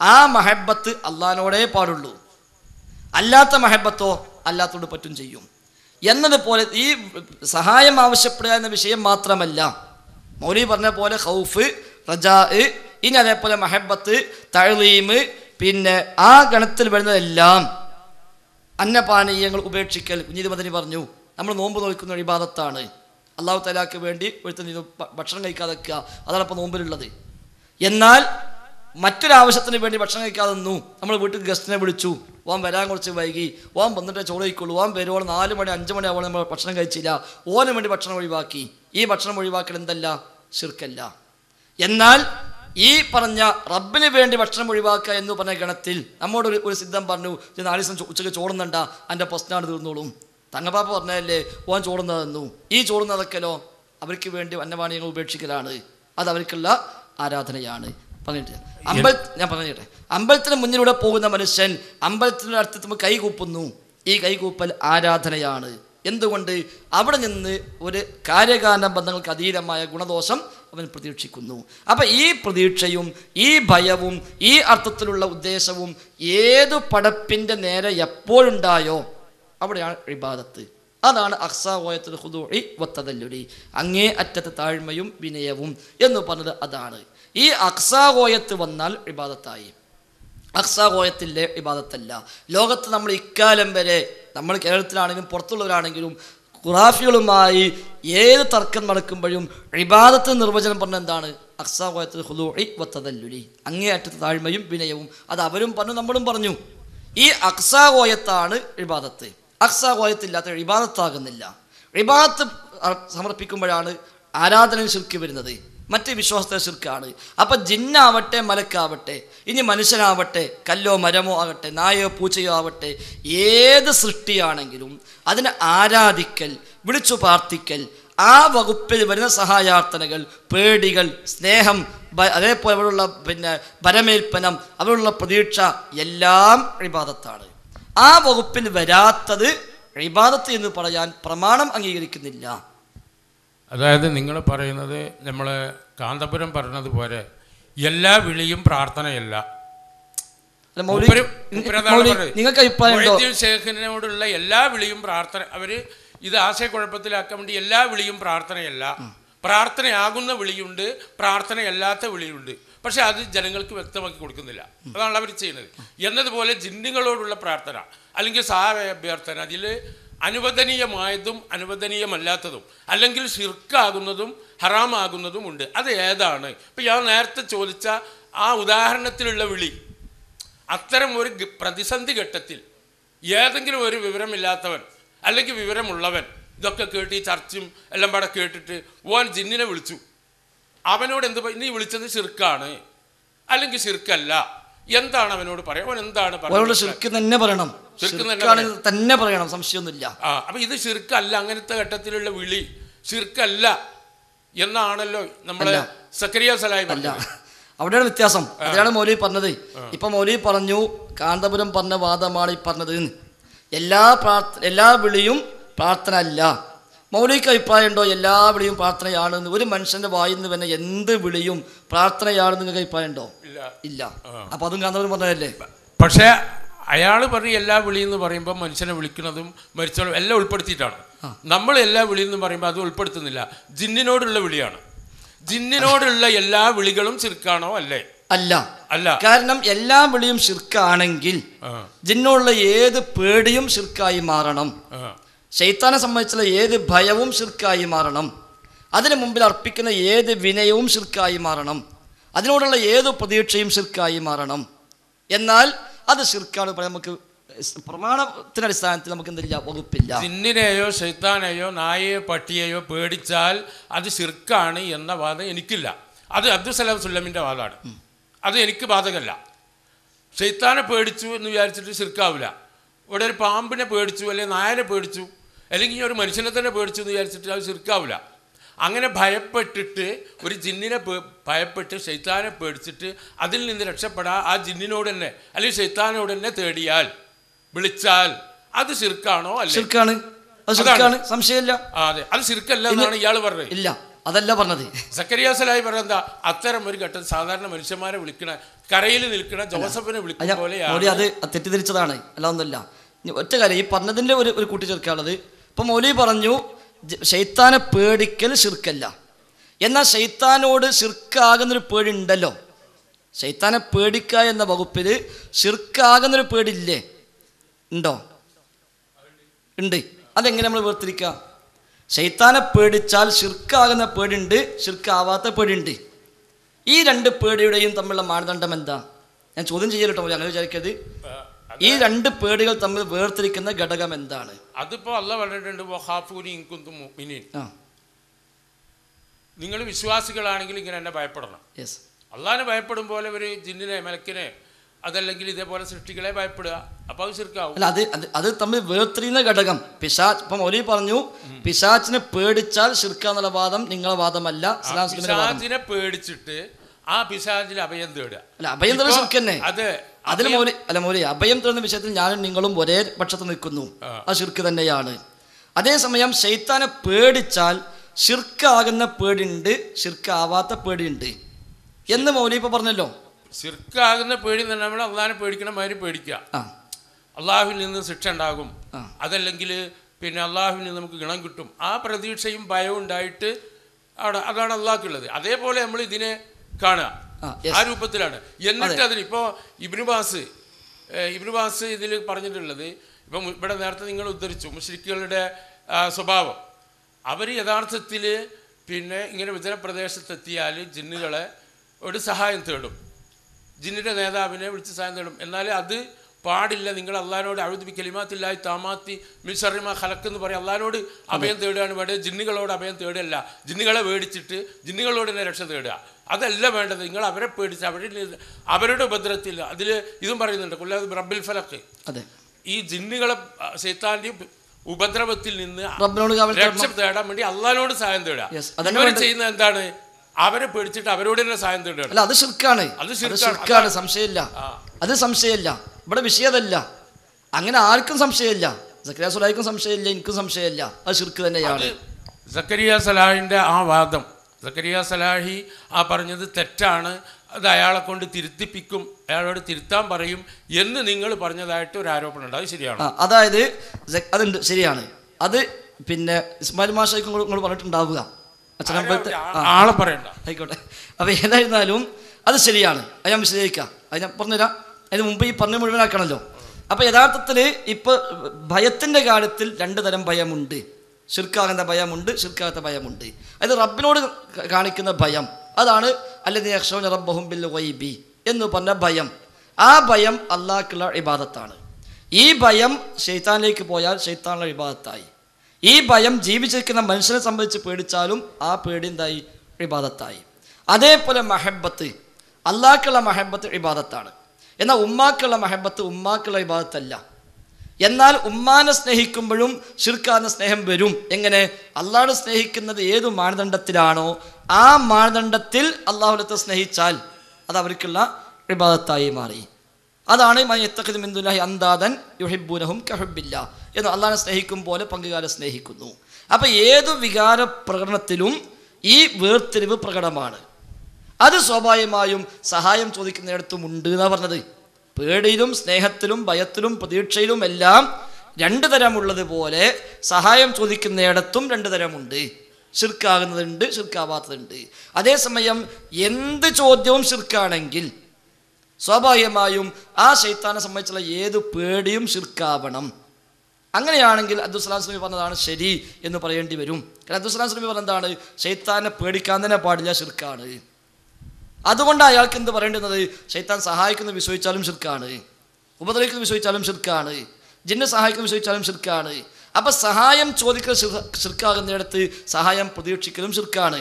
ആ മഹബത്ത് അള്ളഹാനോടേ പാടുള്ളൂ അല്ലാത്ത മഹബത്തോ അല്ലാത്തോട് പറ്റും ചെയ്യും എന്നതുപോലെ ഈ സഹായം ആവശ്യപ്പെടുക എന്ന വിഷയം മാത്രമല്ല മൗലി പറഞ്ഞ പോലെ ഹൗഫ് റജാ ഇനി അതേപോലെ മഹബത്ത് തഴലീമ് പിന്നെ ആ ഗണത്തിൽ വരുന്നതെല്ലാം അന്നപാനീയങ്ങൾ ഉപേക്ഷിക്കൽ കുഞ്ഞിത് മദനി പറഞ്ഞു നമ്മൾ നോമ്പ് നോക്കുന്ന ഒരു ഇബാദത്താണ് അള്ളാഹു തലാക്ക് വേണ്ടി ഒരുത്തൻ ഭക്ഷണം കഴിക്കാതെ വെക്കുക അതാണ് ഇപ്പോൾ നോമ്പിലുള്ളത് എന്നാൽ മറ്റൊരാവശ്യത്തിന് വേണ്ടി ഭക്ഷണം കഴിക്കാതെ നിന്നു നമ്മൾ വീട്ടിൽ ഗസ്റ്റിനെ വിളിച്ചു ഓൻ വരാൻ കുറച്ച് വൈകി ഓൻ വന്നിട്ട് ചോറ് കഴിക്കുള്ളൂ ഓൻ വരുവോളം നാല് മണി അഞ്ച് മണി ആവോളം നമ്മൾ ഭക്ഷണം കഴിച്ചില്ല ഓന് വേണ്ടി ഭക്ഷണം ഒഴിവാക്കി ഈ ഭക്ഷണം ഒഴിവാക്കൽ എന്തല്ല ശിർക്കല്ല എന്നാൽ ഈ പറഞ്ഞ റബ്ബിന് വേണ്ടി ഭക്ഷണം ഒഴിവാക്കുക എന്ന് പറഞ്ഞ ഗണത്തിൽ നമ്മോട് ഒരു ഒരു സിദ്ധം പറഞ്ഞു ഇത് നാല് ദിവസം ചോ- ഉച്ചയ്ക്ക് ചോറുന്നുണ്ട എൻ്റെ പ്രശ്നമാണ് തീർന്നോളും തങ്ങപ്പാപ്പ പറഞ്ഞതല്ലേ ഓൻ ചോറുന്നതെന്നു ഈ ചോറുന്നതൊക്കെല്ലോ അവർക്ക് വേണ്ടി വന്യവാണിയങ്ങൾ ഉപേക്ഷിക്കലാണ് അത് അവർക്കുള്ള ആരാധനയാണ് പറഞ്ഞിട്ട് അമ്പൽ ഞാൻ പറഞ്ഞിട്ടെ അമ്പലത്തിന് മുന്നിലൂടെ പോകുന്ന മനുഷ്യൻ അമ്പലത്തിൻ്റെ അടുത്ത് കൈ കൂപ്പുന്നു ഈ കൈകൂപ്പൽ ആരാധനയാണ് എന്തുകൊണ്ട് അവിടെ നിന്ന് ഒരു കാര്യകാരണ ബന്ധങ്ങൾക്ക് അതീതമായ ഗുണദോഷം അവൻ പ്രതീക്ഷിക്കുന്നു അപ്പം ഈ പ്രതീക്ഷയും ഈ ഭയവും ഈ അർത്ഥത്തിലുള്ള ഉദ്ദേശവും ഏതു പടപ്പിൻ്റെ നേരെ എപ്പോഴുണ്ടായോ അവിടെയാണ് ഇബാദത്ത് അതാണ് അക്സാവോയത്തിൽ ഹുദൂഇ വത്തതല്ലുരി അങ്ങേ അറ്റത്തെ താഴ്മയും വിനയവും എന്ന് പറഞ്ഞത് അതാണ് ഈ അക്സാവോയത്ത് വന്നാൽ ഇബാദത്തായി അക്സാഗോയത്തിൻ്റെ ഇബാദത്തല്ല ലോകത്ത് നമ്മൾ ഇക്കാലം വരെ നമ്മൾ കേരളത്തിലാണെങ്കിലും പുറത്തുള്ളവരാണെങ്കിലും ഖുറാഫികളുമായി ഏത് തർക്കം നടക്കുമ്പോഴും ഇബാദത്ത് നിർവചനം പറഞ്ഞ എന്താണ് അക്സാഗോയത്തിൽ ഹുദൂഇ വത്തതല്ലുലി അങ്ങേയറ്റത്തെ താഴ്മയും വിനയവും അത് അവരും പറഞ്ഞു നമ്മളും പറഞ്ഞു ഈ അക്സാഗോയത്താണ് ഇബാദത്ത് അക്സാഗോയത്തില്ലാത്ത ഇബാദത്താകുന്നില്ല ഇബാദത്ത് അർ- സമർപ്പിക്കുമ്പോഴാണ് ആരാധന ശിർക്ക് വരുന്നത് മറ്റ് വിശ്വാസത്തെ ശിർക്കാണ് അപ്പം ജിന്നാവട്ടെ മലക്കാവട്ടെ ഇനി മനുഷ്യനാവട്ടെ കല്ലോ മരമോ ആകട്ടെ നായോ പൂച്ചയോ ആവട്ടെ ഏത് സൃഷ്ടിയാണെങ്കിലും അതിനെ ആരാധിക്കൽ വിളിച്ചു പ്രാർത്ഥിക്കൽ ആ വകുപ്പിൽ വരുന്ന സഹായാർത്ഥനകൾ പേടികൾ സ്നേഹം ഭ- അതേപോലെ അവരുള്ള പിന്നെ പരമേൽപ്പനം അവരുള്ള പ്രതീക്ഷ എല്ലാം ഇബാദത്താണ് ആ വകുപ്പിൽ വരാത്തത് ഇബാദത്ത് എന്ന് പറയാൻ പ്രമാണം അംഗീകരിക്കുന്നില്ല അതായത് നിങ്ങൾ പറയുന്നത് നമ്മൾ കാന്തപുരം പറഞ്ഞതുപോലെ എല്ലാ വിളിയും പ്രാർത്ഥനയല്ല അല്ല, മൗലി- മൂപ്പര്- മൂപ്പരതാണ് മൗലി, പറഞ്ഞത്. നിങ്ങൾക്ക് അഭിപ്രായം ഉണ്ടോ മൊയ്തീൻ ശേഖിനോടുള്ള എല്ലാ വിളിയും പ്രാർത്ഥന അവര് ഇത് ആശയക്കുഴപ്പത്തിലാക്കാൻ വേണ്ടി എല്ലാ വിളിയും പ്രാർത്ഥനയല്ല പ്രാർത്ഥനയാകുന്ന വിളിയുണ്ട് പ്രാർത്ഥനയല്ലാത്ത വിളിയുണ്ട് പക്ഷെ അത് ജനങ്ങൾക്ക് വ്യക്തമാക്കി കൊടുക്കുന്നില്ല അതാണ് അവർ ചെയ്യുന്നത് എന്നതുപോലെ ജിന്നുകളോടുള്ള പ്രാർത്ഥന അല്ലെങ്കിൽ സഹായ അഭ്യർത്ഥന അതിൽ അനുവദനീയമായതും അനുവദനീയമല്ലാത്തതും അല്ലെങ്കിൽ ഷിർക്കാകുന്നതും ഹറാമാകുന്നതും ഉണ്ട് അത് ഏതാണ് ഇപ്പം ഞാൻ നേരത്തെ ചോദിച്ച ആ ഉദാഹരണത്തിലുള്ള വിളി അത്തരം ഒരു ഗ- പ്രതിസന്ധി ഘട്ടത്തിൽ ഏതെങ്കിലും ഒരു വിവരമില്ലാത്തവൻ അല്ലെങ്കിൽ വിവരമുള്ളവൻ ഇതൊക്കെ കേട്ട് ഈ ചർച്ചും എല്ലാം പാടെ കേട്ടിട്ട് ഓൻ ജിന്നിനെ വിളിച്ചു അവനോട് എന്ത് പ- നീ വിളിച്ചത് ശിർക്കാണ് അല്ലെങ്കിൽ ശിർക്കല്ല എന്താണ് അവനോട് പറയാം അവൻ എന്താണ് ഓരോട് പറയുന്നത് ശിർക്ക് തന്നെ പറയണം ശിർക്ക് തന്നെ ശിർക്കാണ് ഇത് തന്നെ പറയണം സംശയമൊന്നുമില്ല ആ അപ്പൊ ഇത് ശിർക്കല്ല അങ്ങനത്തെ ഘട്ടത്തിലുള്ള വിളി ശിർക്കല്ല എന്നാണല്ലോ നമ്മളെ അല്ല. സക്കരിയ സലായി അല്ല പറഞ്ഞത് അവിടെയാണ് വ്യത്യാസം അതിനാണ് മൗലവി പറഞ്ഞത് ഇപ്പൊ മൗലവി പറഞ്ഞു കാന്തപുരം പറഞ്ഞ വാദമാണ് ഈ പറഞ്ഞത് എന്ന്. എല്ലാ പ്രാർത്ഥന എല്ലാ വിളിയും പ്രാർത്ഥന അല്ല മൗലിക അഭിപ്രായം ഉണ്ടോ എല്ലാ വിളിയും പ്രാർത്ഥനയാണെന്ന് ഒരു മനുഷ്യന്റെ വായിൽ നിന്ന് തന്നെ എന്ത് വിളിയും പ്രാർത്ഥനയാണെന്ന് നിങ്ങൾക്ക് അഭിപ്രായം ഉണ്ടോ ഇല്ല ഇല്ല അപ്പൊ അതും കാന്തപുരം പറഞ്ഞതല്ലേ പക്ഷേ അയാൾ പറഞ്ഞ എല്ലാ വിളി എന്ന് പറയുമ്പോൾ മനുഷ്യനെ വിളിക്കുന്നതും മരിച്ചോളും എല്ലാം ഉൾപ്പെടുത്തിയിട്ടാണ് നമ്മൾ എല്ലാ വിളി എന്ന് പറയുമ്പോൾ അത് ഉൾപ്പെടുത്തുന്നില്ല ജിന്നിനോടുള്ള വിളിയാണ് ജിന്നിനോടുള്ള എല്ലാ വിളികളും ചിർക്കാണോ അല്ലേ അല്ല അല്ല കാരണം എല്ലാ വിളിയും ശിർക്കാണെങ്കിൽ ആ, ജിന്നുള്ള ഏത് പേടിയും ശിർക്കായി മാറണം ആ. ശൈത്താനെ സംബന്ധിച്ചുള്ള ഏത് ഭയവും ശിർക്കായി മാറണം അതിനു മുമ്പിൽ അർപ്പിക്കുന്ന ഏത് വിനയവും ശിർക്കായി മാറണം അതിനോടുള്ള ഏത് പ്രതീക്ഷയും ശിർക്കായി മാറണം എന്നാൽ അത് ശിർക്കാണ് പറയാൻ നമുക്ക് പ്രമാണത്തിന്റെ അടിസ്ഥാനത്തിൽ നമുക്ക് എന്തില്ല വകുപ്പില്ല ജിന്നിനെയോ ശൈത്താനെയോ നായയോ പട്ടിയെയോ പേടിച്ചാൽ അത് ശിർക്കാണ് എന്ന വാദം എനിക്കില്ല അത് അബ്ദുസലാം സുല്ലമിൻ്റെ വാദമാണ് അത് എനിക്ക് ബാധകമല്ല ഷെയ്ത്താനെ പേടിച്ചു എന്ന് വിചാരിച്ചിട്ട് ശിർക്കാവില്ല ഇവിടെ ഒരു പാമ്പിനെ പേടിച്ചു അല്ലെങ്കിൽ നായനെ പേടിച്ചു അല്ലെങ്കിൽ ഒരു മനുഷ്യനെ തന്നെ പേടിച്ചു എന്ന് വിചാരിച്ചിട്ട് അത് ശിർക്കാവില്ല അങ്ങനെ ഭയപ്പെട്ടിട്ട് ഒരു ജിന്നിനെ പേ- ഭയപ്പെട്ട് ഷെയ്ത്താനെ പേടിച്ചിട്ട് അതിൽ നിന്ന് രക്ഷപ്പെടാൻ ആ ജിന്നിനോട് തന്നെ അല്ലെങ്കിൽ ഷെയ്ത്താനോട് തന്നെ തേടിയാൽ വിളിച്ചാൽ അത് ശിർക്കാണോ അല്ലേ ശിർക്കാണ് അത് ശിർക്കാണ് സംശയമില്ല ആ, അതെ അത് ശിർക്കല്ല എന്നാണ് ഇയാൾ പറഞ്ഞത് ഇല്ല അതല്ല പറഞ്ഞത് സക്കരിയാസലായി പറയുന്നത് അത്തരം ഒരു ഘട്ടം സാധാരണ മനുഷ്യന്മാരെ വിളിക്കണ കരയിൽ നിൽക്കണ ജോസഫിനെ വിളിക്കും അല്ല പോലെയാണ് മൗലി അത് തെറ്റിദ്ധരിച്ചതാണ് അല്ല ഒന്നുമില്ല ഇനി ഒറ്റ കാര്യം ഈ പറഞ്ഞതിൻ്റെ ഒരു ഒരു കൂട്ടിച്ചേർക്കാനുള്ളത് ഇപ്പം മൗലി പറഞ്ഞു ജ- ഷെയ്ത്താനെ പേടിക്കൽ ശിർക്കല്ല എന്നാൽ ഷെയ്ത്താനോട് ശിർക്കാകുന്നൊരു പേടി ഉണ്ടല്ലോ ഷെയ്ത്താനെ പേടിക്കുക എന്ന വകുപ്പിൽ ശിർക്കാകുന്നൊരു പേടിയില്ലേ ഉണ്ടോ ഉണ്ട് അതെങ്ങനെ നമ്മൾ വേർതിരിക്കുക ഷെയ്ത്താനെ പേടിച്ചാൽ ഷിർക്കാകുന്ന പേടിയുണ്ട് ഷിർക്കാവാത്ത പേടിയുണ്ട് ഈ രണ്ട് പേടിയുടെയും തമ്മിലുള്ള മാനദണ്ഡം എന്താ ഞാൻ ചോദ്യം ചെയ്യലട്ടോ അങ്ങനെ വിചാരിക്കരുത് ഈ രണ്ട് പേടികൾ തമ്മിൽ വേർതിരിക്കുന്ന ഘടകം എന്താണ് അതിപ്പോ അല്ല പറഞ്ഞിട്ടുണ്ട് വഹാഫൂനി ഇൻകുന്തും മുഅ്മിനീൻ ആ നിങ്ങൾ വിശ്വാസികളാണെങ്കിൽ ഇങ്ങനെ എന്നെ ഭയപ്പെടണം യെസ് അള്ളാഹിനെ ഭയപ്പെടും പോലെ ഒരു ജിന്നിനെ മലക്കിനെ അതല്ലെങ്കിൽ ഇതേപോലെ സൃഷ്ടികളെ ഭയപ്പെടുക അപ്പോൾ അത് ശിർക്കാവും അല്ല അത് അത് അത് തമ്മിൽ വേർതിരിയുന്ന ഘടകം പിശാച്ച് ഇപ്പം മൗലി പറഞ്ഞു പിശാച്ചിനെ പേടിച്ചാൽ ഷിർക്ക എന്നുള്ള വാദം നിങ്ങളെ വാദമല്ല ഇസ്ലാം മുസ്ലിമിന്റെ വാദം പിശാചിനെ പേടിച്ചിട്ട് ആ പിശാചിൽ അഭയം തേടുക അല്ല അഭയം തേടുന്ന ഇപ്പോ ശിർക്ക് തന്നെ അത് അതിൽ മൗലി അല്ല മൗലി അഭയം തരുന്ന വിഷയത്തിൽ ഞാനും നിങ്ങളും ഒരേ പക്ഷത്ത് നിൽക്കുന്നു ആ. അത് ഷിർക്ക് തന്നെയാണ് അതേസമയം ഷെയ്ത്താനെ പേടിച്ചാൽ ഷിർക്കാകുന്ന പേടിയുണ്ട് ഷിർക്കാവാത്ത പേടിയുണ്ട് എന്ന് മൗലി ഇപ്പൊ പറഞ്ഞല്ലോ ശിർക്കാകുന്ന പേടി തന്നെ നമ്മൾ അള്ളാഹിനെ പേടിക്കണ മാതിരി പേടിക്കുക ആ അള്ളാഹുവിൽ നിന്ന് ശിക്ഷ ഉണ്ടാകും ആ. അതല്ലെങ്കിൽ പിന്നെ അള്ളാഹുവിൽ നിന്ന് നമുക്ക് ഗുണം കിട്ടും ആ പ്രതീക്ഷയും ഭയവും ഉണ്ടായിട്ട് അവിടെ അതാണ് അള്ളാഹ്ക്കുള്ളത് അതേപോലെ നമ്മൾ ഇതിനെ കാണുക ആ, yes. ആ രൂപത്തിലാണ് എന്നിട്ട് അതിന് ഇപ്പോൾ ഇബ്നുബാസ് ഇബ്നുബാസ് ഇതിൽ പറഞ്ഞിട്ടുള്ളത് ഇപ്പം ഇവിടെ നേരത്തെ നിങ്ങൾ ഉദ്ധരിച്ചു മുഷ്രിക്കുകളുടെ ആ, സ്വഭാവം അവർ യഥാർത്ഥത്തിൽ പിന്നെ ഇങ്ങനെ വിതര പ്രദേശത്തെത്തിയാൽ ജിന്നുകളെ ഒരു സഹായം തേടും ജിന്നിൻ്റെ നേതാവിനെ വിളിച്ച് സഹായം തേടും എന്നാൽ അത് പാടില്ല നിങ്ങൾ അള്ളഹാനോട് അഴുതി കലിമാത്തില്ലായി താമാത്തി മിഷറിമ ഹലക്ക് എന്ന് പറയും അള്ളഹാനോട് അഭയം തേടുകയാണ് വേണ്ടത് ജിന്നുകളോട് അഭയം തേടുകയല്ല ജിന്നുകളെ മേടിച്ചിട്ട് ജിന്നുകളോട് തന്നെ രക്ഷ തേടുക അതല്ല വേണ്ടത് നിങ്ങൾ അവരെ പേടിച്ച് അവരിൽ നിന്ന് അവരുടെ ഉപദ്രവത്തിൽ അതിൽ ഇതും പറയുന്നുണ്ട് കൊല്ലാതെ റബ്ബിൽ ഫലക്ക് അതെ ഈ ജിന്നുകളെ സൈത്താൻ്റെയും ഉപദ്രവത്തിൽ നിന്ന് റബ്ബിനോട് കാവൽ രക്ഷ തേടാൻ വേണ്ടി അള്ളഹാനോട് സഹായം തേടുക Yes, അതന്നെ ഇവർ വേണ്ടത്. ചെയ്യുന്നത് എന്താണ് അവരെ പേടിച്ചിട്ട് അവരോട് തന്നെ സഹായം തേടുകയാണ് അല്ല അത് ഷിർക്കാണ് അത് അത് ശിർക്കാണ്. ഷിർക്കാണ് സംശയമില്ല ആ. അത് സംശയമില്ല ഇവിടെ വിഷയതല്ല അങ്ങനെ ആർക്കും സംശയമില്ല സക്രിയ സുലായിക്കും സംശയമില്ല എനിക്കും സംശയമില്ല അത് ഷിർക്ക് തന്നെയാണ് സക്കരിയ സലാഹിൻ്റെ ആ വാദം സക്കരിയ സലാഹി ആ പറഞ്ഞത് തെറ്റാണ് അത് അയാളെ കൊണ്ട് തിരുത്തിപ്പിക്കും അയാളോട് തിരുത്താൻ പറയും എന്ന് നിങ്ങൾ പറഞ്ഞതായിട്ട് ഒരു ആരോപണമുണ്ട് അത് ശരിയാണ് ആ, അതായത് സ- അതുണ്ട് ശരിയാണ് അത് പിന്നെ ഇസ്മായിൽ മാഷയ്ക്കും കൂടെ ഇങ്ങോട്ട് പറഞ്ഞിട്ടുണ്ടാവുക അച്ഛനമ്പലത്തെ ആ ആളെ പറയണ്ട ആയിക്കോട്ടെ അപ്പോൾ ഏതായിരുന്നാലും അത് ശരിയാണ് അത് ഞാൻ വിശദീകരിക്കാം അത് ഞാൻ പറഞ്ഞുതരാം അതിന് മുമ്പ് ഈ പറഞ്ഞ മുഴുവനാക്കണമല്ലോ അപ്പോൾ യഥാർത്ഥത്തിൽ ഇപ്പോൾ ഭയത്തിൻ്റെ കാര്യത്തിൽ രണ്ട് തരം ഭയമുണ്ട് ഷിർക്കാകുന്ന ഭയമുണ്ട് ഷിർക്കാകാത്ത ഭയമുണ്ട് അത് റബ്ബിനോട് ക- കാണിക്കുന്ന ഭയം അതാണ് അല്ലെങ്കിൽ അക്ഷോൻ റബ്ബഹും ബിൽ വൈബി എന്ന് പറഞ്ഞ ഭയം ആ ഭയം അള്ളാഹ്ക്കുള്ള ഇബാദത്താണ് ഈ ഭയം ഷെയ്ത്താനിലേക്ക് പോയാൽ ഷെയ്ത്താനുള്ള ഇബാദത്തായി ഈ ഭയം ജീവിച്ചിരിക്കുന്ന മനുഷ്യനെ സംബന്ധിച്ച് പേടിച്ചാലും ആ പേടി എന്തായി ഇബാദത്തായി അതേപോലെ മഹബത്ത് അള്ളാഹ്ക്കുള്ള മഹബത്ത് ഇബാദത്താണ് എന്നാൽ ഉമ്മാക്കുള്ള മഹബത്ത് ഉമ്മാക്കുള്ള ഇബാദത്തല്ല എന്നാൽ ഉമ്മാനെ സ്നേഹിക്കുമ്പോഴും ഷിർക്കാന്ന സ്നേഹം വരും എങ്ങനെ അള്ളാഹുടെ സ്നേഹിക്കുന്നത് ഏതു മാനദണ്ഡത്തിലാണോ ആ മാനദണ്ഡത്തിൽ അള്ളാഹുലത്തെ സ്നേഹിച്ചാൽ അത് അവർക്കുള്ള ഇബാദത്തായി മാറി അതാണ് മയത്തഖിദ് മിന്ദുല്ലാഹി അന്താദൻ യുഹിബൂനഹും കഹുബില്ല എന്ന് അള്ളാഹിനെ സ്നേഹിക്കും പോലെ പങ്കുകാരെ സ്നേഹിക്കുന്നു അപ്പോൾ ഏതു വികാര പ്രകടനത്തിലും ഈ വേർതിരിവ് പ്രകടമാണ് അത് സ്വാഭാവികമായും സഹായം ചോദിക്കുന്നിടത്തും ഉണ്ട് എന്നാണ് പറഞ്ഞത് പേടിയിലും സ്നേഹത്തിലും ഭയത്തിലും പ്രതീക്ഷയിലും എല്ലാം രണ്ട് തരമുള്ളത് പോലെ സഹായം ചോദിക്കുന്നിടത്തും രണ്ട് തരമുണ്ട് ഷിർക്കാകുന്നതുണ്ട് ഷിർക്കാവാത്തതുണ്ട് അതേസമയം എന്ത് ചോദ്യവും ഷിർക്കാണെങ്കിൽ സ്വാഭാവികമായും ആ ശൈത്താനെ സംബന്ധിച്ചുള്ള ഏത് പേടിയും ഷിർക്കാവണം അങ്ങനെയാണെങ്കിൽ അബ്ദുസ്ലാം സ്ലമി പറഞ്ഞതാണ് ശരി എന്ന് പറയേണ്ടി വരും കാരണം അബ്ദുസ്ലാം സ്ലമി പറഞ്ഞതാണ് ശൈത്താനെ പേടിക്കാൻ തന്നെ പാടില്ല ഷിർക്കാണ് അതുകൊണ്ട് അയാൾക്ക് എന്ത് പറയേണ്ടുന്നത് ശൈത്താൻ സഹായിക്കുന്ന വിശ്വസിച്ചാലും ഷിർക്കാണ് ഉപദ്രവിക്കുന്ന വിശ്വസിച്ചാലും ഷിർക്കാണ് ജിന്നെ സഹായിക്കുന്ന വിശ്വസിച്ചാലും ഷിർക്കാണ് അപ്പം സഹായം ചോദിക്കൽ ഷിർ- ഷിർക്കാകുന്നിടത്ത് സഹായം പ്രതീക്ഷിക്കലും ഷിർക്കാണ്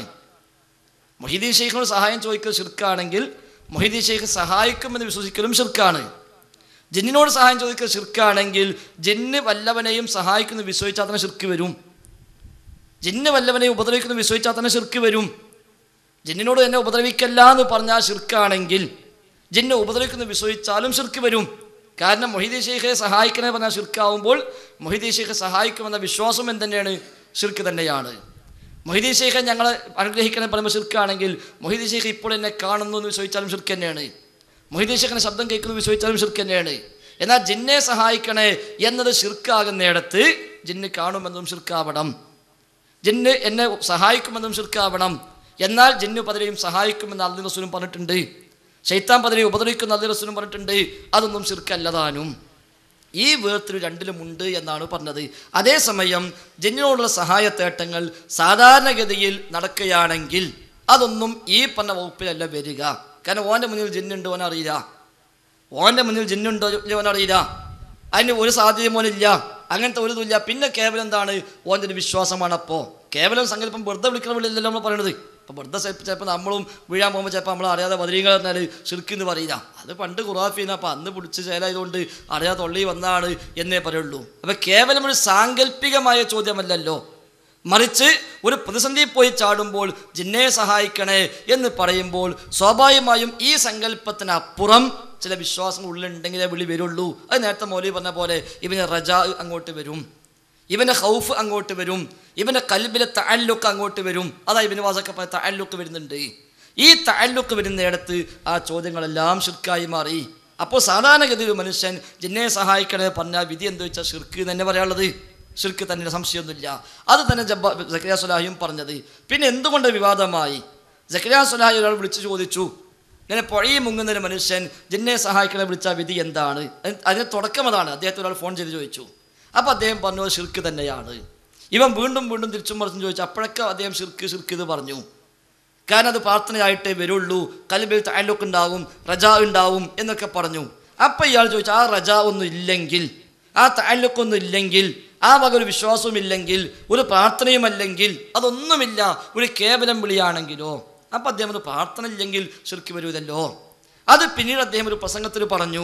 മൊഹീദീൻ ഷെയ്ഖിനോട് സഹായം ചോദിക്കൽ ഷിർക്കാണെങ്കിൽ മൊഹീദീൻ ഷെയ്ഖ് സഹായിക്കുമെന്ന് വിശ്വസിക്കലും ഷിർക്കാണ് ജിന്നിനോട് സഹായം ചോദിക്കൽ ഷിർക്കാണെങ്കിൽ ജിന്ന് വല്ലവനെയും സഹായിക്കുന്നു വിശ്വസിച്ചാൽ തന്നെ ഷിർക്ക് വരും ജിന്ന് വല്ലവനെയും ഉപദ്രവിക്കുന്നു വിശ്വസിച്ചാൽ തന്നെ ഷിർക്ക് വരും ജിന്നിനോട് എന്നെ ഉപദ്രവിക്കല്ല എന്ന് പറഞ്ഞാൽ ഷിർക്കാണെങ്കിൽ ജിന്നെ ഉപദ്രവിക്കുന്നു വിശ്വസിച്ചാലും ഷിർക്ക് വരും കാരണം മൊഹീദി ഷെയ്ഖെ സഹായിക്കണേ പറഞ്ഞാൽ ഷിർക്കാവുമ്പോൾ മൊഹീദി ഷെയ്ഖെ സഹായിക്കുമെന്ന വിശ്വാസം എന്ത് തന്നെയാണ് ഷിർക്ക് തന്നെയാണ് മൊഹിദീൻ ഷെയ്ഖെ ഞങ്ങളെ അനുഗ്രഹിക്കണേ പറയുമ്പോൾ ഷിർക്കാണെങ്കിൽ മൊഹിദീൻ ഷെയ്ഖ് ഇപ്പോൾ എന്നെ കാണുന്നു എന്ന് ചോദിച്ചാലും ഷിർക്ക് തന്നെയാണ് മൊഹിദീൻ ഷെയ്ഖിനെ ശബ്ദം കേൾക്കുന്നു എന്ന് ചോദിച്ചാലും ഷിർക്ക് തന്നെയാണ് എന്നാൽ ജിന്നെ സഹായിക്കണേ എന്നത് ഷിർക്കാകുന്നിടത്ത് ജിന്ന് കാണുമെന്നും ഷിർക്കാവണം ജിന്ന് എന്നെ സഹായിക്കുമെന്നും ഷിർക്കാവണം എന്നാൽ ജിന്ന് പതിരെയും സഹായിക്കുമെന്ന് അള്ളി റസൂലും പറഞ്ഞിട്ടുണ്ട് ഷെയ്ത്താൻ പതിരെ ഉപദ്രവിക്കുന്ന അള്ളി റസൂലും പറഞ്ഞിട്ടുണ്ട് അതൊന്നും ഷിർക്കല്ലതാനും ഈ വേർത്തിരി രണ്ടിലുമുണ്ട് എന്നാണ് പറഞ്ഞത് അതേസമയം ജിന്നിനോടുള്ള സഹായത്തേട്ടങ്ങൾ സാധാരണഗതിയിൽ നടക്കുകയാണെങ്കിൽ അതൊന്നും ഈ പറഞ്ഞ വകുപ്പിലല്ല വരിക കാരണം ഓൻ്റെ മുന്നിൽ ജിന്നുണ്ട് ഓൻ അറിയില്ല ഓൻ്റെ മുന്നിൽ ജിന്നുണ്ടോ ഇല്ലയോ ഓൻ അറിയില്ല അതിന് ഒരു സാധ്യതയും ഓനില്ല അങ്ങനത്തെ ഒരു ഇതുമില്ല പിന്നെ കേവലം എന്താണ് ഓൻ്റെ ഒരു വിശ്വാസമാണ് അപ്പോൾ കേവലം സങ്കല്പം വെറുതെ വിളിക്കുന്ന വിളിയല്ലല്ലോ നമ്മൾ പറയണത് അപ്പോൾ വെറുതെ ചിലപ്പോൾ ചിലപ്പോൾ നമ്മളും വീഴാൻ പോകുമ്പോൾ ചിലപ്പോൾ നമ്മൾ അറിയാതെ ബദരീങ്ങൾ പറഞ്ഞാൽ ഷിർക്ക് എന്ന് പറയില്ല അത് പണ്ട് ഖുറാഫീന അപ്പോൾ അന്ന് പിടിച്ച് ചേലായതുകൊണ്ട് അറിയാതെ തൊള്ളി വന്നതാണ് എന്നേ പറയുള്ളൂ അപ്പോൾ കേവലം ഒരു സാങ്കല്പികമായ ചോദ്യമല്ലല്ലോ മറിച്ച് ഒരു പ്രതിസന്ധി പോയി ചാടുമ്പോൾ ജിന്നെ സഹായിക്കണേ എന്ന് പറയുമ്പോൾ സ്വാഭാവികമായും ഈ സങ്കല്പത്തിനപ്പുറം ചില വിശ്വാസം ഉള്ളിലുണ്ടെങ്കിലേ വിളി വരുള്ളൂ അത് നേരത്തെ മൗലി പറഞ്ഞ പോലെ ഇവന് റജാ അങ്ങോട്ട് വരും ഇവൻ്റെ ഹൗഫ് അങ്ങോട്ട് വരും ഇവൻ്റെ കൽബിലെ തഅല്ലുക്ക് അങ്ങോട്ട് വരും അതാ ഇവന് വാസൊക്കെ പറഞ്ഞ തഅല്ലുക്ക് വരുന്നുണ്ട് ഈ തഅല്ലുക്ക് വരുന്നിടത്ത് ആ ചോദ്യങ്ങളെല്ലാം ഷിർക്കായി മാറി അപ്പോൾ സാധാരണഗതിയിൽ ഒരു മനുഷ്യൻ ജിന്നെ സഹായിക്കണേ പറഞ്ഞാൽ വിധി എന്ത് വെച്ചാൽ ഷിർക്ക് തന്നെ പറയാനുള്ളത് ഷിർക്ക് തന്നെ സംശയമൊന്നുമില്ല അത് തന്നെ ജബ്ബ ജക്കരിയ സുലാഹിയും പറഞ്ഞത് പിന്നെ എന്തുകൊണ്ട് വിവാദമായി ജക്കരിയ സുലാഹി ഒരാൾ വിളിച്ചു ചോദിച്ചു ഇങ്ങനെ പുഴയിൽ മുങ്ങുന്ന ഒരു മനുഷ്യൻ ജിന്നെ സഹായിക്കണേ വിളിച്ച വിധി എന്താണ് അതിന് അതിന് തുടക്കം അതാണ് അദ്ദേഹത്തെ ഒരാൾ ഫോൺ ചെയ്ത് ചോദിച്ചു അപ്പോൾ അദ്ദേഹം പറഞ്ഞു "അത് ഷിർക്ക് തന്നെയാണ് ഇവൻ വീണ്ടും വീണ്ടും തിരിച്ചും മറിച്ചും ചോദിച്ചു അപ്പോഴൊക്കെ അദ്ദേഹം ഷിർക്ക് ഷിർക്ക് ഇത് പറഞ്ഞു കാരണം അത് പ്രാർത്ഥനയായിട്ടേ വരുള്ളൂ കൽബിൽ താലൂക്ക് ഉണ്ടാവും റജ ഉണ്ടാവും എന്നൊക്കെ പറഞ്ഞു അപ്പം ഇയാൾ ചോദിച്ചു ആ റജ ഒന്നും ഇല്ലെങ്കിൽ ആ താലൂക്കൊന്നും ഇല്ലെങ്കിൽ ആ വക ഒരു വിശ്വാസവും ഇല്ലെങ്കിൽ ഒരു പ്രാർത്ഥനയും അല്ലെങ്കിൽ അതൊന്നുമില്ല ഒരു കേവലം വിളിയാണെങ്കിലോ അപ്പം അദ്ദേഹം അത് പ്രാർത്ഥന ഇല്ലെങ്കിൽ ശരിക്കും വരുമല്ലോ അത് പിന്നീട് അദ്ദേഹം ഒരു പ്രസംഗത്തിൽ പറഞ്ഞു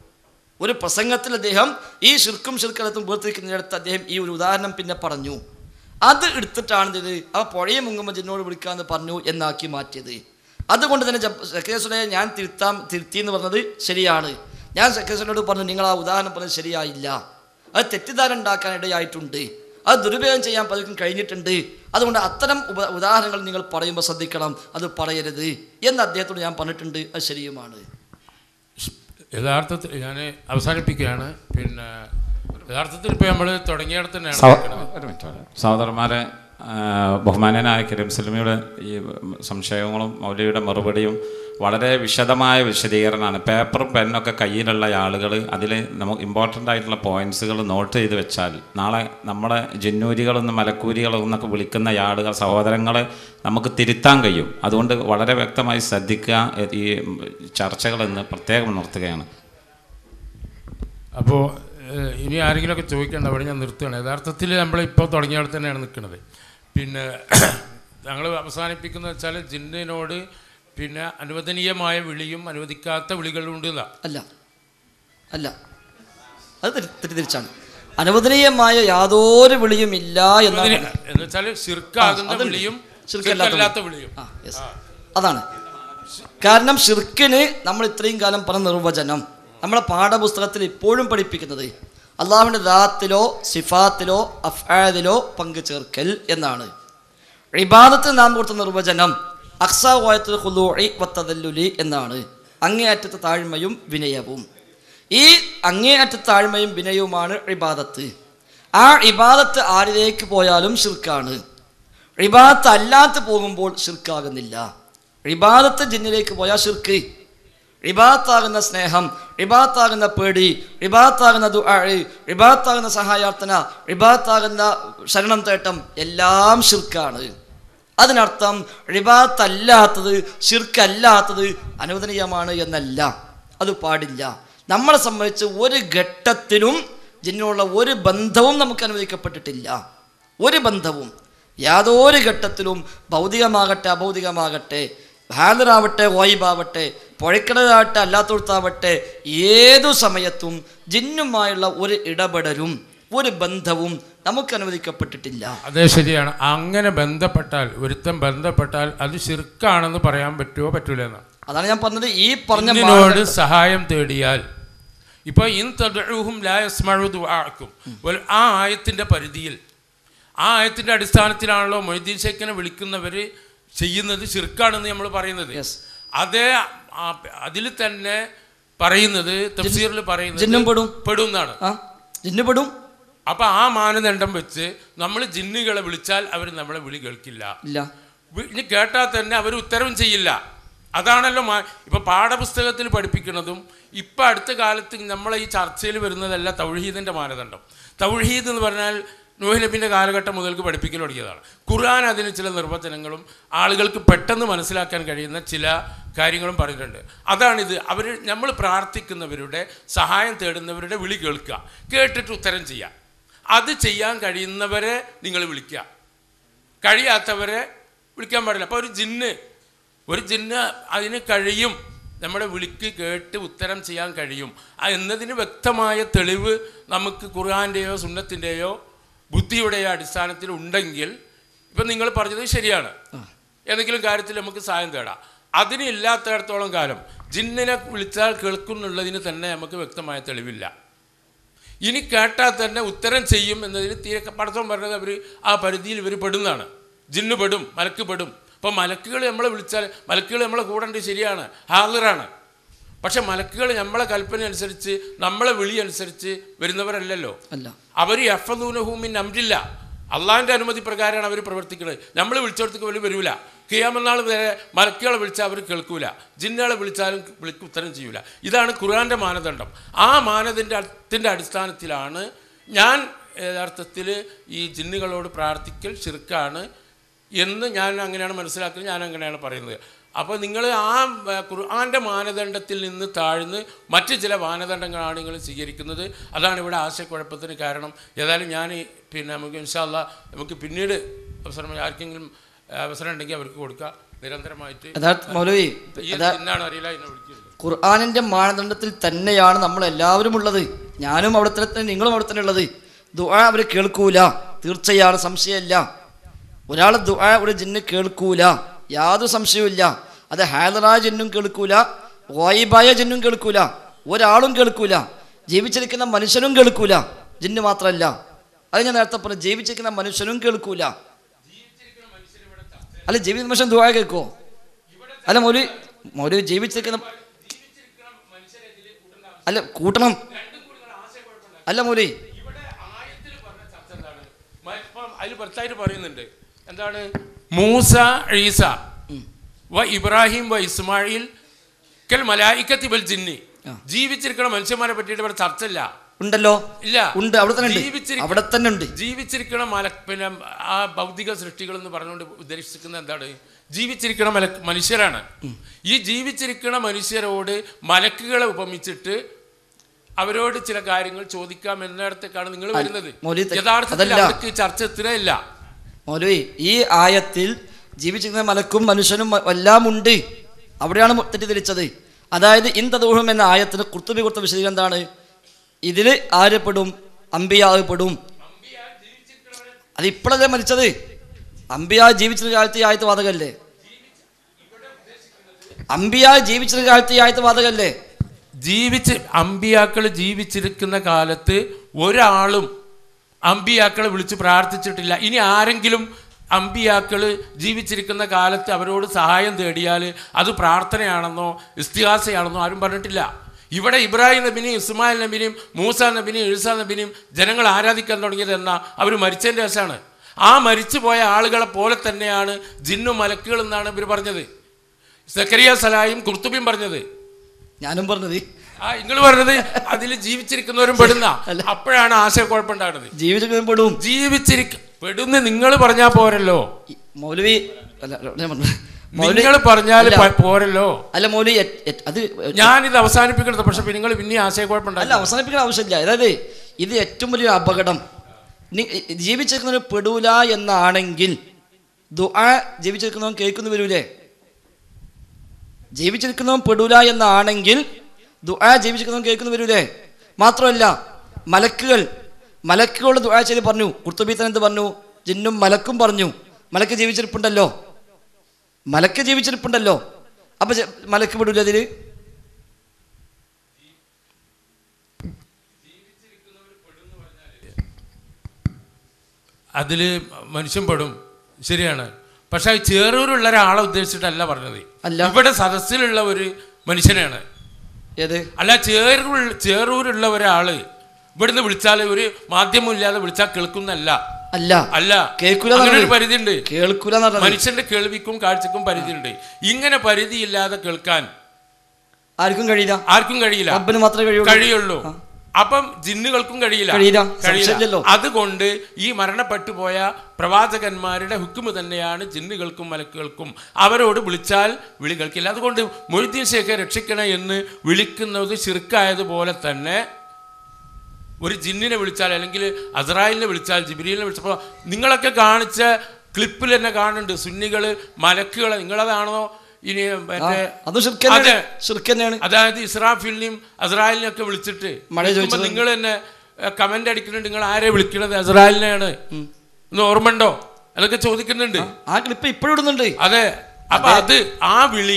ഒരു പ്രസംഗത്തിൽ അദ്ദേഹം ഈ ശിർക്കും ശിർക്കലത്തും വേർതിരിക്കുന്നിടത്ത് അദ്ദേഹം ഈ ഒരു ഉദാഹരണം പിന്നെ പറഞ്ഞു അത് എടുത്തിട്ടാണ് ഇത് ആ പുഴയെ മുങ്ങുമ്പോൾ ജിന്നോട് വിളിക്കാമെന്ന് പറഞ്ഞു എന്നാക്കി മാറ്റിയത് അതുകൊണ്ട് തന്നെ സെക്രട്ടറിയെ ഞാൻ തിരുത്താം തിരുത്തി എന്ന് പറഞ്ഞത് ശരിയാണ് ഞാൻ സെക്രട്ടറിയോട് പറഞ്ഞു നിങ്ങൾ ആ ഉദാഹരണം പറഞ്ഞത് ശരിയായില്ല അത് തെറ്റിദ്ധാരണ ഉണ്ടാക്കാൻ ഇടയായിട്ടുണ്ട് അത് ദുരുപയോഗം ചെയ്യാൻ പലർക്കും കഴിഞ്ഞിട്ടുണ്ട് അതുകൊണ്ട് അത്തരം ഉപ ഉദാഹരണങ്ങൾ നിങ്ങൾ പറയുമ്പോൾ ശ്രദ്ധിക്കണം അത് പറയരുത് എന്ന് അദ്ദേഹത്തോട് ഞാൻ പറഞ്ഞിട്ടുണ്ട് അത് ശരിയുമാണ് യഥാർത്ഥത്തിൽ ഞാൻ അവസാനിപ്പിക്കുകയാണ് പിന്നെ യഥാർത്ഥത്തിൽ ഇപ്പോൾ നമ്മൾ തുടങ്ങിയിടത്ത് തന്നെയാണ് സഹ- നിൽക്കുന്നത്. ഒരു മിനിറ്റ് സഹോദരന്മാരെ ആ, ബഹുമാനനായ കരീം സലമിയുടെ ഈ സംശയങ്ങളും മൗലിയുടെ മറുപടിയും വളരെ വിശദമായ വിശദീകരണമാണ് പേപ്പറും പെന്നൊക്കെ കയ്യിലുള്ള ആളുകൾ അതിൽ നമുക്ക് ഇമ്പോർട്ടൻ്റ് ആയിട്ടുള്ള പോയിന്റ്സുകൾ നോട്ട് ചെയ്ത് വെച്ചാൽ നാളെ നമ്മുടെ ജിന്നൂരികളെന്ന് മലക്കൂരികളെന്നൊക്കെ വിളിക്കുന്ന ആളുകൾ സഹോദരങ്ങളെ നമുക്ക് തിരുത്താൻ കഴിയും അതുകൊണ്ട് വളരെ വ്യക്തമായി ശ്രദ്ധിക്കുക ഈ ചർച്ചകളെന്ന് പ്രത്യേകം ഉണർത്തുകയാണ് അപ്പോൾ ഏഹ്, ഇനി ആരെങ്കിലുമൊക്കെ ചോദിക്കേണ്ട അവിടെ ഞാൻ നിർത്തുകയാണ് യഥാർത്ഥത്തിൽ നമ്മളിപ്പോൾ തുടങ്ങിയിടത്ത് തന്നെയാണ് നിൽക്കുന്നത് പിന്നെ ഞങ്ങൾ അവസാനിപ്പിക്കുന്ന വെച്ചാൽ ജിന്നിനോട് പിന്നെ അനുവദനീയമായ വിളിയും അനുവദിക്കാത്ത വിളികളും ഉണ്ട് എന്നാ അല്ല അല്ല അത് തെറ്റി- തെറ്റിദ്ധരിച്ചാണ് അനുവദനീയമായ യാതൊരു വിളിയും ഇല്ല എന്നാണ് എന്ന് വെച്ചാൽ ശിർക്കാകുന്ന അതുണ്ട്. വിളിയും ശിർക്കല്ലാത്ത ശിർക്കല്ലാത്ത വിളിയും ആ യെസ് അതാണ് കാരണം ഷിർക്കിന് നമ്മൾ ഇത്രയും കാലം പറഞ്ഞ നിർവചനം നമ്മളെ പാഠപുസ്തകത്തിൽ ഇപ്പോഴും പഠിപ്പിക്കുന്നത് അള്ളാഹുവിൻ്റെ ദാത്തിലോ സിഫാത്തിലോ അഫ്ആദിലോ പങ്കു ചേർക്കൽ എന്നാണ് ഇബാദത്തിൽ നാം കൊടുത്ത നിർവചനം അക്സാ വായത്തുൽ ഖുലൂഇ വത്തദല്ലുലി എന്നാണ് അങ്ങേയറ്റത്തെ താഴ്മയും വിനയവും ഈ അങ്ങേയറ്റത്തെ താഴ്മയും വിനയവുമാണ് ഇബാദത്ത് ആ ഇബാദത്ത് ആരിലേക്ക് പോയാലും ഷിർക്കാണ് ഇബാദത്ത് അല്ലാത്ത പോകുമ്പോൾ ഷിർക്കാകുന്നില്ല ഇബാദത്ത് ജിന്നിലേക്ക് പോയാൽ ഷിർക്ക് ഇബാത്താകുന്ന സ്നേഹം ഇബാത്താകുന്ന പേടി ഇബാത്താകുന്ന ദുആ ഇബാത്താകുന്ന സഹായാർത്ഥന ഇബാത്താകുന്ന ശരണം തേട്ടം എല്ലാം ഷിർക്കാണ് അതിനർത്ഥം റിബാത്തല്ലാത്തത് ഷിർക്കല്ലാത്തത് അനുവദനീയമാണ് എന്നല്ല അത് പാടില്ല നമ്മളെ സംബന്ധിച്ച് ഒരു ഘട്ടത്തിലും ജിന്നിനുള്ള ഒരു ബന്ധവും നമുക്ക് അനുവദിക്കപ്പെട്ടിട്ടില്ല ഒരു ബന്ധവും യാതൊരു ഘട്ടത്തിലും ഭൗതികമാകട്ടെ അഭൗതികമാകട്ടെ ഹാദറാവട്ടെ വായിബാവട്ടെ പുഴക്കിടലാവട്ടെ അല്ലാത്തടത്താവട്ടെ ഏതു സമയത്തും ജിന്നുമായുള്ള ഒരു ഇടപെടലും ഒരു ബന്ധവും നമുക്ക് അനുവദിക്കപ്പെട്ടിട്ടില്ല അതേ ശരിയാണ് അങ്ങനെ ബന്ധപ്പെട്ടാൽ ഒരുത്തൻ ബന്ധപ്പെട്ടാൽ അത് ശിർക്കാണെന്ന് പറയാൻ പറ്റുമോ പറ്റൂല എന്നാണ് അതാണ് ഞാൻ പറഞ്ഞത് ഈ പറഞ്ഞ ജിന്നിനോട് മാനദണ്ഡ- സഹായം തേടിയാൽ ഇപ്പൊ ഇൻ തദ്ഉഹും ലാ യസ്മഉ ദുആഅക്കും വൽ ആ ആയത്തിന്റെ പരിധിയിൽ ആ ആയത്തിൻ്റെ അടിസ്ഥാനത്തിലാണല്ലോ മൊയ്തീൻ ഷേഖിനെ വിളിക്കുന്നവർ ചെയ്യുന്നത് ശിർക്കാണെന്ന് നമ്മൾ പറയുന്നത് Yes. അതേ അതിൽ തന്നെ പറയുന്നത് തഫ്സീറിൽ പറയുന്നത് ജിന്നും പെടും. പെടും എന്നാണ് ആ ജിന്ന് പെടും അപ്പൊ ആ മാനദണ്ഡം വെച്ച് നമ്മൾ ജിന്നുകളെ വിളിച്ചാൽ അവർ നമ്മളെ വിളി കേൾക്കില്ല ഇല്ല വി- ഇനി കേട്ടാൽ തന്നെ അവർ ഉത്തരവും ചെയ്യില്ല അതാണല്ലോ മാ ഇപ്പൊ പാഠപുസ്തകത്തിൽ പഠിപ്പിക്കുന്നതും ഇപ്പൊ അടുത്ത കാലത്ത് നമ്മളെ ഈ ചർച്ചയിൽ വരുന്നതല്ല തൗഹീദിന്റെ മാനദണ്ഡം തൗഹീദ് എന്ന് പറഞ്ഞാൽ നൂഹ് നബിന്റെ കാലഘട്ടം മുതൽക്ക് പഠിപ്പിക്കൽ തുടങ്ങിയതാണ് ഖുർആൻ അതിന് ചില നിർവചനങ്ങളും ആളുകൾക്ക് പെട്ടെന്ന് മനസ്സിലാക്കാൻ കഴിയുന്ന ചില കാര്യങ്ങളും പറഞ്ഞിട്ടുണ്ട് അതാണിത് അവർ നമ്മൾ പ്രാർത്ഥിക്കുന്നവരുടെ സഹായം തേടുന്നവരുടെ വിളി കേൾക്കുക കേട്ടിട്ട് ഉത്തരം ചെയ്യുക അത് ചെയ്യാൻ കഴിയുന്നവരെ നിങ്ങൾ വിളിക്കുക കഴിയാത്തവരെ വിളിക്കാൻ പാടില്ല അപ്പോൾ ഒരു ജിന്ന് ഒരു ജിന്ന് അതിന് കഴിയും നമ്മുടെ വിളിക്ക് കേട്ട് ഉത്തരം ചെയ്യാൻ കഴിയും ആ എന്നതിന് വ്യക്തമായ തെളിവ് നമുക്ക് ഖുർആൻ്റെയോ സുന്നത്തിൻ്റെയോ ബുദ്ധിയുടെയോ അടിസ്ഥാനത്തിൽ ഉണ്ടെങ്കിൽ ഇപ്പം നിങ്ങൾ പറഞ്ഞത് ശരിയാണ് ഏതെങ്കിലും കാര്യത്തിൽ നമുക്ക് സഹായം തേടാം അതിന് ഇല്ലാത്തിടത്തോളം കാലം ജിന്നിനെ വിളിച്ചാൽ കേൾക്കുന്നുള്ളതിന് തന്നെ നമുക്ക് വ്യക്തമായ തെളിവില്ല ഇനി കേട്ടാൽ തന്നെ ഉത്തരം ചെയ്യും എന്നതിന് തീരെ പടച്ചോൻ പറഞ്ഞത് അവർ ആ പരിധിയിൽ ഇവർ പെടുന്നതാണ് ജിന്ന് പെടും മലക്ക് പെടും അപ്പോൾ മലക്കുകൾ നമ്മളെ വിളിച്ചാൽ മലക്കുകൾ നമ്മളെ കൂടെ ഉണ്ട് ശരിയാണ് ഹാജറാണ് പക്ഷെ മലക്കുകൾ നമ്മളെ കൽപ്പന അനുസരിച്ച് നമ്മളെ വിളി അനുസരിച്ച് വരുന്നവരല്ലല്ലോ അല്ല അവർ എഫദൂനഹൂമിൻ അമ്രില്ല അള്ളാഹിൻ്റെ അനുമതി പ്രകാരമാണ് അവർ പ്രവർത്തിക്കുന്നത് നമ്മൾ വിളിച്ചോടത്തേക്ക് അവർ വരൂല കിയാമനാൾ വരെ മലക്കുകളെ വിളിച്ചാൽ അവർ കേൾക്കൂല ജിന്നുകളെ വിളിച്ചാലും വിളിക്ക് ഉത്തരം ചെയ്യൂല ഇതാണ് ഖുർആൻ്റെ മാനദണ്ഡം ആ മാനദണ്ഡത്തിൻ്റെ അടിസ്ഥാനത്തിലാണ് ഞാൻ യഥാർത്ഥത്തിൽ ഈ ജിന്നുകളോട് പ്രാർത്ഥിക്കൽ ശിർക്കാണ് എന്ന് ഞാൻ അങ്ങനെയാണ് മനസ്സിലാക്കുന്നത് ഞാൻ അങ്ങനെയാണ് പറയുന്നത് അപ്പോൾ നിങ്ങൾ ആ ഏ, ഖുർആൻ്റെ മാനദണ്ഡത്തിൽ നിന്ന് താഴ്ന്ന് മറ്റ് ചില മാനദണ്ഡങ്ങളാണ് നിങ്ങൾ സ്വീകരിക്കുന്നത് അതാണ് ഇവിടെ ആശയക്കുഴപ്പത്തിന് കാരണം ഏതായാലും ഞാൻ ഈ പിന്നെ നമുക്ക് ഇൻഷാല്ല നമുക്ക് പിന്നീട് അവസരം ആർക്കെങ്കിലും ഏ, അവസരം ഉണ്ടെങ്കിൽ അവർക്ക് കൊടുക്കുക നിരന്തരമായിട്ട് യഥാർത്ഥ മൗലവി ഈ യഥാ എന്നാണ് അറിയില്ല എന്നെ വിളിക്കുന്നത് ഖുർആാനിന്റെ മാനദണ്ഡത്തിൽ തന്നെയാണ് നമ്മൾ എല്ലാവരും ഉള്ളത് ഞാനും അവിടെ തന്നെ നിങ്ങളും അവിടെ തന്നെ ഉള്ളത് ദുആ അവർ കേൾക്കൂല തീർച്ചയാണ് സംശയമില്ല ഒരാൾ ദുആ ഒരു ജിന്ന് കേൾക്കൂല യാതൊരു സംശയവുമില്ല അത് ഹാദറായ ജിന്നും കേൾക്കൂല വായിബായ ജിന്നും കേൾക്കൂല ഒരാളും കേൾക്കൂല ജീവിച്ചിരിക്കുന്ന മനുഷ്യനും കേൾക്കൂല ജിന്ന് മാത്രമല്ല അത് ഞാൻ നേരത്തെ പറഞ്ഞു ജീവിച്ചിരിക്കുന്ന മനുഷ്യനും കേൾക്കൂല അല്ല ജീവിത മനുഷ്യൻ ദുആ കേൾക്കുമോ അല്ല മൗലി മൗലവി ജീവിച്ചിരിക്കുന്ന അല്ല കൂട്ടണം അല്ല മൗലി ഇവിടെ ആയത്തിൽ പറഞ്ഞ ചർച്ച എന്താണ് മ- ഇപ്പം അതിൽ പുറത്തായിട്ട് പറയുന്നുണ്ട് എന്താണ് മൂസ ഈസ വ ഇബ്രാഹിം വ ഇസ്മായിൽ കൽ മലായിക്കത്തി ബൽ ജിന്നി ആ. ജീവിച്ചിരിക്കുന്ന മനുഷ്യന്മാരെ പറ്റിയിട്ട് ഇവിടെ ചർച്ച ഇല്ല ഉണ്ടല്ലോ ഇല്ല ഉണ്ട് അവിടെ തന്നെ ഉണ്ട് ജീവിച്ചിരിക്ക- അവിടെ തന്നെ ഉണ്ട് ജീവിച്ചിരിക്കണ മല പിന്നെ ആ ഭൗതിക സൃഷ്ടികൾ എന്ന് പറഞ്ഞുകൊണ്ട് ഉദ്ദേശിക്കുന്നത് എന്താണ് ജീവിച്ചിരിക്കണ മല മനുഷ്യരാണ് ഈ ജീവിച്ചിരിക്കണ മനുഷ്യരോട് മലക്കുകളെ ഉപമിച്ചിട്ട് അവരോട് ചില കാര്യങ്ങൾ ചോദിക്കാം എന്നിടത്തേക്കാണ് നിങ്ങൾ വരുന്നത് മൗലവി തെ- യഥാർത്ഥത്തിൽ അതല്ല. അവർക്ക് ചർച്ച എത്തുകയില്ല മൗലവി ഈ ആയത്തിൽ ജീവിച്ചിരിക്കുന്ന മലക്കും മനുഷ്യനും മ- എല്ലാം ഉണ്ട് അവിടെയാണ് മു- തെറ്റിദ്ധരിച്ചത് അതായത് ഇന്തദൂഹം എന്ന ആയത്തിന് കുർത്തുബി കൊടുത്ത വിശദീകരണം എന്താണ് ഇതിൽ ആര് പെടും അമ്പിയാവ് പെടും അത് ഇപ്പോഴല്ലേ മരിച്ചത് അമ്പിയാ ജീവിച്ചിരുന്ന കാലത്ത് ഈ ആയത്ത് വാതകല്ലേ അമ്പിയാ ജീവിച്ചിരുന്ന കാലത്ത് ഈ ആയത്ത് വാതകല്ലേ ജീവിച്ച് അമ്പിയാക്കൾ ജീവിച്ചിരിക്കുന്ന കാലത്ത് ഒരാളും അമ്പിയാക്കളെ വിളിച്ച് പ്രാർത്ഥിച്ചിട്ടില്ല ഇനി ആരെങ്കിലും അമ്പിയാക്കൾ ജീവിച്ചിരിക്കുന്ന കാലത്ത് അവരോട് സഹായം തേടിയാൽ അത് പ്രാർത്ഥനയാണെന്നോ ഇസ്തിഹാസയാണെന്നോ ആരും പറഞ്ഞിട്ടില്ല ഇവിടെ ഇബ്രാഹിം നബിനെയും ഇസ്മായിൽ നബിനെയും മൂസ നബിനെയും ഇഴ്സ നബിനെയും ജനങ്ങൾ ആരാധിക്കാൻ തുടങ്ങിയത് എന്നാ അവർ മരിച്ചതിൻ്റെ ശേഷമാണ് ആ മരിച്ചു പോയ ആളുകളെ പോലെ തന്നെയാണ് ജിന്നു മലക്കുകൾ എന്നാണ് ഇവർ പറഞ്ഞത് സക്കരിയ സലായും കുർത്തുബിയും പറഞ്ഞത് ഞാനും പറഞ്ഞത് ആ നിങ്ങൾ പറഞ്ഞത് അതിൽ ജീവിച്ചിരിക്കുന്നവരും പെടുന്ന അല്ല. അപ്പോഴാണ് ആശയക്കുഴപ്പമുണ്ടാകുന്നത് ജീവിച്ചിരിക്കുന്ന പെടും ജീവിച്ചിരിക്ക പെടുന്ന നിങ്ങൾ പറഞ്ഞാൽ പോരല്ലോ ഈ മൗലവി അല്ല ഞാൻ പറഞ്ഞത്. മൗലവി- നിങ്ങൾ പറഞ്ഞാൽ അല്ല, പോരല്ലോ അല്ല മൗലി എ- എ- അത് ഞാനിത് അവസാനിപ്പിക്കരുത് പക്ഷെ നിങ്ങൾ പിന്നെ അല്ല ആശയക്കുഴപ്പമുണ്ടാകില്ല അവസാനിപ്പിക്കാൻ ആവശ്യമില്ല അതായത് ഇത് ഏറ്റവും വലിയ അപകടം നി- ജീവിച്ചിരിക്കുന്നവർ പെടൂല എന്നാണെങ്കിൽ ദുആ ജീവിച്ചിരിക്കുന്നവൻ കേൾക്കുന്നു വരൂലേ ജീവിച്ചിരിക്കുന്നവൻ പെടൂല എന്നാണെങ്കിൽ ദുആ ജീവിച്ചിരിക്കുന്നവൻ കേൾക്കുന്നു വരൂലേ മാത്രമല്ല മലക്കുകൾ മലക്കുകളോട് ദുആ ചെയ്ത് പറഞ്ഞു കുർത്തുബീത്തൻ എന്ത് പറഞ്ഞു ജിന്നും മലക്കും പറഞ്ഞു മലക്ക് ജീവിച്ചിരിപ്പുണ്ടല്ലോ മലക്ക് ജീവിച്ചിരിപ്പുണ്ടല്ലോ അപ്പൊ ജ- മലക്ക് പെടൂല അതില് അതിൽ മനുഷ്യൻ പെടും ശരിയാണ് പക്ഷെ അത് ചേറൂരുള്ള ഒരാളെ ഉദ്ദേശിച്ചിട്ടല്ല പറഞ്ഞത് അല്ല. ഇവിടെ സദസ്സിലുള്ള ഒരു മനുഷ്യനാണ് ഏത് അല്ല ചേറൂർ ചേറൂരുള്ള ഒരാള് ഇവിടുന്ന് വിളിച്ചാൽ ഒരു മാധ്യമമില്ലാതെ വിളിച്ചാൽ കേൾക്കുന്നല്ല അല്ല അല്ല കേൾക്കൂല അങ്ങനെ ഒരു എന്നാണ്. പരിധി ഉണ്ട് കേൾക്കൂല എന്ന് പറഞ്ഞത് മനുഷ്യന്റെ കേൾവിക്കും കാഴ്ചക്കും പരിധിയുണ്ട് ഇങ്ങനെ പരിധിയില്ലാതെ കേൾക്കാൻ ആർക്കും കഴിയില്ല ആർക്കും കഴിയില്ല റബ്ബിന് മാത്രമേ കഴിയുള്ളൂ കഴിയുള്ളൂ അപ്പം ജിന്നുകൾക്കും കഴിയില്ല കഴിയില്ല. സംശയമില്ലല്ലോ. അതുകൊണ്ട് ഈ മരണപ്പെട്ടു പോയ പ്രവാചകന്മാരുടെ ഹുക്കുമ് തന്നെയാണ് ജിന്നുകൾക്കും മലക്കുകൾക്കും അവരോട് വിളിച്ചാൽ വിളി കേൾക്കില്ല അതുകൊണ്ട് മൊയ്തീൻ ശേഖരെ രക്ഷിക്കണേ എന്ന് വിളിക്കുന്നത് ശിർക്കായതുപോലെ തന്നെ ഒരു ജിന്നിനെ വിളിച്ചാൽ അല്ലെങ്കിൽ അസറായിലിനെ വിളിച്ചാൽ ജിബിരിലിനെ വിളിച്ചപ്പോൾ നിങ്ങളൊക്കെ കാണിച്ച ക്ലിപ്പിൽ തന്നെ കാണുന്നുണ്ട് സുന്നികൾ മലക്കുകളെ നിങ്ങളതാണോ ഇനി മറ്റേ അത് ഷിർക്ക് തന്നെയാണ് അതെ. ഷിർക്ക് തന്നെയാണ് അതായത് ഇസ്രാഫിലിനെയും അസ്രായേലിനെയും ഒക്കെ വിളിച്ചിട്ട് മഴ ചോദിച്ചത്. നിങ്ങൾ തന്നെ കമന്റ് അടിക്കുന്നുണ്ട് നിങ്ങൾ ആരെ വിളിക്കുന്നത് അസ്രായേലിനെയാണ് ഒന്ന് ഓർമ്മയുണ്ടോ അതൊക്കെ ചോദിക്കുന്നുണ്ട് ആ ക്ലിപ്പ് ഇപ്പോഴും ഇടുന്നുണ്ട് അതെ അപ്പൊ അത് ആ വിളി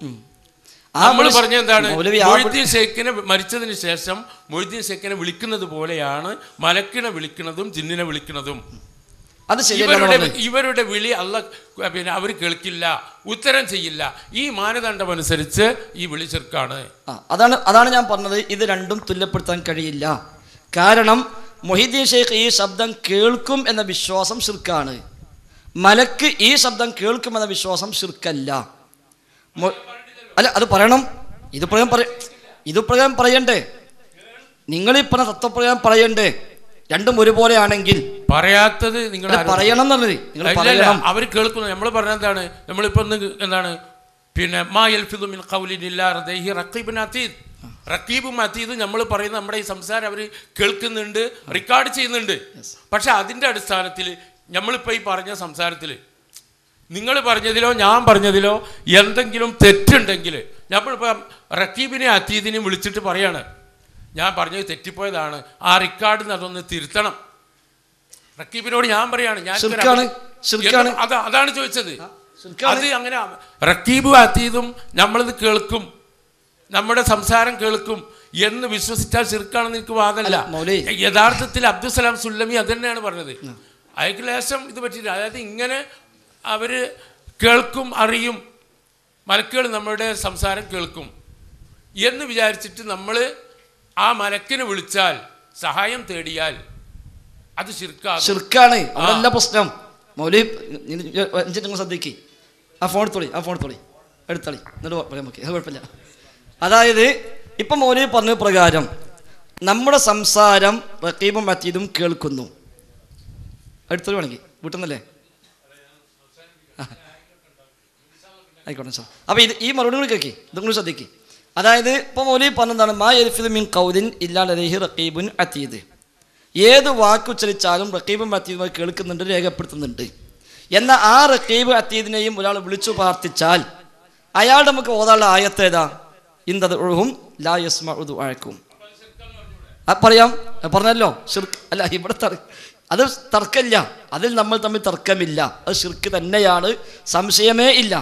ആ നമ്മൾ വിളി- പറഞ്ഞ എന്താണ് മൗലവി ആ വിളി- മൊയ്തീൻ ഷേഖിനെ മരിച്ചതിന് ശേഷം മൊയ്തീൻ ഷേഖിനെ വിളിക്കുന്നത് പോലെയാണ് മലക്കിനെ വിളിക്കുന്നതും ജിന്നിനെ വിളിക്കുന്നതും അത് ശരിയല്ല ഇവരുടെ പറഞ്ഞത്. ഇവരുടെ വിളി അല്ല പിന്നെ അവർ കേൾക്കില്ല ഉത്തരം ചെയ്യില്ല ഈ മാനദണ്ഡം അനുസരിച്ച് ഈ വിളി ചെറുക്കാണ് ആ, അതാണ് അതാണ് ഞാൻ പറഞ്ഞത് ഇത് രണ്ടും തുല്യപ്പെടുത്താൻ കഴിയില്ല കാരണം മൊഹിദ്ദീൻ ഷെയ്ഖ് ഈ ശബ്ദം കേൾക്കും എന്ന വിശ്വാസം ഷിർക്കാണ് മലക്ക് ഈ ശബ്ദം കേൾക്കുമെന്ന വിശ്വാസം ഷിർക്കല്ല മൊ- അല്ല അത് പറയണം ഇത് പ്രകാരം പറ ഇത് പ്രകാരം പറയണ്ടേ നിങ്ങൾ ഈ പറഞ്ഞ തത്വപ്രകാരം പറയണ്ടേ രണ്ടും ഒരുപോലെ ആണെങ്കിൽ പറയാത്തത് നിങ്ങൾ അല്ല, പറയണം എന്നുള്ളത് നിങ്ങൾ പറയണം പറയണം അവർ കേൾക്കുന്നു നമ്മൾ പറഞ്ഞ എന്താണ് നമ്മളിപ്പോ ഇന്ന് എന്താണ് പിന്നെ മാ യൽഫിദു മിൻ ഖൗലിൻ ഇല്ലാ ലദൈഹി റഖീബുൻ അതീദ് റക്കീബും അതീദും നമ്മൾ പറയുന്ന നമ്മുടെ ഈ സംസാരം അവർ കേൾക്കുന്നുണ്ട് റെക്കോർഡ് ചെയ്യുന്നുണ്ട് പക്ഷെ അതിൻ്റെ അടിസ്ഥാനത്തിൽ നമ്മളിപ്പോൾ ഈ പറഞ്ഞ സംസാരത്തിൽ നിങ്ങൾ പറഞ്ഞതിലോ ഞാൻ പറഞ്ഞതിലോ എന്തെങ്കിലും തെറ്റുണ്ടെങ്കിൽ നമ്മളിപ്പോൾ റക്കീബിനെ അതീദിനെയും വിളിച്ചിട്ട് പറയാണ് ഞാൻ പറഞ്ഞത് തെറ്റിപ്പോയതാണ് ആ റെക്കോർഡിൽ നിന്ന് അതൊന്ന് തിരുത്തണം റക്കീബിനോട് ഞാൻ പറയാണ് ഞാൻ ഇതൊരു ശിർക്കാണ്, അബദ്ധം- ശിർക്കാണ്. എന്ന് അതാ അതാണ് ചോദിച്ചത് ശിർക്കാണ്. അത് അങ്ങനെ റക്കീബും അതീതും നമ്മളിത് കേൾക്കും നമ്മുടെ സംസാരം കേൾക്കും എന്ന് വിശ്വസിച്ചാൽ ശിർക്കാണെന്ന് എനിക്ക് വാദമല്ല അല്ല, മൗലവി. യഥാർത്ഥത്തിൽ അബ്ദുസലാം സുല്ലമി അത് തന്നെയാണ് പറഞ്ഞത് അയക്ക് ലേശം ഇത് പറ്റിയില്ല അതായത് ഇങ്ങനെ അവര് കേൾക്കും അറിയും മലക്കുകൾ നമ്മുടെ സംസാരം കേൾക്കും എന്ന് വിചാരിച്ചിട്ട് നമ്മൾ ആ മലക്കിനെ വിളിച്ചാൽ സഹായം തേടിയാൽ അത് ശിർക്കാകും ഷിർക്കാണ് അതല്ല പ്രശ്നം മൗലി അഞ്ചിട്ട് നിങ്ങൾ ശ്രദ്ധിക്ക് ആ ഫോൺ എടുത്തോളി ആ ഫോൺ എടുത്തോളി എടുത്തോളി എന്നിട്ട് പറയാൻ നോക്കി അത് കുഴപ്പമില്ല അതായത് ഇപ്പം മൗലി പറഞ്ഞ പ്രകാരം നമ്മുടെ സംസാരം റക്കീബും മറ്റീതും കേൾക്കുന്നു എടുത്തോളി വേണമെങ്കിൽ വീട്ടിൽ നിന്നല്ലേ ആയിക്കോട്ടെ സാർ അപ്പോൾ ഇത് ഈ മറുപടി കൂടി കേൾക്കി ഇതും കൂടി ശ്രദ്ധിക്ക് അതായത് ഇപ്പോൾ മൗലി പറഞ്ഞതാണ് മാ എൽഫിദ് മിൻ കൗദിൻ ഇല്ലാലഹി റക്കീബുൻ അത്തീദ് ഏത് വാക്ക് ഉച്ചരിച്ചാലും റക്കീബും അത്തീദുമായി കേൾക്കുന്നുണ്ട് രേഖപ്പെടുത്തുന്നുണ്ട് എന്നാൽ ആ റക്കീബ് അത്തീദിനെയും ഒരാൾ വിളിച്ചു പ്രാർത്ഥിച്ചാൽ അയാളുടെ നമുക്ക് ഓതാനുള്ള ആയത്ത് ഏതാ ഇന്തത് ഒഴുകും ലാ യസ്മഉദു അഴക്കും ആ പറയാം ആ പറഞ്ഞല്ലോ ഷിർക്ക് അല്ല ഇവിടെ തർ അത് തർക്കമില്ല അതിൽ നമ്മൾ തമ്മിൽ തർക്കമില്ല അത് ഷിർക്ക് തന്നെയാണ് സംശയമേ ഇല്ല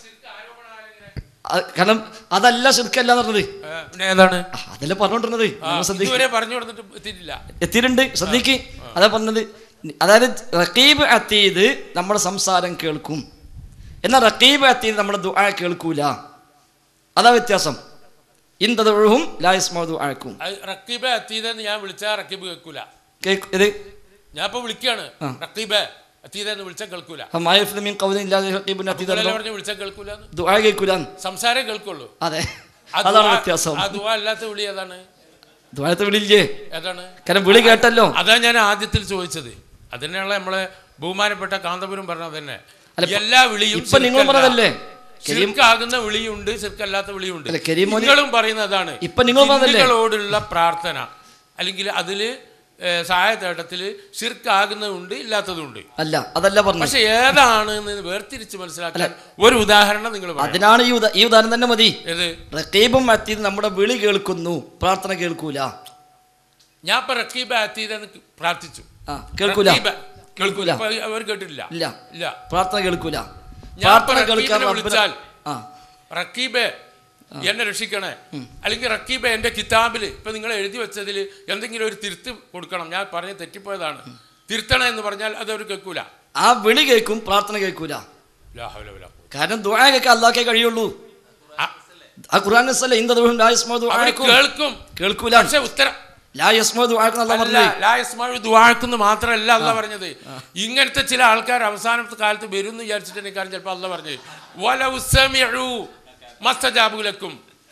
അത് കാരണം അതല്ല ഷിർക്കല്ല എന്ന് പറഞ്ഞത് ഏ, പിന്നെ ഏതാണ് ആ, അതല്ലേ പറഞ്ഞോണ്ടിരുന്നത് ആ, നിങ്ങൾ ശ്രദ്ധിക്കുക ഇതുവരെ പറഞ്ഞു കൊടുത്തിട്ട് എത്തിയിട്ടില്ല എത്തിയിട്ടുണ്ട് ശ്രദ്ധിക്ക് അതാ പറഞ്ഞത് അതായത് റക്കീബ് അത്തീത് നമ്മുടെ സംസാരം കേൾക്കും എന്നാൽ റക്കീബ് അത്തീത് നമ്മുടെ ദുആ കേൾക്കൂല അതാ വ്യത്യാസം ഇന്തതൊഴും ലായസ്മോ ദുആക്കും അത് റക്കീബെ അത്തീതെന്ന് ഞാൻ വിളിച്ചാൽ റക്കീബ് കേൾക്കൂല കേക്ക് ഇത് ഞാൻ ഇപ്പൊ വിളിക്കാണ് ആ. റക്കീബെ അത്തീതെന്ന് വിളിച്ചാൽ കേൾക്കൂല മായഫിൽ മീൻ കൗലിൻ ഇല്ലാതെ റക്കീബിന് അത്തീത് അതുപോലെ പറഞ്ഞ് വിളിച്ചാൽ കേൾക്കൂല ദുആ കേൾക്കൂല സംസാരം കേൾക്കുള്ളൂ അതെ ആ അതാണ് ദുആ- വ്യത്യാസം ആ ദുആ അല്ലാത്ത വിളി ഏതാണ് ദുആത്തെ വിളിയില്ലേ ഏതാണ് കാരണം വിളി കേട്ടല്ലോ അതാ ഞാൻ ആദ്യത്തിൽ ചോദിച്ചത് അതിനുള്ള നമ്മളെ ബഹുമാനപ്പെട്ട കാന്തപുരം പറഞ്ഞത് തന്നെ അല്ല, ഇപ്പൊ- എല്ലാ വിളിയും ഇപ്പൊ നിങ്ങൾ ശിർക്കല്ല. പറഞ്ഞതല്ലേ? കരീം- ശിർക്കാകുന്ന വിളിയുണ്ട് ശിർക്കല്ലാത്ത വിളിയുണ്ട് അല്ല, കരീം മോനെ- നിങ്ങളും പറയുന്നതാണ് ഇപ്പൊ നിങ്ങൾ പറഞ്ഞതല്ലേ? ജിന്നുകളോടുള്ള പ്രാർത്ഥന അല്ലെങ്കിൽ അതില് സഹായത്തേട്ടത്തിൽ ശിർക്കാകുന്നതുണ്ട് ഇല്ലാത്തതുണ്ട് അല്ല അതല്ല പറഞ്ഞത് പക്ഷെ ഏതാണ് എന്ന് വേർതിരിച്ച് മനസ്സിലാക്കാൻ ഒരു ഉദാഹരണം നിങ്ങൾ പറയാം അതിനാണ് ഈ ഉദാ- ഈ ഉദാഹരണം തന്നെ മതി ഏത് റക്കീബും അത്തീത് നമ്മുടെ വിളി കേൾക്കുന്നു പ്രാർത്ഥന കേൾക്കൂല ഞാൻ ഇപ്പൊ റക്കീബ അത്തീതെന്ന് പ്രാർത്ഥിച്ചു ആ കേൾക്കൂല റക്കീബ. കേൾക്കൂല ഇപ്പൊ അവർ കേട്ടില്ല ഇല്ല ഇല്ല പ്രാർത്ഥന കേൾക്കൂല ഞാൻ പ്രാർത്ഥന ഇപ്പൊ കേൾക്കാൻ റക്കീബിനെ റബ്ബിനെ- വിളിച്ചാൽ ആ റക്കീബെ എന്നെ രക്ഷിക്കണേ അല്ലെങ്കിൽ റക്കീബെ എൻ്റെ കിതാബിൽ ഇപ്പൊ നിങ്ങൾ എഴുതി വെച്ചതിൽ എന്തെങ്കിലും ഒരു തിരുത്ത് കൊടുക്കണം ഞാൻ പറഞ്ഞ് തെറ്റിപ്പോയതാണ് തിരുത്തണം എന്ന് പറഞ്ഞാൽ അത് അവർ കേൾക്കൂല ആ വിളി കേൾക്കും പ്രാർത്ഥന കേൾക്കൂല ലാ ഹൗല വലാ ഖുവ. കാരണം ദുആ കേൾക്കാൻ അള്ളാഹ്ക്കേ കഴിയുള്ളൂ ആ- ആ ഖുർആൻ നസ്സല്ല ഇന്ദ ലാ യസ്മഉ അവര് ദുആക്കും കേൾക്കും കേൾക്കൂല പക്ഷെ ഉത്തരം ലാ യസ്മഉ ദുആക്കും അല്ലാഹ് അല്ല, പറഞ്ഞു ലാ യസ്മഉ ദുആക്കുന്നു മാത്രമല്ല അല്ല പറഞ്ഞത് ഇങ്ങനത്തെ ചില ആൾക്കാർ അവസാനത്തെ കാലത്ത് വരും എന്ന് വിചാരിച്ചിട്ട് കാരണം ചിലപ്പോൾ അല്ല പറഞ്ഞത് വലൗ സമിഉ മസ്തജാബു ലക്കും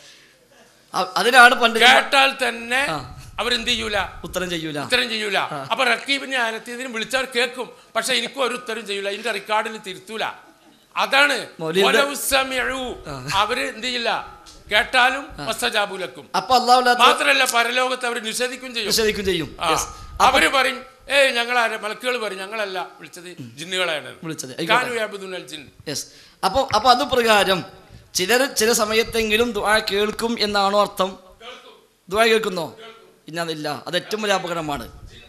അതിനാണ് പണ്ട് കേട്ടാൽ തന്നെ ആ. അവരെന്ത് ചെയ്യൂല ഉത്തരം ചെയ്യൂല ഉത്തരം ചെയ്യൂല അപ്പൊ റക്കീബിനെ അനത്തിയതിനും വിളിച്ചവർ കേൾക്കും പക്ഷെ എനിക്കും ഒരു ഉത്തരം ചെയ്യൂല ഇതിന്റെ റെക്കോർഡിൽ തിരുത്തൂല അതാണ് മൗലവിയുടെ- വലൗ സമിഉ. അവര് എന്ത് ചെയ്യില്ല കേട്ടാലും മസ്തജാബുലക്കും അപ്പൊ അള്ളാഹു മാത്രല്ല പരലോകത്ത് അവർ നിഷേധിക്കും ചെയ്യും നിഷേധിക്കും ചെയ്യും ആ. Yes. അവര് പറയും ഏയ് ഞങ്ങളാരെ മലക്കുകൾ പറയും ഞങ്ങളല്ല വിളിച്ചത് ജിന്നുകളാണ് വിളിച്ചത്. ആയിക്കോട്ടെ. കാനു യാബുദുനൽ ജിൻ യെസ് അപ്പോൾ അപ്പോൾ അത് പ്രകാരം ചിലർ ചില സമയത്തെങ്കിലും ദുആ കേൾക്കും എന്നാണോ അർത്ഥം ദുആ കേൾക്കുന്നോ ഇല്ല അതില്ല അത് ഏറ്റവും വലിയ അപകടമാണ്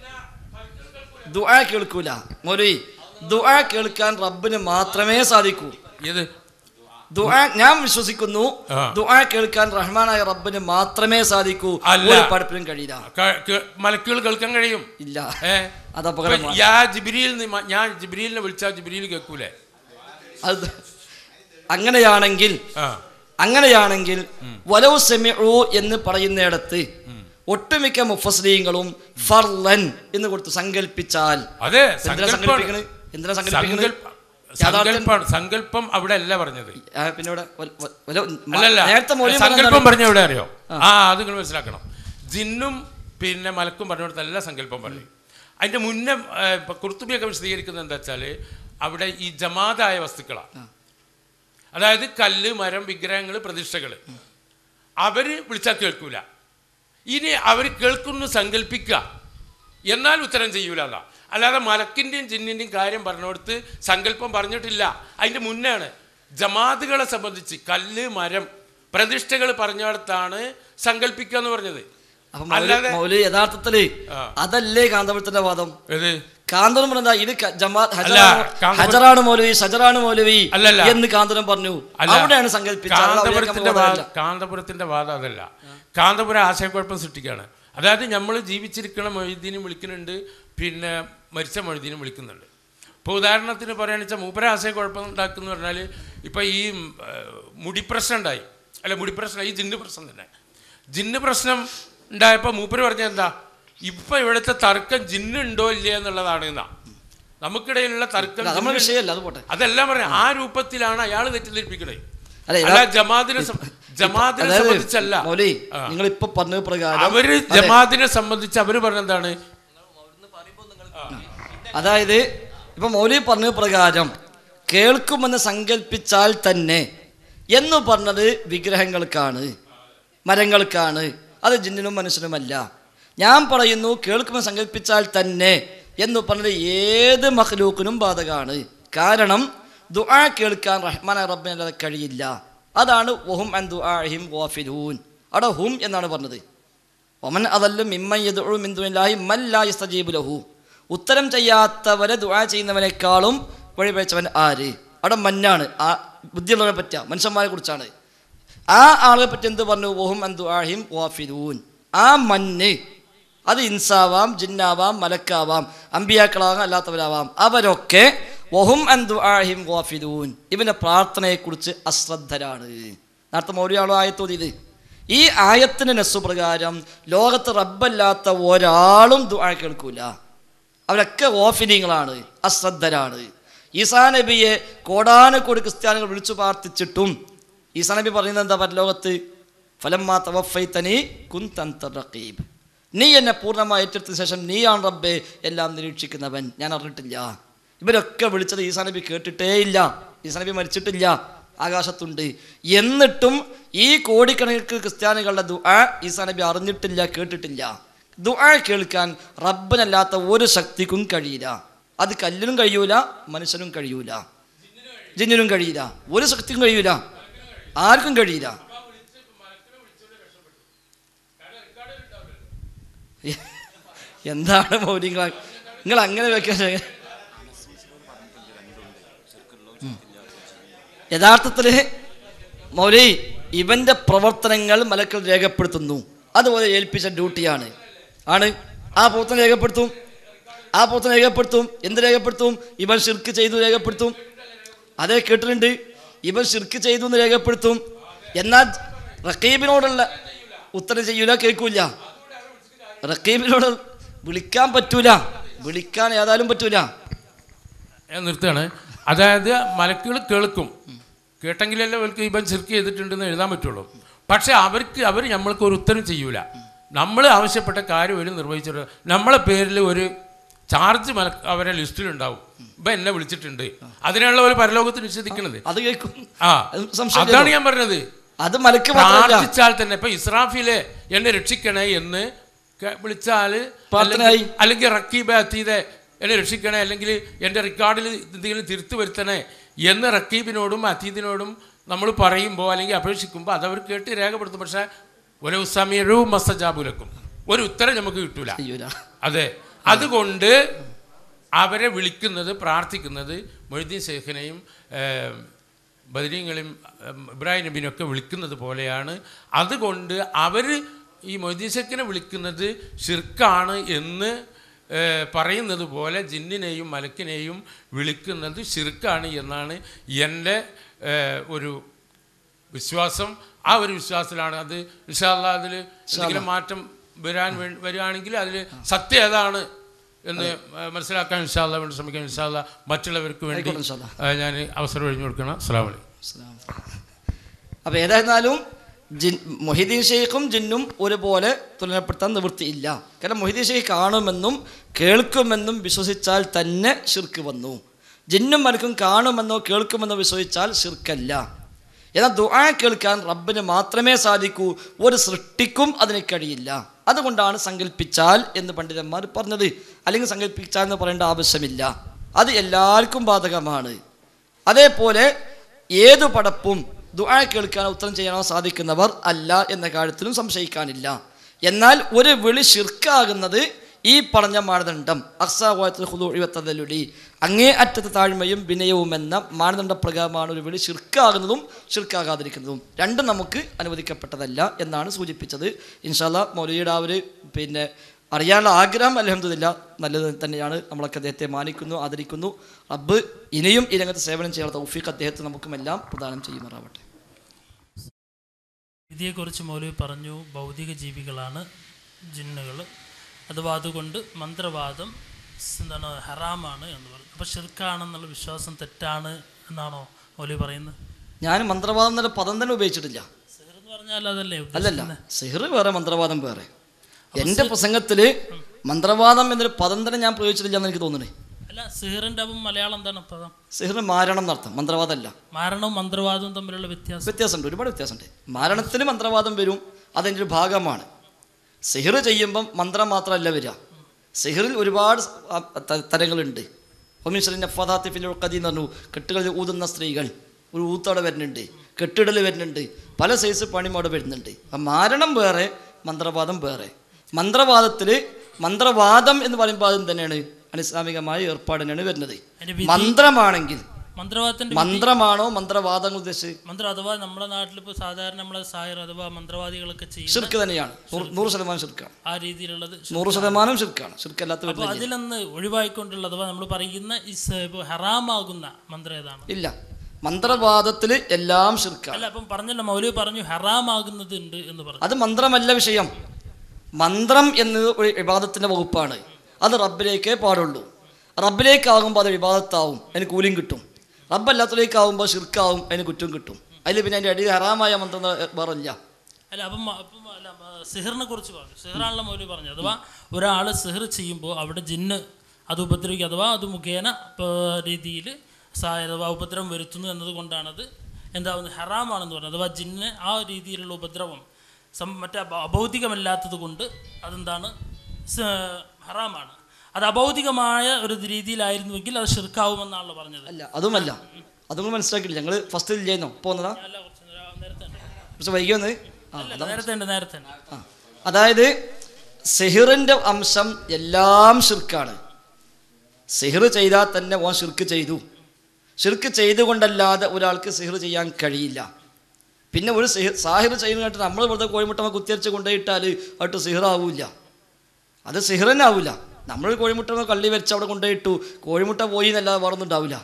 ദുആ കേൾക്കൂല മൊലി ദുആ കേൾക്കാൻ റബ്ബിന് മാത്രമേ സാധിക്കൂ ഇത് ദുആ ഞാൻ വിശ്വസിക്കുന്നു ആ. ദുആ കേൾക്കാൻ റഹ്മാനായ റബ്ബിന് മാത്രമേ സാധിക്കൂ അല്ല. ഒരു പഠിപ്പിനും കഴിയില്ല ക- ക- മലക്കുകൾ കേൾക്കാൻ കഴിയും ഇല്ല ഏ അത് അപകടമാണ് യാ ജിബ്രീൽ ഞാൻ ജിബ്രീലിനെ വിളിച്ചാൽ ജിബ്രീൽ കേൾക്കൂലേ അത് അങ്ങനെയാണെങ്കിൽ ആ അങ്ങനെയാണെങ്കിൽ വലൗ സെമിഉ എന്ന് പറയുന്നിടത്ത് ഒട്ടുമിക്ക മുഫസ്ലീങ്ങളും ഫർലൻ എന്ന് കൊടുത്ത് സങ്കല്പിച്ചാൽ അതെ എന്തിനാ സങ്കല്പിക്കണ് എന്തിനാ സങ്കല്പിക്കണ് സങ്കല്പ- യാഥാർത്ഥ്യം- സങ്കല്പം സങ്കല്പം അവിടെ അല്ല പറഞ്ഞത് ആ, പിന്നെ ഇവിടെ വല- വല- വല- അല്ലല്ല നേരത്തെ മൗലിക സങ്കല്പം പറഞ്ഞ എവിടെ അറിയോ ആ അത് നിങ്ങൾ മനസ്സിലാക്കണം ജിന്നും പിന്നെ മലക്കും പറഞ്ഞിടത്തല്ല സങ്കല്പം പറഞ്ഞു അതിന്റെ മുന്നേ ഏ, ഇപ്പൊ കുർത്തുബിയൊക്കെ വിശദീകരിക്കുന്നത് എന്താ വെച്ചാല് അവിടെ ഈ ജമാതായ വസ്തുക്കളാണ് അതായത് കല്ല് മരം വിഗ്രഹങ്ങൾ പ്രതിഷ്ഠകൾ അവര് വിളിച്ചാൽ കേൾക്കൂല ഇനി അവർ കേൾക്കുന്നു സങ്കല്പിക്കുക എന്നാൽ ഉത്തരം ചെയ്യൂല എന്നാ അല്ലാതെ മലക്കിൻ്റെയും ജിന്നിൻ്റെയും കാര്യം പറഞ്ഞുകൊടുത്ത് സങ്കല്പം പറഞ്ഞിട്ടില്ല അതിൻ്റെ മുന്നാണ് ജമാതുകളെ സംബന്ധിച്ച് കല്ല് മരം പ്രതിഷ്ഠകൾ പറഞ്ഞിടത്താണ് സങ്കല്പിക്കുക എന്ന് പറഞ്ഞത് അപ്പൊ മൗലി- അല്ലാതെ മൗലി യഥാർത്ഥത്തില് ആ. അതല്ലേ കാന്തപുരത്തിന്റെ വാദം ഏത് കാന്തപുരം പറഞ്ഞ ഇത് ക- ജമാ- അല്ല, ഹജറാണ് കാന്തപുരം- ഹജറാണ് മൗലവി ഷജറാണ് മൗലവി അല്ലല്ല. എന്ന് കാന്തപുരം പറഞ്ഞു അല്ല അവിടെയാണ് സങ്കല്പിച്ചത് അത് അവിടേക്ക് കാന്തപുരത്തിന്റെ നമുക്ക് വാദം വാദമില്ല. കാന്തപുരത്തിന്റെ വാദം അതല്ല കാന്തപുരം ആശയക്കുഴപ്പം സൃഷ്ടിക്കുകയാണ് അതായത് നമ്മൾ ജീവിച്ചിരിക്കണ മൊയ്തീനും വിളിക്കുന്നുണ്ട് പിന്നെ മരിച്ച മൊയ്തീനും വിളിക്കുന്നുണ്ട് ഇപ്പോൾ ഉദാഹരണത്തിന് പറയുകയാണെന്ന് വെച്ചാൽ മൂപ്പര ആശയക്കുഴപ്പം ഉണ്ടാക്കുന്ന പറഞ്ഞാൽ ഇപ്പോൾ ഈ ഉം, ഏർ, മുടി പ്രശ്നം ഉണ്ടായി അല്ല മുടി പ്രശ്നം ഈ ജിന്ന് പ്രശ്നം തന്നെ ജിന്ന് പ്രശ്നം ഉണ്ടായപ്പോൾ മൂപ്പര് പറഞ്ഞ എന്താ ഇപ്പം ഇവിടുത്തെ തർക്കം ജിന്നുണ്ടോ ഇല്ലേ എന്നുള്ളതാണ് എന്നാ നമുക്കിടയിലുള്ള തർക്കം അല്ല, അത് നമ്മുടെ ജിന്ന് വിഷയമല്ല അത് പോട്ടെ അതെല്ലാം പറയാം ആ രൂപത്തിലാണ് അയാൾ തെറ്റിദ്ധരിപ്പിക്കണേ അല്ല, അല്ല യഥാ- ജമാദിനെ സം- ജമാദിനെ അതായത് സംബന്ധിച്ചല്ല മൗലി ആ. നിങ്ങൾ ഇപ്പൊ പറഞ്ഞ പ്രകാരം അവര് അതെ. ജമാദിനെ സംബന്ധിച്ച് അവര് പറഞ്ഞെന്താണ് അതായത് ഇപ്പൊ മൗലി പറഞ്ഞ പ്രകാരം കേൾക്കുമെന്ന് സങ്കല്പിച്ചാൽ തന്നെ എന്ന് പറഞ്ഞത് വിഗ്രഹങ്ങൾക്കാണ് മരങ്ങൾക്കാണ് അത് ജിന്നിനും മനുഷ്യനുമല്ല ഞാൻ പറയുന്നു കേൾക്കുമെന്ന് സങ്കല്പിച്ചാൽ തന്നെ എന്ന് പറഞ്ഞത് ഏത് മഹ്ലൂക്കിനും ബാധകമാണ് കാരണം ദുആ കേൾക്കാൻ റഹ്മാൻ റബ്ബിനല്ലാതെ കഴിയില്ല അതാണ് വഹും അൻ ദുആഹിം ഗാഫിലൂൻ അവിടെ ഹും എന്നാണ് പറഞ്ഞത് ഒമൻ അതല്ലും മിമ്മൻ യദ്ഉ മിൻ ദുനില്ലാഹി മൻ ലാ യസ്തജീബു ലഹു ഉത്തരം ചെയ്യാത്തവരെ ദുആ ചെയ്യുന്നവനേക്കാളും വഴിപഴിച്ചവൻ ആര് അവിടെ മന്നാണ് ആ ബുദ്ധിയുള്ളവരെ പറ്റുക മനുഷ്യന്മാരെ കുറിച്ചാണ് ആ ആളുകളെ പറ്റി എന്ത് പറഞ്ഞു ഓഹും അന്തു ആഹിം വാഫിദൂൻ ആ മഞ്ഞ് അത് ഇൻസാവാം ജിന്നാവാം മലക്കാവാം അമ്പിയാക്കളാവാം അല്ലാത്തവരാവാം അവരൊക്കെ വഹും അന്തു ആഹിം വാഫിദൂൻ ഇവന്റെ പ്രാർത്ഥനയെക്കുറിച്ച് അശ്രദ്ധരാണ് നേരത്തെ മൗര്യാളോ ആയത്തോതിയത് ഈ ആയത്തിന് നെസ്സുപ്രകാരം ലോകത്ത് റബ്ബല്ലാത്ത ഒരാളും ദുആ കേൾക്കൂല അവരൊക്കെ ഓഫിനിങ്ങളാണ് അശ്രദ്ധരാണ് ഈസാ നബിയെ കോടാനക്കോടി ക്രിസ്ത്യാനികൾ വിളിച്ചു പ്രാർത്ഥിച്ചിട്ടും ഈസാ നബി പറയുന്നത് എന്താ പരലോകത്ത് ഫലമ്മാ തവഫൈത്തനി കുന്തന്ത റഖീബ് നീ എന്നെ പൂർണ്ണമായി ഏറ്റെടുത്ത ശേഷം നീയാണ് റബ്ബെ എല്ലാം നിരീക്ഷിക്കുന്നവൻ ഞാൻ അറിഞ്ഞിട്ടില്ല ഇവരൊക്കെ വിളിച്ചത് ഈസാ നബി കേട്ടിട്ടേ ഇല്ല ഈസാ നബി മരിച്ചിട്ടില്ല ആകാശത്തുണ്ട് എന്നിട്ടും ഈ കോടിക്കണക്കിന് ക്രിസ്ത്യാനികളുടെ ദുആ ഈസാ നബി അറിഞ്ഞിട്ടില്ല കേട്ടിട്ടില്ല ദുആ കേൾക്കാൻ റബ്ബനല്ലാത്ത ഒരു ശക്തിക്കും കഴിയില്ല അത് കല്ലിനും കഴിയൂല മനുഷ്യനും കഴിയൂല ജിന്നിനും കഴിയില്ല ഒരു ശക്തിക്കും കഴിയൂല ആർക്കും കഴിയില്ല എന്താണ് മൗലിങ്ങൾ നിങ്ങൾ അങ്ങനെ വെക്കാൻ യഥാർത്ഥത്തിൽ മൗലി ഇവന്റെ പ്രവർത്തനങ്ങൾ മലക്കൾ രേഖപ്പെടുത്തുന്നു അതുപോലെ ഏൽപ്പിച്ച ഡ്യൂട്ടിയാണ് ആണ് ആ പ്രവർത്തനം രേഖപ്പെടുത്തും ആ പോത്തിനെ രേഖപ്പെടുത്തും എന്ത് രേഖപ്പെടുത്തും ഇവൻ ഷിർക്ക് ചെയ്തു രേഖപ്പെടുത്തും അതേ കേട്ടിട്ടുണ്ട് ഇവൻ ഷിർക്ക് ചെയ്തു എന്ന് രേഖപ്പെടുത്തും എന്നാൽ റക്കീബിനോടുള്ള ഉത്തരം ചെയ്യൂല കേൾക്കൂല റക്കീബിനോട് വിളിക്കാൻ പറ്റൂല വിളിക്കാൻ ഏതായാലും പറ്റൂല ഞാൻ നിർത്തുകയാണ് അതായത് മലക്കുകൾ കേൾക്കും കേട്ടെങ്കിലല്ലേ അവർക്ക് ഇവൻ ചെറുക്ക് ചെയ്തിട്ടുണ്ടെന്ന് എഴുതാൻ പറ്റുള്ളൂ പക്ഷെ അവർക്ക് അവർ നമ്മൾക്ക് ഒരു ഉത്തരം ചെയ്യൂല നമ്മൾ ആവശ്യപ്പെട്ട കാര്യം ഒരു നിർവഹിച്ചിട്ട് നമ്മളെ പേരിൽ ഒരു ചാർജ് മല അവരെ ലിസ്റ്റിലുണ്ടാവും ഇപ്പം എന്നെ വിളിച്ചിട്ടുണ്ട് അതിനുള്ള ഒരു പരലോകത്ത് നിഷേധിക്കണത് അത് കേൾക്കും ആ അത് സംശയം അതാണ് ഞാൻ പറഞ്ഞത് അത് മലക്ക് മാത്രമല്ല പ്രാർത്ഥിച്ചാൽ തന്നെ ഇപ്പൊ ഇസ്രാഫിലെ എന്നെ രക്ഷിക്കണേ എന്ന് ക- വിളിച്ചാല് പ്രാർത്ഥനയായി. അല്ലെങ്കിൽ- അല്ലെങ്കിൽ റക്കീബ അത്തീതെ എന്നെ രക്ഷിക്കണേ അല്ലെങ്കിൽ എൻ്റെ റെക്കോർഡിൽ എന്തെങ്കിലും തിരുത്തു വരുത്തണേ എന്ന് റക്കീബിനോടും അത്തീദിനോടും നമ്മൾ പറയുമ്പോൾ അല്ലെങ്കിൽ അപേക്ഷിക്കുമ്പോൾ അതവർ കേട്ട് രേഖപ്പെടുത്തും പക്ഷേ ഒരു സമയവും മസജാബുലക്കും ഒരു ഉത്തരം നമുക്ക് കിട്ടൂല ചെയ്യൂല അതെ അതുകൊണ്ട് അവരെ വിളിക്കുന്നത് പ്രാർത്ഥിക്കുന്നത് മൊയ്തീൻ ശേഖനെയും ബദരീങ്ങളെയും ഏം, ഇബ്രാഹിം നബീനും ഒക്കെ വിളിക്കുന്നത് പോലെയാണ് അതുകൊണ്ട് അവർ ഈ മൊയ്തീൻ ശേഖനെ വിളിക്കുന്നത് ഷിർക്കാണ് എന്ന് ഏ, പറയുന്നത് പോലെ ജിന്നിനെയും മലക്കിനെയും വിളിക്കുന്നത് ഷിർക്കാണ് എന്നാണ് എൻ്റെ ഏ, ഒരു വിശ്വാസം ആ ഒരു വിശ്വാസത്തിലാണ് അത് ഇൻഷാല്ല അതിൽ എന്തെങ്കിലും മാറ്റം വരാൻ വേ- വരികയാണെങ്കിൽ അതിൽ സത്യം ഏതാണ് എന്ന് മനസ്സിലാക്കാൻ ഇൻഷാല്ല വേണ്ടി ശ്രമിക്കാൻ ഇൻഷാല്ല മറ്റുള്ളവർക്ക് വേണ്ടി ആയിക്കോട്ടെ ഇൻഷാല്ലാ. ഞാൻ അവസരം ഒഴിഞ്ഞു കൊടുക്കണം അസ്സാം വലൈക്കും അപ്പോൾ ഏതായിരുന്നാലും ജിൻ മൊഹിദ്ദീൻ ഷെയ്ഖും ജിന്നും ഒരുപോലെ തുലനപ്പെടുത്താൻ നിവൃത്തിയില്ല കാരണം മൊഹിദ്ദീൻ ഷെയ്ഖ് കാണുമെന്നും കേൾക്കുമെന്നും വിശ്വസിച്ചാൽ തന്നെ ഷിർക്ക് വന്നു ജിന്നും മലക്കും കാണുമെന്നോ കേൾക്കുമെന്നോ വിശ്വസിച്ചാൽ ഷിർക്കല്ല എന്നാൽ ദുആ കേൾക്കാൻ റബ്ബിന് മാത്രമേ സാധിക്കൂ ഒരു സൃഷ്ടിക്കും അതിന് കഴിയില്ല അതുകൊണ്ടാണ് സങ്കല്പിച്ചാൽ എന്ന് പണ്ഡിതന്മാർ പറഞ്ഞത് അല്ലെങ്കിൽ സങ്കല്പിച്ചാൽ എന്ന് പറയേണ്ട ആവശ്യമില്ല അത് എല്ലാവർക്കും ബാധകമാണ് അതേപോലെ ഏതു പടപ്പും ദുആ കേൾക്കാനോ ഉത്തരം ചെയ്യാനോ സാധിക്കുന്നവർ അല്ല എന്ന കാര്യത്തിലും സംശയിക്കാനില്ല എന്നാൽ ഒരു വിളി ഷിർക്കാകുന്നത് ഈ പറഞ്ഞ മാനദണ്ഡം അക്സാവാത്തുലുടി അങ്ങേ അറ്റത്തെ താഴ്മയും വിനയവും എന്ന മാനദണ്ഡ പ്രകാരമാണ് ഒരു വിളി ഷിർക്കാകുന്നതും ഷിർക്കാകാതിരിക്കുന്നതും രണ്ടും നമുക്ക് അനുവദിക്കപ്പെട്ടതല്ല എന്നാണ് സൂചിപ്പിച്ചത് ഇൻഷാല്ല മൗലിയുടെ ആ ഒരു പിന്നെ അറിയാനുള്ള ആഗ്രഹം അലഹമില്ല നല്ലത് തന്നെയാണ് നമ്മളൊക്കെ അദ്ദേഹത്തെ മാനിക്കുന്നു ആദരിക്കുന്നു റബ്ബ് ഇനിയും ഈ രംഗത്ത് സേവനം ചെയ്യാനുള്ള തൗഫീഖ് അദ്ദേഹത്തെ നമുക്കുമെല്ലാം പ്രദാനം ചെയ്യുമാറാവട്ടെ ഇതിയെക്കുറിച്ച് മൗലവി പറഞ്ഞു ഭൗതിക ജീവികളാണ് ജിന്നുകൾ അഥവാ അതുകൊണ്ട് മന്ത്രവാദം സ് എന്താണ് ഹറാമാണ് എന്ന് പറഞ്ഞു അപ്പോൾ ഷിർക്കാണെന്നുള്ള വിശ്വാസം തെറ്റാണ് എന്നാണോ മൗലവി പറയുന്നത് ഞാൻ മന്ത്രവാദം എന്നുള്ള പദം തന്നെ ഉപയോഗിച്ചിട്ടില്ല സിഹർ എന്ന് പറഞ്ഞാൽ അതല്ലേ അല്ലല്ല ഉദ്ദേശിക്കുന്നത് സിഹർ വേറെ മന്ത്രവാദം വേറെ എൻ്റെ പ്രസംഗത്തിൽ മന്ത്രവാദം എന്നൊരു പദം തന്നെ ഞാൻ പ്രയോഗിച്ചിട്ടില്ല എന്ന് എനിക്ക് തോന്നുന്നേ അല്ല സിഹറിൻ്റെ അപ്പം മലയാളം എന്താണ് പദം സിഹർ മാരണം എന്നർത്ഥം മന്ത്രവാദമല്ല മാരണവും മന്ത്രവാദവും തമ്മിലുള്ള വ്യത്യാസം വ്യത്യാസമുണ്ട് ഒരുപാട് വ്യത്യാസമുണ്ട് മരണത്തിന് മന്ത്രവാദം വരും അതിൻ്റെ ഒരു ഭാഗമാണ് സിഹിർ ചെയ്യുമ്പം മന്ത്രം മാത്രമല്ല വരിക സിഹിറിൽ ഒരുപാട് സ- ആ, ത- തരങ്ങളുണ്ട് ഹൊമിഷറിൻ്റെ ഫതാത്തിഫിൽ കതി എന്ന് പറഞ്ഞു കെട്ടുകളിൽ ഊതുന്ന സ്ത്രീകൾ ഒരു ഊത്തോടെ വരുന്നുണ്ട് കെട്ടിടൽ വരുന്നുണ്ട് പല സൈസ് പണിമോടെ വരുന്നുണ്ട് അപ്പം മാരണം വേറെ മന്ത്രവാദം വേറെ മന്ത്രവാദത്തിൽ മന്ത്രവാദം എന്ന് പറയുമ്പോൾ അതും തന്നെയാണ് അനിസ്ലാമികമായ ഏർപ്പാട് തന്നെയാണ് വരുന്നത് അതിന്റെ വിധി മന്ത്രമാണെങ്കിൽ മന്ത്രവാദത്തിൻ്റെ മന്ത്രമാണോ മന്ത്രവാദങ്ങൾ ഉദ്ദേശിച്ച് മന്ത്രം അഥവാ നമ്മുടെ നാട്ടിലിപ്പോൾ സാധാരണ നമ്മളെ സായർ അഥവാ മന്ത്രവാദികളൊക്കെ ചെയ്യുന്ന ഷിർക്ക് തന്നെയാണ് നൂറ് നൂറ് ശതമാനം ഷിർക്കാണ് ആ രീതിയിലുള്ളത് നൂറ് ശതമാനം ഷിർക്കാണ് ഷിർക്കല്ലാത്ത അപ്പോൾ വരുന്നില്ല അതിലൊന്ന് ഒഴിവായിക്കൊണ്ടുള്ള അഥവാ നമ്മൾ പറയുന്ന ഈ സ- ഇപ്പോൾ ഹറാമാകുന്ന മന്ത്രം ഏതാണ് ഇല്ല മന്ത്രവാദത്തിൽ എല്ലാം ഷിർക്കാണ് അല്ല അപ്പം പറഞ്ഞല്ലോ മൗലവി പറഞ്ഞു ഹറാമാകുന്നത് ഉണ്ട് എന്ന് പറഞ്ഞു അത് മന്ത്രമല്ല വിഷയം മന്ത്രം എന്നത് ഒരു വിവാദത്തിൻ്റെ വകുപ്പാണ് അത് റബ്ബിലേക്കേ പാടുള്ളൂ റബ്ബിലേക്കാകുമ്പോൾ അത് വിവാദത്താവും അതിന് കൂലിയും കിട്ടും റബ്ബല്ലാത്തതിലേക്കാവുമ്പോൾ ഷിർക്കാവും അതിന് കുറ്റം കിട്ടും അതിൽ പിന്നെ അതിൻ്റെ അടിയിൽ ഹറാമായ മന്ത്രം വേറെ ഇല്ല അല്ല അപ്പം മ- അപ്പം അല്ല മ- സിഹറിനെ കുറിച്ച് പറഞ്ഞു സിഹറാണല്ലോ മൗലവി പറഞ്ഞു അഥവാ ഒരാൾ സിഹർ ചെയ്യുമ്പോൾ അവിടെ ജിന്ന് അത് ഉപദ്രവിക്കുക അഥവാ അത് മുഖേന രീതിയിൽ അഥവാ ഉപദ്രവം വരുത്തുന്നു എന്നതുകൊണ്ടാണത് എന്താവുന്നത് ഹറാമാണെന്ന് പറഞ്ഞു അഥവാ ജിന്ന് ആ രീതിയിലുള്ള ഉപദ്രവം സം മറ്റേ അഭ- അഭൗതികമല്ലാത്തത് കൊണ്ട് അതെന്താണ് സ- ഹറാമാണ് അത് അഭൗതികമായ ഒരു രീതിയിലായിരുന്നുവെങ്കിൽ അത് ഷിർക്കാവുമെന്നാണല്ലോ പറഞ്ഞത് അല്ല അതുമല്ല അതും മനസ്സിലാക്കിയില്ല ഞങ്ങൾ ഫസ്റ്റിൽ ചെയ്യുന്നോ പോകുന്നതാ അല്ല കുറച്ച് നേരം- നേരത്തെ ഉണ്ട്. കുറച്ച് വൈകി വന്ന് ആ അല്ല നേരത്തെ ഉണ്ട് നേരത്തെ ഉണ്ട് ആ. അതായത് സിഹിറിൻ്റെ അംശം എല്ലാം ഷിർക്കാണ് സിഹിർ ചെയ്താൽ തന്നെ ഓൻ ഷിർക്ക് ചെയ്തു ഷിർക്ക് ചെയ്തുകൊണ്ടല്ലാതെ ഒരാൾക്ക് സിഹിർ ചെയ്യാൻ കഴിയില്ല പിന്നെ ഒരു സിഹിർ സാഹിർ ചെയ്യുന്നതായിട്ട് നമ്മൾ വെറുതെ കോഴിമുട്ട കുത്തിയരച്ച് കൊണ്ടുപോയിട്ടാൽ അട്ട് സിഹിർ ആവില്ല അത് സിഹിർ തന്നെ ആവില്ല നമ്മൾ കോഴിമുട്ട കള്ളി വെച്ച് അവിടെ കൊണ്ടുപോയിട്ടു കോഴിമുട്ട പോയി എന്നല്ലാതെ വേറെ ഒന്നും ഉണ്ടാവില്ല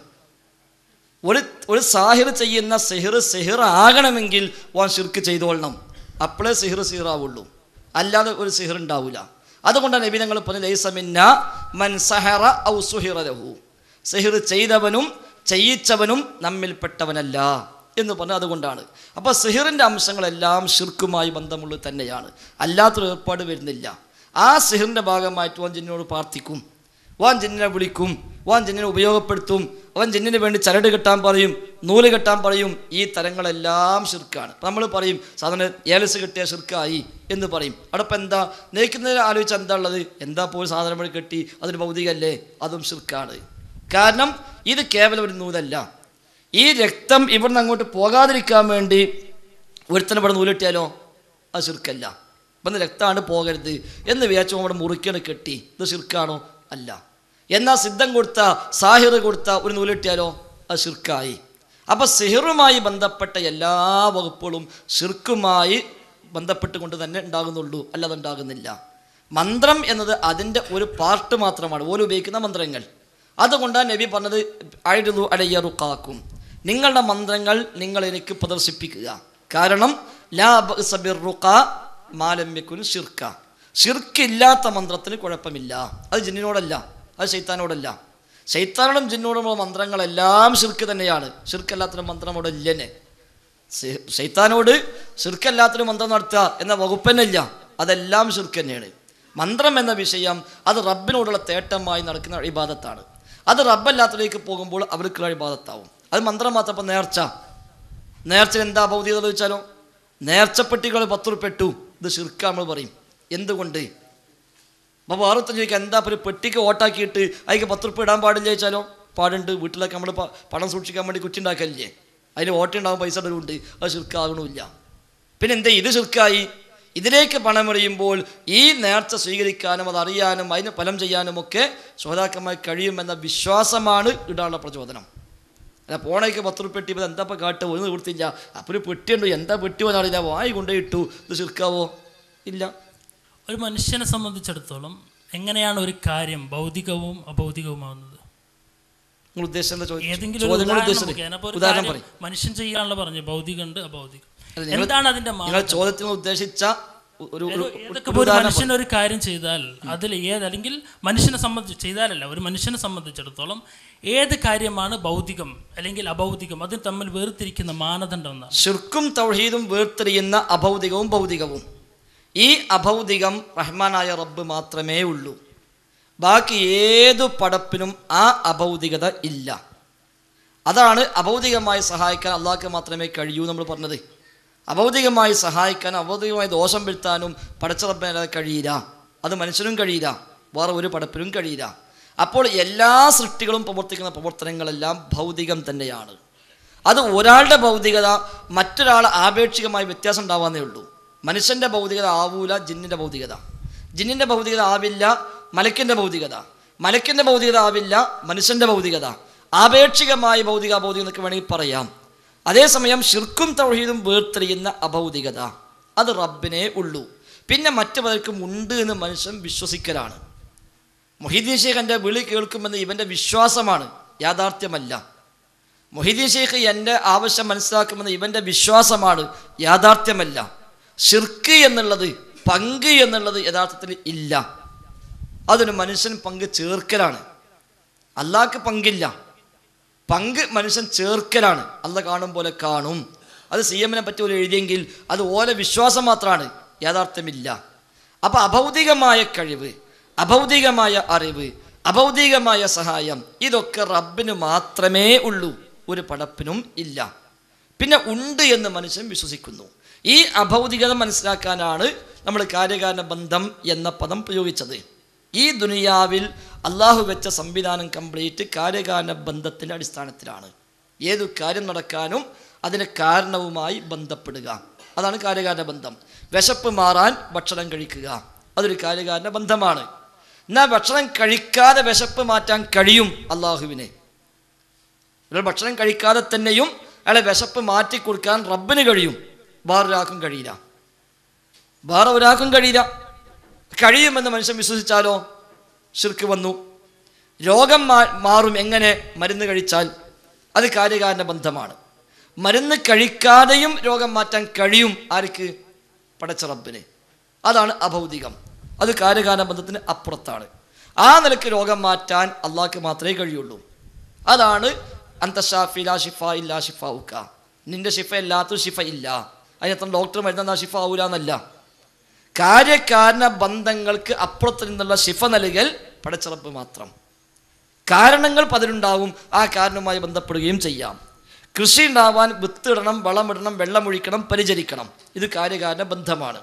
ഒരു ഒരു സാഹിർ ചെയ്യുന്ന സെഹിർ സെഹിർ ആകണമെങ്കിൽ വാൻ ഷിർക്ക് ചെയ്തോളണം അപ്പോഴേ സിഹിർ സിഹിറാവുള്ളൂ അല്ലാതെ ഒരു സിഹിർ ഉണ്ടാവില്ല അതുകൊണ്ടാണ് നബി ഞങ്ങൾ പറഞ്ഞ ലൈസമിന്ന മൻ സഹറ ഔ സുഹിറ ലഹു സിഹിർ ചെയ്തവനും ചെയ്യിച്ചവനും നമ്മിൽപ്പെട്ടവനല്ല എന്ന് പറഞ്ഞത് അതുകൊണ്ടാണ് അപ്പോൾ സിഹിറിൻ്റെ അംശങ്ങളെല്ലാം ഷിർക്കുമായി ബന്ധമുള്ളത് തന്നെയാണ് അല്ലാത്തൊരു ഏർപ്പാട് വരുന്നില്ല ആ സിഹിറിൻ്റെ ഭാഗമായിട്ട് വാൻ ജിന്നോട് പ്രാർത്ഥിക്കും വാൻ ജിന്നിനെ വിളിക്കും വാൻ ജിന്നിനെ ഉപയോഗപ്പെടുത്തും അവൻ ജിന്നിന് വേണ്ടി ചരട് കെട്ടാൻ പറയും നൂല് കെട്ടാൻ പറയും ഈ തരങ്ങളെല്ലാം ഷിർക്കാണ് അപ്പം നമ്മൾ പറയും സാധാരണ ഏലസ് കെട്ടിയ ഷിർക്കായി എന്ന് പറയും അവിടെ ഇപ്പം എന്താ നയിക്കുന്നതിന് ആലോചിച്ച് എന്താ ഉള്ളത് എന്താ പോയി സാധനം വഴി കെട്ടി അതൊരു ഭൗതികല്ലേ അതും ഷിർക്കാണ് കാരണം ഇത് കേവലം ഒരു നൂലല്ല ഈ രക്തം ഇവിടുന്ന് അങ്ങോട്ട് പോകാതിരിക്കാൻ വേണ്ടി ഒരുത്തനെ ഇവിടെ നൂലിട്ടിയാലോ അത് ശിർക്കല്ല ഇപ്പം രക്തമാണ് പോകരുത് എന്ന് വിചാരിച്ചു അവിടെ മുറിക്കണ് കെട്ടി ഇത് ശിർക്കാണോ അല്ല എന്നാൽ സിദ്ധം കൊടുത്ത സാഹിർ കൊടുത്ത ഒരു നൂലിട്ടിയാലോ അത് ശിർക്കായി അപ്പം സിഹിറുമായി ബന്ധപ്പെട്ട എല്ലാ വകുപ്പുകളും ഷിർക്കുമായി ബന്ധപ്പെട്ടുകൊണ്ട് തന്നെ ഉണ്ടാകുന്നുള്ളൂ അല്ലാതെ ഉണ്ടാകുന്നില്ല മന്ത്രം എന്നത് അതിൻ്റെ ഒരു പാർട്ട് മാത്രമാണ് ഓരോ ഉപയോഗിക്കുന്ന മന്ത്രങ്ങൾ അതുകൊണ്ടാണ് നബി പറഞ്ഞത് അഴുതു അടയ്യറുക്കാക്കും നിങ്ങളുടെ മന്ത്രങ്ങൾ നിങ്ങൾ എനിക്ക് പ്രദർശിപ്പിക്കുക കാരണം ലാ ബഅ്സ റുക്ക മാലമ്യക്കുൻ ഷിർക്ക ഷിർക്കില്ലാത്ത മന്ത്രത്തിന് കുഴപ്പമില്ല അത് ജിന്നിനോടല്ല അത് ശൈത്താനോടല്ല ശൈത്താനോടും ജിന്നോടുമുള്ള മന്ത്രങ്ങളെല്ലാം ഷിർക്ക് തന്നെയാണ് ഷിർക്കല്ലാത്തൊരു മന്ത്രം അവിടെ ഇല്ലെന്നെ ശൈ- ശൈത്താനോട് ഷിർക്കല്ലാത്തൊരു മന്ത്രം നടത്തുക എന്ന വകുപ്പ് തന്നെ ഇല്ല അതെല്ലാം ഷിർക്ക് തന്നെയാണ് മന്ത്രം എന്ന വിഷയം അത് റബ്ബിനോടുള്ള തേട്ടമായി നടക്കുന്ന ഇബാദത്താണ് അത് റബ്ബല്ലാത്തതിലേക്ക് പോകുമ്പോൾ അവർക്കുള്ള ഇബാദത്താവും അത് മന്ത്രം മാത്രം ഇപ്പം നേർച്ച നേർച്ച എന്താ ഭൗതികത ചോദിച്ചാലോ നേർച്ചപ്പെട്ടികൾ പത്തുറുപ്പെട്ടു ഇത് ഷിർക്ക നമ്മൾ പറയും എന്തുകൊണ്ട് അപ്പോൾ വേറൊരുത്തൻ ചോദിക്കുക എന്താ ഇപ്പോൾ ഒരു പെട്ടിക്ക് ഓട്ടാക്കിയിട്ട് അതിക്ക് പത്ത് റുപ്യ ഇടാൻ പാടില്ല ചോദിച്ചാലോ പാടുണ്ട് വീട്ടിലൊക്കെ നമ്മൾ പണം സൂക്ഷിക്കാൻ വേണ്ടി കുറ്റിണ്ടാക്കലില്ലേ അതിന് ഓട്ട ഉണ്ടാകും പൈസ ഇടലുണ്ട് അത് ശിർക്കാകണമില്ല പിന്നെ എന്തേ ഇത് ശിർക്കായി ഇതിലേക്ക് പണമെറിയുമ്പോൾ ഈ നേർച്ച സ്വീകരിക്കാനും അത് അറിയാനും അതിന് ഫലം ചെയ്യാനും ഒക്കെ ശ്രോതാക്കന്മാർ കഴിയുമെന്ന വിശ്വാസമാണ് ഇടാനുള്ള പ്രചോദനം അല്ല പോണേക്ക് പത്ത് റുപ്യ പെട്ടി എന്താ ഇപ്പം കാട്ട് ഒരു നിവൃത്തില്ല അപ്പോൾ ഒരു പെട്ടിയുണ്ടോ എന്താ പെട്ടി വന്നറിയില്ല വായി കൊണ്ടേ ഇട്ടു ഇത് ശിർക്കാവോ ഇല്ല ഒരു മനുഷ്യനെ സംബന്ധിച്ചിടത്തോളം എങ്ങനെയാണ് ഒരു കാര്യം ഭൗതികവും അഭൗതികവുമാവുന്നത് നിങ്ങൾ ഉദ്ദേശം എന്താ ചോദിച്ചത്? ഏതെങ്കിലും ഒരു ചോദ്യങ്ങൾ ഉദാഹരണം ഉദ്ദേശിച്ചത് മുഖേന ഇപ്പൊ ഒരു ഉദാഹരണം കാര്യം പറയും മനുഷ്യൻ ചെയ്യാനുള്ള പറഞ്ഞു ഭൗതികമുണ്ട് അഭൗതികം അല്ല, നിങ്ങൾ- എന്താണ് അതിന്റെ നിങ്ങൾ മാർഗ്ഗം? ചോദ്യത്തിന് ഉദ്ദേശിച്ച ഒരു ഒരു- ഏതോ- ഒരു ഏതൊക്കെ ഒരു ഉദാഹരണം മനുഷ്യൻ ഒരു കാര്യം ചെയ്താൽ അതിൽ ഏത് അല്ലെങ്കിൽ മനുഷ്യനെ സംബന്ധിച്ച് ചെയ്താലല്ല ഒരു മനുഷ്യനെ സംബന്ധിച്ചിടത്തോളം ഏത് കാര്യമാണ് ഭൗതികം അല്ലെങ്കിൽ അഭൗതികം അത് തമ്മിൽ വേർതിരിക്കുന്ന മാനദണ്ഡം എന്നാണ് ഷിർക്കും തൗഹീദും വേർതിരിയുന്ന അഭൗതികവും ഭൗതികവും ഈ അഭൗതികം റഹ്മാനായ റബ്ബ് മാത്രമേ ഉള്ളൂ ബാക്കി ഏതു പടപ്പിനും ആ അഭൗതികത ഇല്ല അതാണ് അഭൗതികമായി സഹായിക്കാൻ അള്ളാഹ്ക്ക് മാത്രമേ കഴിയൂ നമ്മൾ പറഞ്ഞത് അഭൗതികമായി സഹായിക്കാൻ അഭൗതികമായി ദോഷം വരുത്താനും പടച്ച റബ്ബിനല്ലാതെ കഴിയില്ല അത് മനുഷ്യനും കഴിയില്ല വേറെ ഒരു പടപ്പിനും കഴിയില്ല അപ്പോൾ എല്ലാ സൃഷ്ടികളും പ്രവർത്തിക്കുന്ന പ്രവർത്തനങ്ങളെല്ലാം ഭൗതികം തന്നെയാണ് അത് ഒരാളുടെ ഭൗതികത മറ്റൊരാൾ ആപേക്ഷികമായി വ്യത്യാസം ഉണ്ടാവാന്നേ ഉള്ളൂ മനുഷ്യൻ്റെ ഭൗതികത ആവൂല ജിന്നിൻ്റെ ഭൗതികത ജിന്നിൻ്റെ ഭൗതികത ആവില്ല മലക്കിൻ്റെ ഭൗതികത മലക്കിൻ്റെ ഭൗതികത ആവില്ല മനുഷ്യൻ്റെ ഭൗതികത ആപേക്ഷികമായി ഭൗതിക അഭൗതികം എന്നൊക്കെ വേണമെങ്കിൽ പറയാം അതേസമയം ഷിർക്കും തൗഹീദും വേർതിരിയുന്ന അഭൗതികത അത് റബ്ബിനെ ഉള്ളൂ പിന്നെ മറ്റു പലർക്കും ഉണ്ട് എന്ന് മനുഷ്യൻ വിശ്വസിക്കലാണ് മൊഹീദ്ദീൻ ഷേഖ് വിളി കേൾക്കുമെന്ന് ഇവൻ്റെ വിശ്വാസമാണ് യാഥാർത്ഥ്യമല്ല മൊഹീദ്ദീൻ ഷേഖ് എൻ്റെ ആവശ്യം മനസ്സിലാക്കുമെന്ന് ഇവൻ്റെ വിശ്വാസമാണ് യാഥാർത്ഥ്യമല്ല ഷിർക്ക് എന്നുള്ളത് പങ്ക് എന്നുള്ളത് യഥാർത്ഥത്തിൽ ഇല്ല അതൊരു മനുഷ്യൻ പങ്ക് ചേർക്കലാണ് അള്ളാഹ്ക്ക് പങ്കില്ല പങ്ക് മനുഷ്യൻ ചേർക്കലാണ് അല്ല കാണും പോലെ കാണും അത് സി എമ്മിനെ പറ്റി ഒരു എഴുതിയെങ്കിൽ അത് ഓലെ വിശ്വാസം മാത്രമാണ് യാഥാർത്ഥ്യമില്ല അപ്പം അഭൗതികമായ കഴിവ് അഭൗതികമായ അറിവ് അഭൗതികമായ സഹായം ഇതൊക്കെ റബ്ബിന് മാത്രമേ ഉള്ളൂ ഒരു പടപ്പിനും ഇല്ല പിന്നെ ഉണ്ട് എന്ന് മനുഷ്യൻ വിശ്വസിക്കുന്നു ഈ അഭൗതികത മനസ്സിലാക്കാനാണ് നമ്മൾ കാര്യകാരണ ബന്ധം എന്ന പദം പ്രയോഗിച്ചത് ഈ ദുനിയാവിൽ അള്ളാഹു വെച്ച സംവിധാനം കംപ്ലീറ്റ് കാര്യകാരണ ബന്ധത്തിൻ്റെ അടിസ്ഥാനത്തിലാണ് ഏതു കാര്യം നടക്കാനും അതിന് കാരണവുമായി ബന്ധപ്പെടുക അതാണ് കാര്യകാരണ ബന്ധം വിശപ്പ് മാറാൻ ഭക്ഷണം കഴിക്കുക അതൊരു കാര്യകാരണ ബന്ധമാണ് എന്നാൽ ഭക്ഷണം കഴിക്കാതെ വിശപ്പ് മാറ്റാൻ കഴിയും അള്ളാഹുവിനെ ഒരാൾ ഭക്ഷണം കഴിക്കാതെ തന്നെയും അയാളെ വിശപ്പ് മാറ്റി കൊടുക്കാൻ റബ്ബിന് കഴിയും വേറൊരാൾക്കും കഴിയില്ല വേറെ ഒരാൾക്കും കഴിയില്ല കഴിയുമെന്ന് മനുഷ്യൻ വിശ്വസിച്ചാലോ ഷിർക്ക് വന്നു രോഗം മാ മാറും എങ്ങനെ മരുന്ന് കഴിച്ചാൽ അത് കാര്യകാരണ ബന്ധമാണ് മരുന്ന് കഴിക്കാതെയും രോഗം മാറ്റാൻ കഴിയും ആർക്ക് പടച്ച റബ്ബിന് അതാണ് അഭൗതികം അത് കാര്യകാരണ ബന്ധത്തിന് അപ്പുറത്താണ് ആ നിലക്ക് രോഗം മാറ്റാൻ അള്ളാഹ്ക്ക് മാത്രമേ കഴിയുള്ളൂ അതാണ് അന്തഷാഫി ലാ ഷിഫ ഇല്ലാ ഷിഫ ഉക്ക നിന്റെ ഷിഫ ഇല്ലാത്തൊരു ഷിഫ ഇല്ല അതിനത്ര ഡോക്ടർ മരുന്നാ ഷിഫ ആവൂല എന്നല്ല കാര്യകാരണ ബന്ധങ്ങൾക്ക് അപ്പുറത്ത് നിന്നുള്ള ഷിഫ നൽകൽ പടച്ചിറപ്പ് മാത്രം കാരണങ്ങൾ പതിലുണ്ടാവും ആ കാരണവുമായി ബന്ധപ്പെടുകയും ചെയ്യാം കൃഷി ഉണ്ടാവാൻ വിത്തിടണം വളമിടണം വെള്ളമൊഴിക്കണം പരിചരിക്കണം ഇത് കാര്യകാരണ ബന്ധമാണ്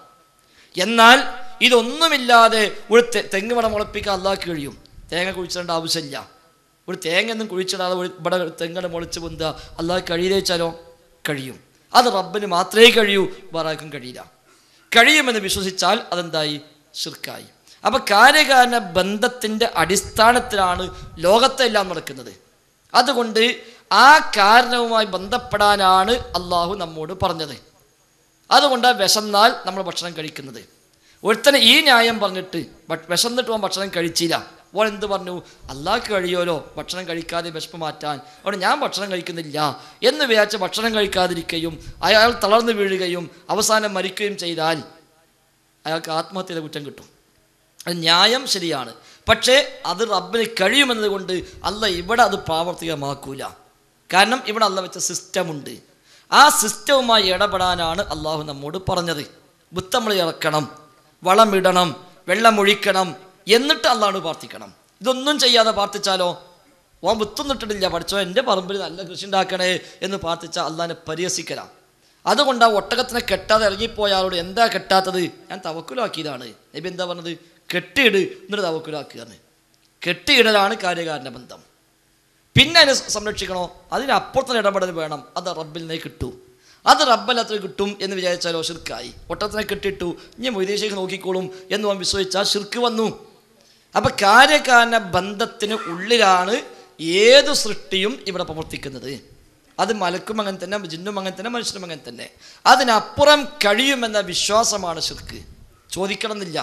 എന്നാൽ ഇതൊന്നുമില്ലാതെ ഒരു തെ- തെങ്ങ് വടം മുളപ്പിക്കാൻ അള്ളാഹ്ക്ക് കഴിയും തേങ്ങ കുഴിച്ചിടേണ്ട ആവശ്യമില്ല ഒരു തേങ്ങ ഒന്നും കുഴിച്ചിടാതെ ഒരു ഇവിടെ തെങ്ങട മുളച്ച് പൊന്തുക അള്ളാഹ് കഴിയില്ല വെച്ചാലോ കഴിയും അത് റബ്ബിന് മാത്രമേ കഴിയൂ വേറെ ആർക്കും കഴിയില്ല കഴിയുമെന്ന് വിശ്വസിച്ചാൽ അതെന്തായി ഷിർക്കായി അപ്പൊ കാര്യകാരണ ബന്ധത്തിന്റെ അടിസ്ഥാനത്തിലാണ് ലോകത്തെല്ലാം നടക്കുന്നത് അതുകൊണ്ട് ആ കാരണവുമായി ബന്ധപ്പെടാനാണ് അള്ളാഹു നമ്മോട് പറഞ്ഞത് അതുകൊണ്ട് വിശന്നാൽ നമ്മൾ ഭക്ഷണം കഴിക്കുന്നത് ഒരുത്തന് ഈ ന്യായം പറഞ്ഞിട്ട് ഭ- വിശന്നിട്ട് അവൻ ഭക്ഷണം കഴിച്ചില്ല ഓൻ എന്ത് പറഞ്ഞു അള്ളാഹ്ക്ക് കഴിയുമല്ലോ ഭക്ഷണം കഴിക്കാതെ വിശപ്പ് മാറ്റാൻ അതുകൊണ്ട് ഞാൻ ഭക്ഷണം കഴിക്കുന്നില്ല എന്ന് വിചാരിച്ച് ഭക്ഷണം കഴിക്കാതിരിക്കുകയും അയാൾ തളർന്നു വീഴുകയും അവസാനം മരിക്കുകയും ചെയ്താൽ അയാൾക്ക് ആത്മഹത്യയുടെ കുറ്റം കിട്ടും അത് ന്യായം ശരിയാണ് പക്ഷേ അത് റബ്ബിന് കഴിയുമെന്നതുകൊണ്ട് അല്ല ഇവിടെ അത് പ്രാവർത്തികമാക്കൂല കാരണം ഇവിടെ അല്ല വെച്ച സിസ്റ്റമുണ്ട് ആ സിസ്റ്റവുമായി ഇടപെടാനാണ് അള്ളാഹു നമ്മോട് പറഞ്ഞത് വിത്തമ്മൾ ഇറക്കണം വളമിടണം വെള്ളമൊഴിക്കണം എന്നിട്ട് അള്ളാഹോട് പ്രാർത്ഥിക്കണം ഇതൊന്നും ചെയ്യാതെ പ്രാർത്ഥിച്ചാലോ ഓൻ വിത്തൊന്നും ഇട്ടിട്ടില്ല പഠിച്ചോ എൻ്റെ പറമ്പിൽ നല്ല കൃഷി ഉണ്ടാക്കണേ എന്ന് പ്രാർത്ഥിച്ചാൽ അള്ളാഹിനെ പരിഹസിക്കലാണ് അതുകൊണ്ട് ആ ഒട്ടകത്തിനെ കെട്ടാതെ ഇറങ്ങിപ്പോയാലോട് എന്താ കെട്ടാത്തത് ഞാൻ തവക്കുലാക്കിയതാണ് നബി എന്താ പറഞ്ഞത് കെട്ടിയിട് എന്നിട്ട് തവക്കുലാക്കുകയാണ് കെട്ടിയിടലാണ് കാര്യകാരണ ബന്ധം പിന്നെ അതിനെ സംരക്ഷിക്കണോ അതിനപ്പുറത്തിന് ഇടപെടൽ വേണം അത് റബ്ബിൽ നിന്ന് കിട്ടൂ അത് റബ്ബല്ലാത്ര കിട്ടും എന്ന് വിചാരിച്ചാലോ ഷിർക്കായി ഒട്ടത്തിനെ കെട്ടിട്ടു ഇനി മൊയ്തേശേക്ക് നോക്കിക്കോളും എന്ന് അവൻ വിശ്വസിച്ചാൽ ഷിർക്ക് വന്നു അപ്പം കാര്യകാരണ ബന്ധത്തിന് ഉള്ളിലാണ് ഏതു സൃഷ്ടിയും ഇവിടെ പ്രവർത്തിക്കുന്നത് അത് മലക്കും അങ്ങനെ തന്നെ ജിന്നും അങ്ങനെ തന്നെ മനുഷ്യനും അങ്ങനെ തന്നെ അതിനപ്പുറം കഴിയുമെന്ന വിശ്വാസമാണ് ഷിർക്ക് ചോദിക്കണമെന്നില്ല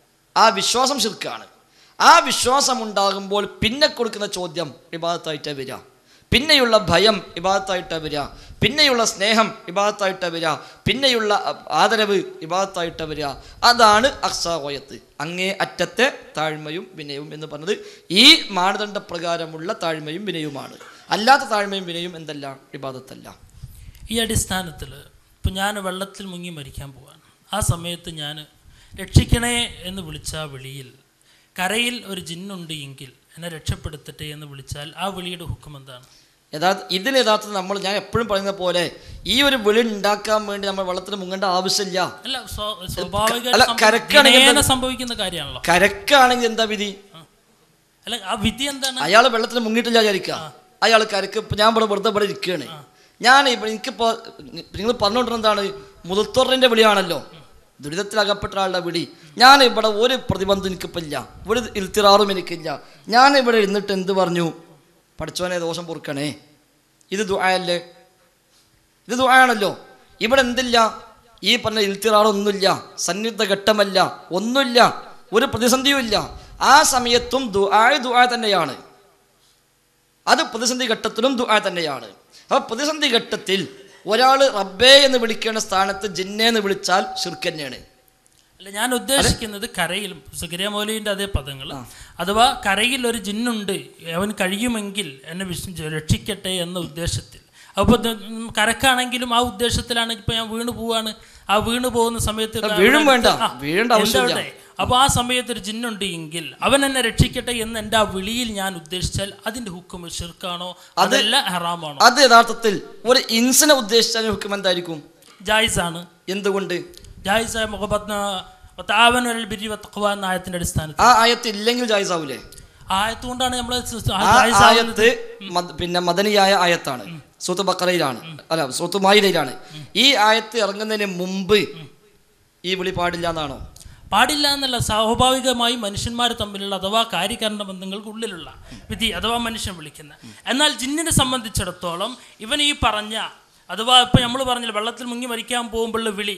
ആ വിശ്വാസം ഷിർക്കാണ് ആ വിശ്വാസം ഉണ്ടാകുമ്പോൾ പിന്നെ കൊടുക്കുന്ന ചോദ്യം വിവാദത്തായിട്ടാണ് വരിക പിന്നെയുള്ള ഭയം വിവാദത്തായിട്ടാണ് വരിക പിന്നെയുള്ള സ്നേഹം വിവാദത്തായിട്ടാണ് വരിക പിന്നെയുള്ള അ, ആദരവ് വിവാദത്തായിട്ടാണ് വരിക അതാണ് അക്സാവയത്ത് അങ്ങേ അറ്റത്തെ താഴ്മയും വിനയവും എന്ന് പറഞ്ഞത് ഈ മാനദണ്ഡ പ്രകാരമുള്ള താഴ്മയും വിനയവുമാണ് അല്ലാത്ത താഴ്മയും വിനയും എന്തല്ല വിവാദത്തല്ല ഈ അടിസ്ഥാനത്തിൽ ഇപ്പം ഞാൻ വെള്ളത്തിൽ മുങ്ങി മരിക്കാൻ പോവാണ് ആ സമയത്ത് ഞാൻ രക്ഷിക്കണേ എന്ന് വിളിച്ച ആ വിളിയിൽ കരയിൽ ഒരു ജിന്നുണ്ട് എങ്കിൽ എന്നെ രക്ഷപ്പെടുത്തട്ടെ എന്ന് വിളിച്ചാൽ ആ വിളിയുടെ ഹുക്കം എന്താണ് യഥാർത്ഥ ഇതിൽ യഥാർത്ഥത്തിൽ നമ്മൾ ഞാൻ എപ്പോഴും പറയുന്ന പോലെ ഈ ഒരു വിളി ഉണ്ടാക്കാൻ വേണ്ടി നമ്മൾ വെള്ളത്തിൽ മുങ്ങേണ്ട ആവശ്യമില്ല അല്ല സ്വ- സ്വാഭാവികമായിട്ട് അല്ല, സംഭവി- കരക്കാണെങ്കിൽ ദിനേന എന്താ- സംഭവിക്കുന്ന കാര്യമാണല്ലോ കരക്കാണെങ്കിൽ എന്താ വിധി അല്ല ആ വിധി എന്താണ് അയാൾ വെള്ളത്തിൽ മുങ്ങിയിട്ടില്ല വിചാരിക്കുക അയാൾ കരക്ക് ഇപ്പൊ ഞാൻ ഇവിടെ വെറുതെ ഇവിടെ ഇരിക്കുകയാണ് ഞാൻ ഇപ്പൊ എനിക്കിപ്പോ നിങ്ങൾ പറഞ്ഞുകൊണ്ടിരുന്ന എന്താണ് മുതത്തോറിന്റെ വിളിയാണല്ലോ ദുരിതത്തിൽ അകപ്പെട്ട ആളുടെ വിളി ഞാൻ ഇവിടെ ഒരു പ്രതിബന്ധം എനിക്കിപ്പോൾ ഇല്ല ഒരു ഇൽത്തിറാറും എനിക്കില്ല ഞാൻ ഇവിടെ ഇരുന്നിട്ട് എന്ത് പറഞ്ഞു പഠിച്ചവനെ ദോഷം പൊറുക്കണേ ഇത് ദുആയല്ലേ ഇത് ദുആയാണല്ലോ ഇവിടെ എന്തില്ല ഈ പറഞ്ഞ ഇൽത്തിറാറൊന്നുമില്ല സന്നിഗ്ധ ഘട്ടമല്ല ഒന്നുമില്ല ഒരു പ്രതിസന്ധിയും ഇല്ല ആ സമയത്തും ദുആ ദുആ തന്നെയാണ് അത് പ്രതിസന്ധി ഘട്ടത്തിലും ദുആ തന്നെയാണ് അപ്പോൾ പ്രതിസന്ധി ഘട്ടത്തിൽ ഒരാൾ റബ്ബേ എന്ന് വിളിക്കേണ്ട സ്ഥാനത്ത് ജിന്നെ എന്ന് വിളിച്ചാൽ ഷിർക്ക് തന്നെയാണ് അല്ല ഞാൻ ഉദ്ദേശിക്കുന്നത് കരയിൽ സുഗരിയ മൗലവിൻ്റെ അതേ പദങ്ങൾ അഥവാ കരയിൽ ഒരു ജിന്നുണ്ട് അവൻ കഴിയുമെങ്കിൽ എന്നെ വിശ് രക്ഷിക്കട്ടെ എന്ന ഉദ്ദേശത്തിൽ അപ്പോൾ കരക്കാണെങ്കിലും ആ ഉദ്ദേശത്തിലാണ് ഇപ്പൊ ഞാൻ വീണ് പോവാണ് ആ വീണ് പോകുന്ന സമയത്ത് ആ, വീഴും വേണ്ട. ആ, വീഴേണ്ട ആവശ്യമില്ല. എന്താ അവിടെ? അപ്പോൾ ആ സമയത്ത് ഒരു ജിന്നുണ്ട് എങ്കിൽ അവൻ എന്നെ രക്ഷിക്കട്ടെ എന്ന് എൻ്റെ ആ വിളിയിൽ ഞാൻ ഉദ്ദേശിച്ചാൽ അതിന്റെ ഹുക്കും ഷിർക്കാണോ അതല്ല ഹറാമാണോ അത് യഥാർത്ഥത്തിൽ ഒരു ഇൻസിനെ ഉദ്ദേശിച്ചാൽ ഹുക്കും എന്തായിരിക്കും ജായിസാണ് എന്തുകൊണ്ട് ജായിസായ മുഖപത്ന താവൻ വരൽ ബിരി വത്തഖ്വ എന്ന ആയത്തിന്റെ അടിസ്ഥാനത്തിൽ ആ ആയത്ത് ഇല്ലെങ്കിൽ ജായിസാവൂലേ ആയത്ത് കൊണ്ടാണ് നമ്മൾ ആ ആയത്ത് മദ- പിന്നെ മദനിയായ ആയത്താണ് സൂത്ത് ബക്കറയിലാണ് അല്ല സൂത്ത് മായിലയിലാണ് ഈ ആയത്ത് ഇറങ്ങുന്നതിന് മുമ്പ് ഈ വിളി പാടില്ല എന്നാണോ പാടില്ല എന്നല്ല സ്വാഭാവികമായി മനുഷ്യന്മാർ തമ്മിലുള്ള അഥവാ കാര്യകാരണ ബന്ധങ്ങൾക്ക് ഉള്ളിലുള്ള വിധി അഥവാ മനുഷ്യൻ വിളിക്കുന്ന എന്നാൽ ജിന്നിനെ സംബന്ധിച്ചിടത്തോളം ഇവൻ ഈ പറഞ്ഞ അഥവാ ഇപ്പം നമ്മൾ പറഞ്ഞില്ല വെള്ളത്തിൽ മുങ്ങി മരിക്കാൻ പോകുമ്പോഴുള്ള വിളി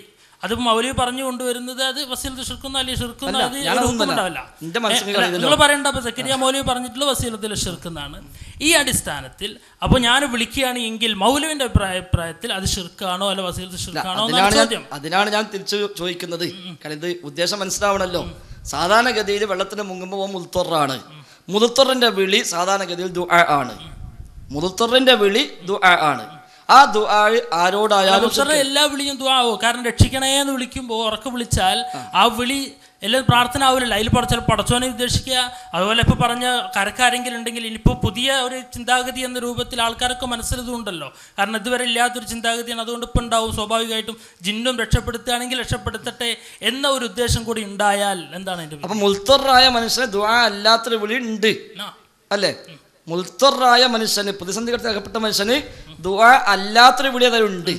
അത് മൗലവി പറഞ്ഞു കൊണ്ടുവരുന്നത് അത് വസീലത്ത് ഷിർക്കുന്ന അല്ലെങ്കിൽ ഷിർക്കുന്ന അല്ല, അത് ഞാനതൊന്നും ഒരു ഹുക്കും അല്ല. ഉണ്ടാവില്ല എന്റെ മനസ്സിൽ ഏ, കളിയതല്ലോ. നിങ്ങൾ പറയേണ്ട അപ്പോൾ സക്കരിയ മൗലവി പറഞ്ഞിട്ടുള്ള വസീലത്തിൽ ഷിർക്കുന്നാണ് ഈ അടിസ്ഥാനത്തിൽ അപ്പോൾ ഞാൻ വിളിക്കുകയാണ് എങ്കിൽ മൗലവിന്റെ അഭിപ്രായ അഭിപ്രായത്തിൽ അത് ഷിർക്കാണോ അല്ല വസീലത്ത് ഷിർക്കാണോ എന്നാണ് അതിനാണ് ഞാൻ ചോദ്യം അതിനാണ് ഞാൻ തിരിച്ചു ചോദിക്കുന്നത് കാരണം ഇത് ഉദ്ദേശം മനസ്സിലാവണല്ലോ സാധാരണഗതിയിൽ വെള്ളത്തിന് മുങ്ങുമ്പോൾ മുൽത്തൊറാണ് മുൽത്തൊറിന്റെ വിളി സാധാരണഗതിയിൽ ദുആ ആണ് മുൽത്തൊറിന്റെ വിളി ദുആ ആണ് ആ ദുആ ആരോടായാലും മുസറിന്റെ എല്ലാ വിളിയും ദുആവോ കാരണം രക്ഷിക്കണേ എന്ന് വിളിക്കുമ്പോൾ ഉറക്കെ വിളിച്ചാൽ ആ വിളി എല്ലാം പ്രാർത്ഥന ആവില്ലല്ലോ അതിൽ പടച്ച പടച്ചോനെ ഉദ്ദേശിക്കുക അതുപോലെ ഇപ്പോൾ പറഞ്ഞ കരക്കാരെങ്കിലും ഉണ്ടെങ്കിൽ ഇനിയിപ്പോൾ പുതിയ ഒരു ചിന്താഗതി എന്ന രൂപത്തിൽ ആൾക്കാരൊക്കെ മനസ്സിലതുണ്ടല്ലോ കാരണം ഇതുവരെ ഇല്ലാത്തൊരു ചിന്താഗതിയാണ് അതുകൊണ്ട് ഇപ്പം ഉണ്ടാവും സ്വാഭാവികമായിട്ടും ജിന്നും രക്ഷപ്പെടുത്തുകയാണെങ്കിൽ രക്ഷപ്പെടുത്തട്ടെ എന്ന ഒരു ഉദ്ദേശം കൂടി ഉണ്ടായാൽ എന്താണ് എൻ്റെ അപ്പൊ മുൽത്തൊറായ മനുഷ്യന് ദുആ അല്ലാത്തൊരു വിളി ഉണ്ട് ആ. അല്ലേ മുൽത്തൊറായ മനുഷ്യന് പ്രതിസന്ധി ഘട്ടത്തിൽ അകപ്പെട്ട മനുഷ്യന് ദുആ അല്ലാത്തൊരു വിളി അതിലുണ്ട്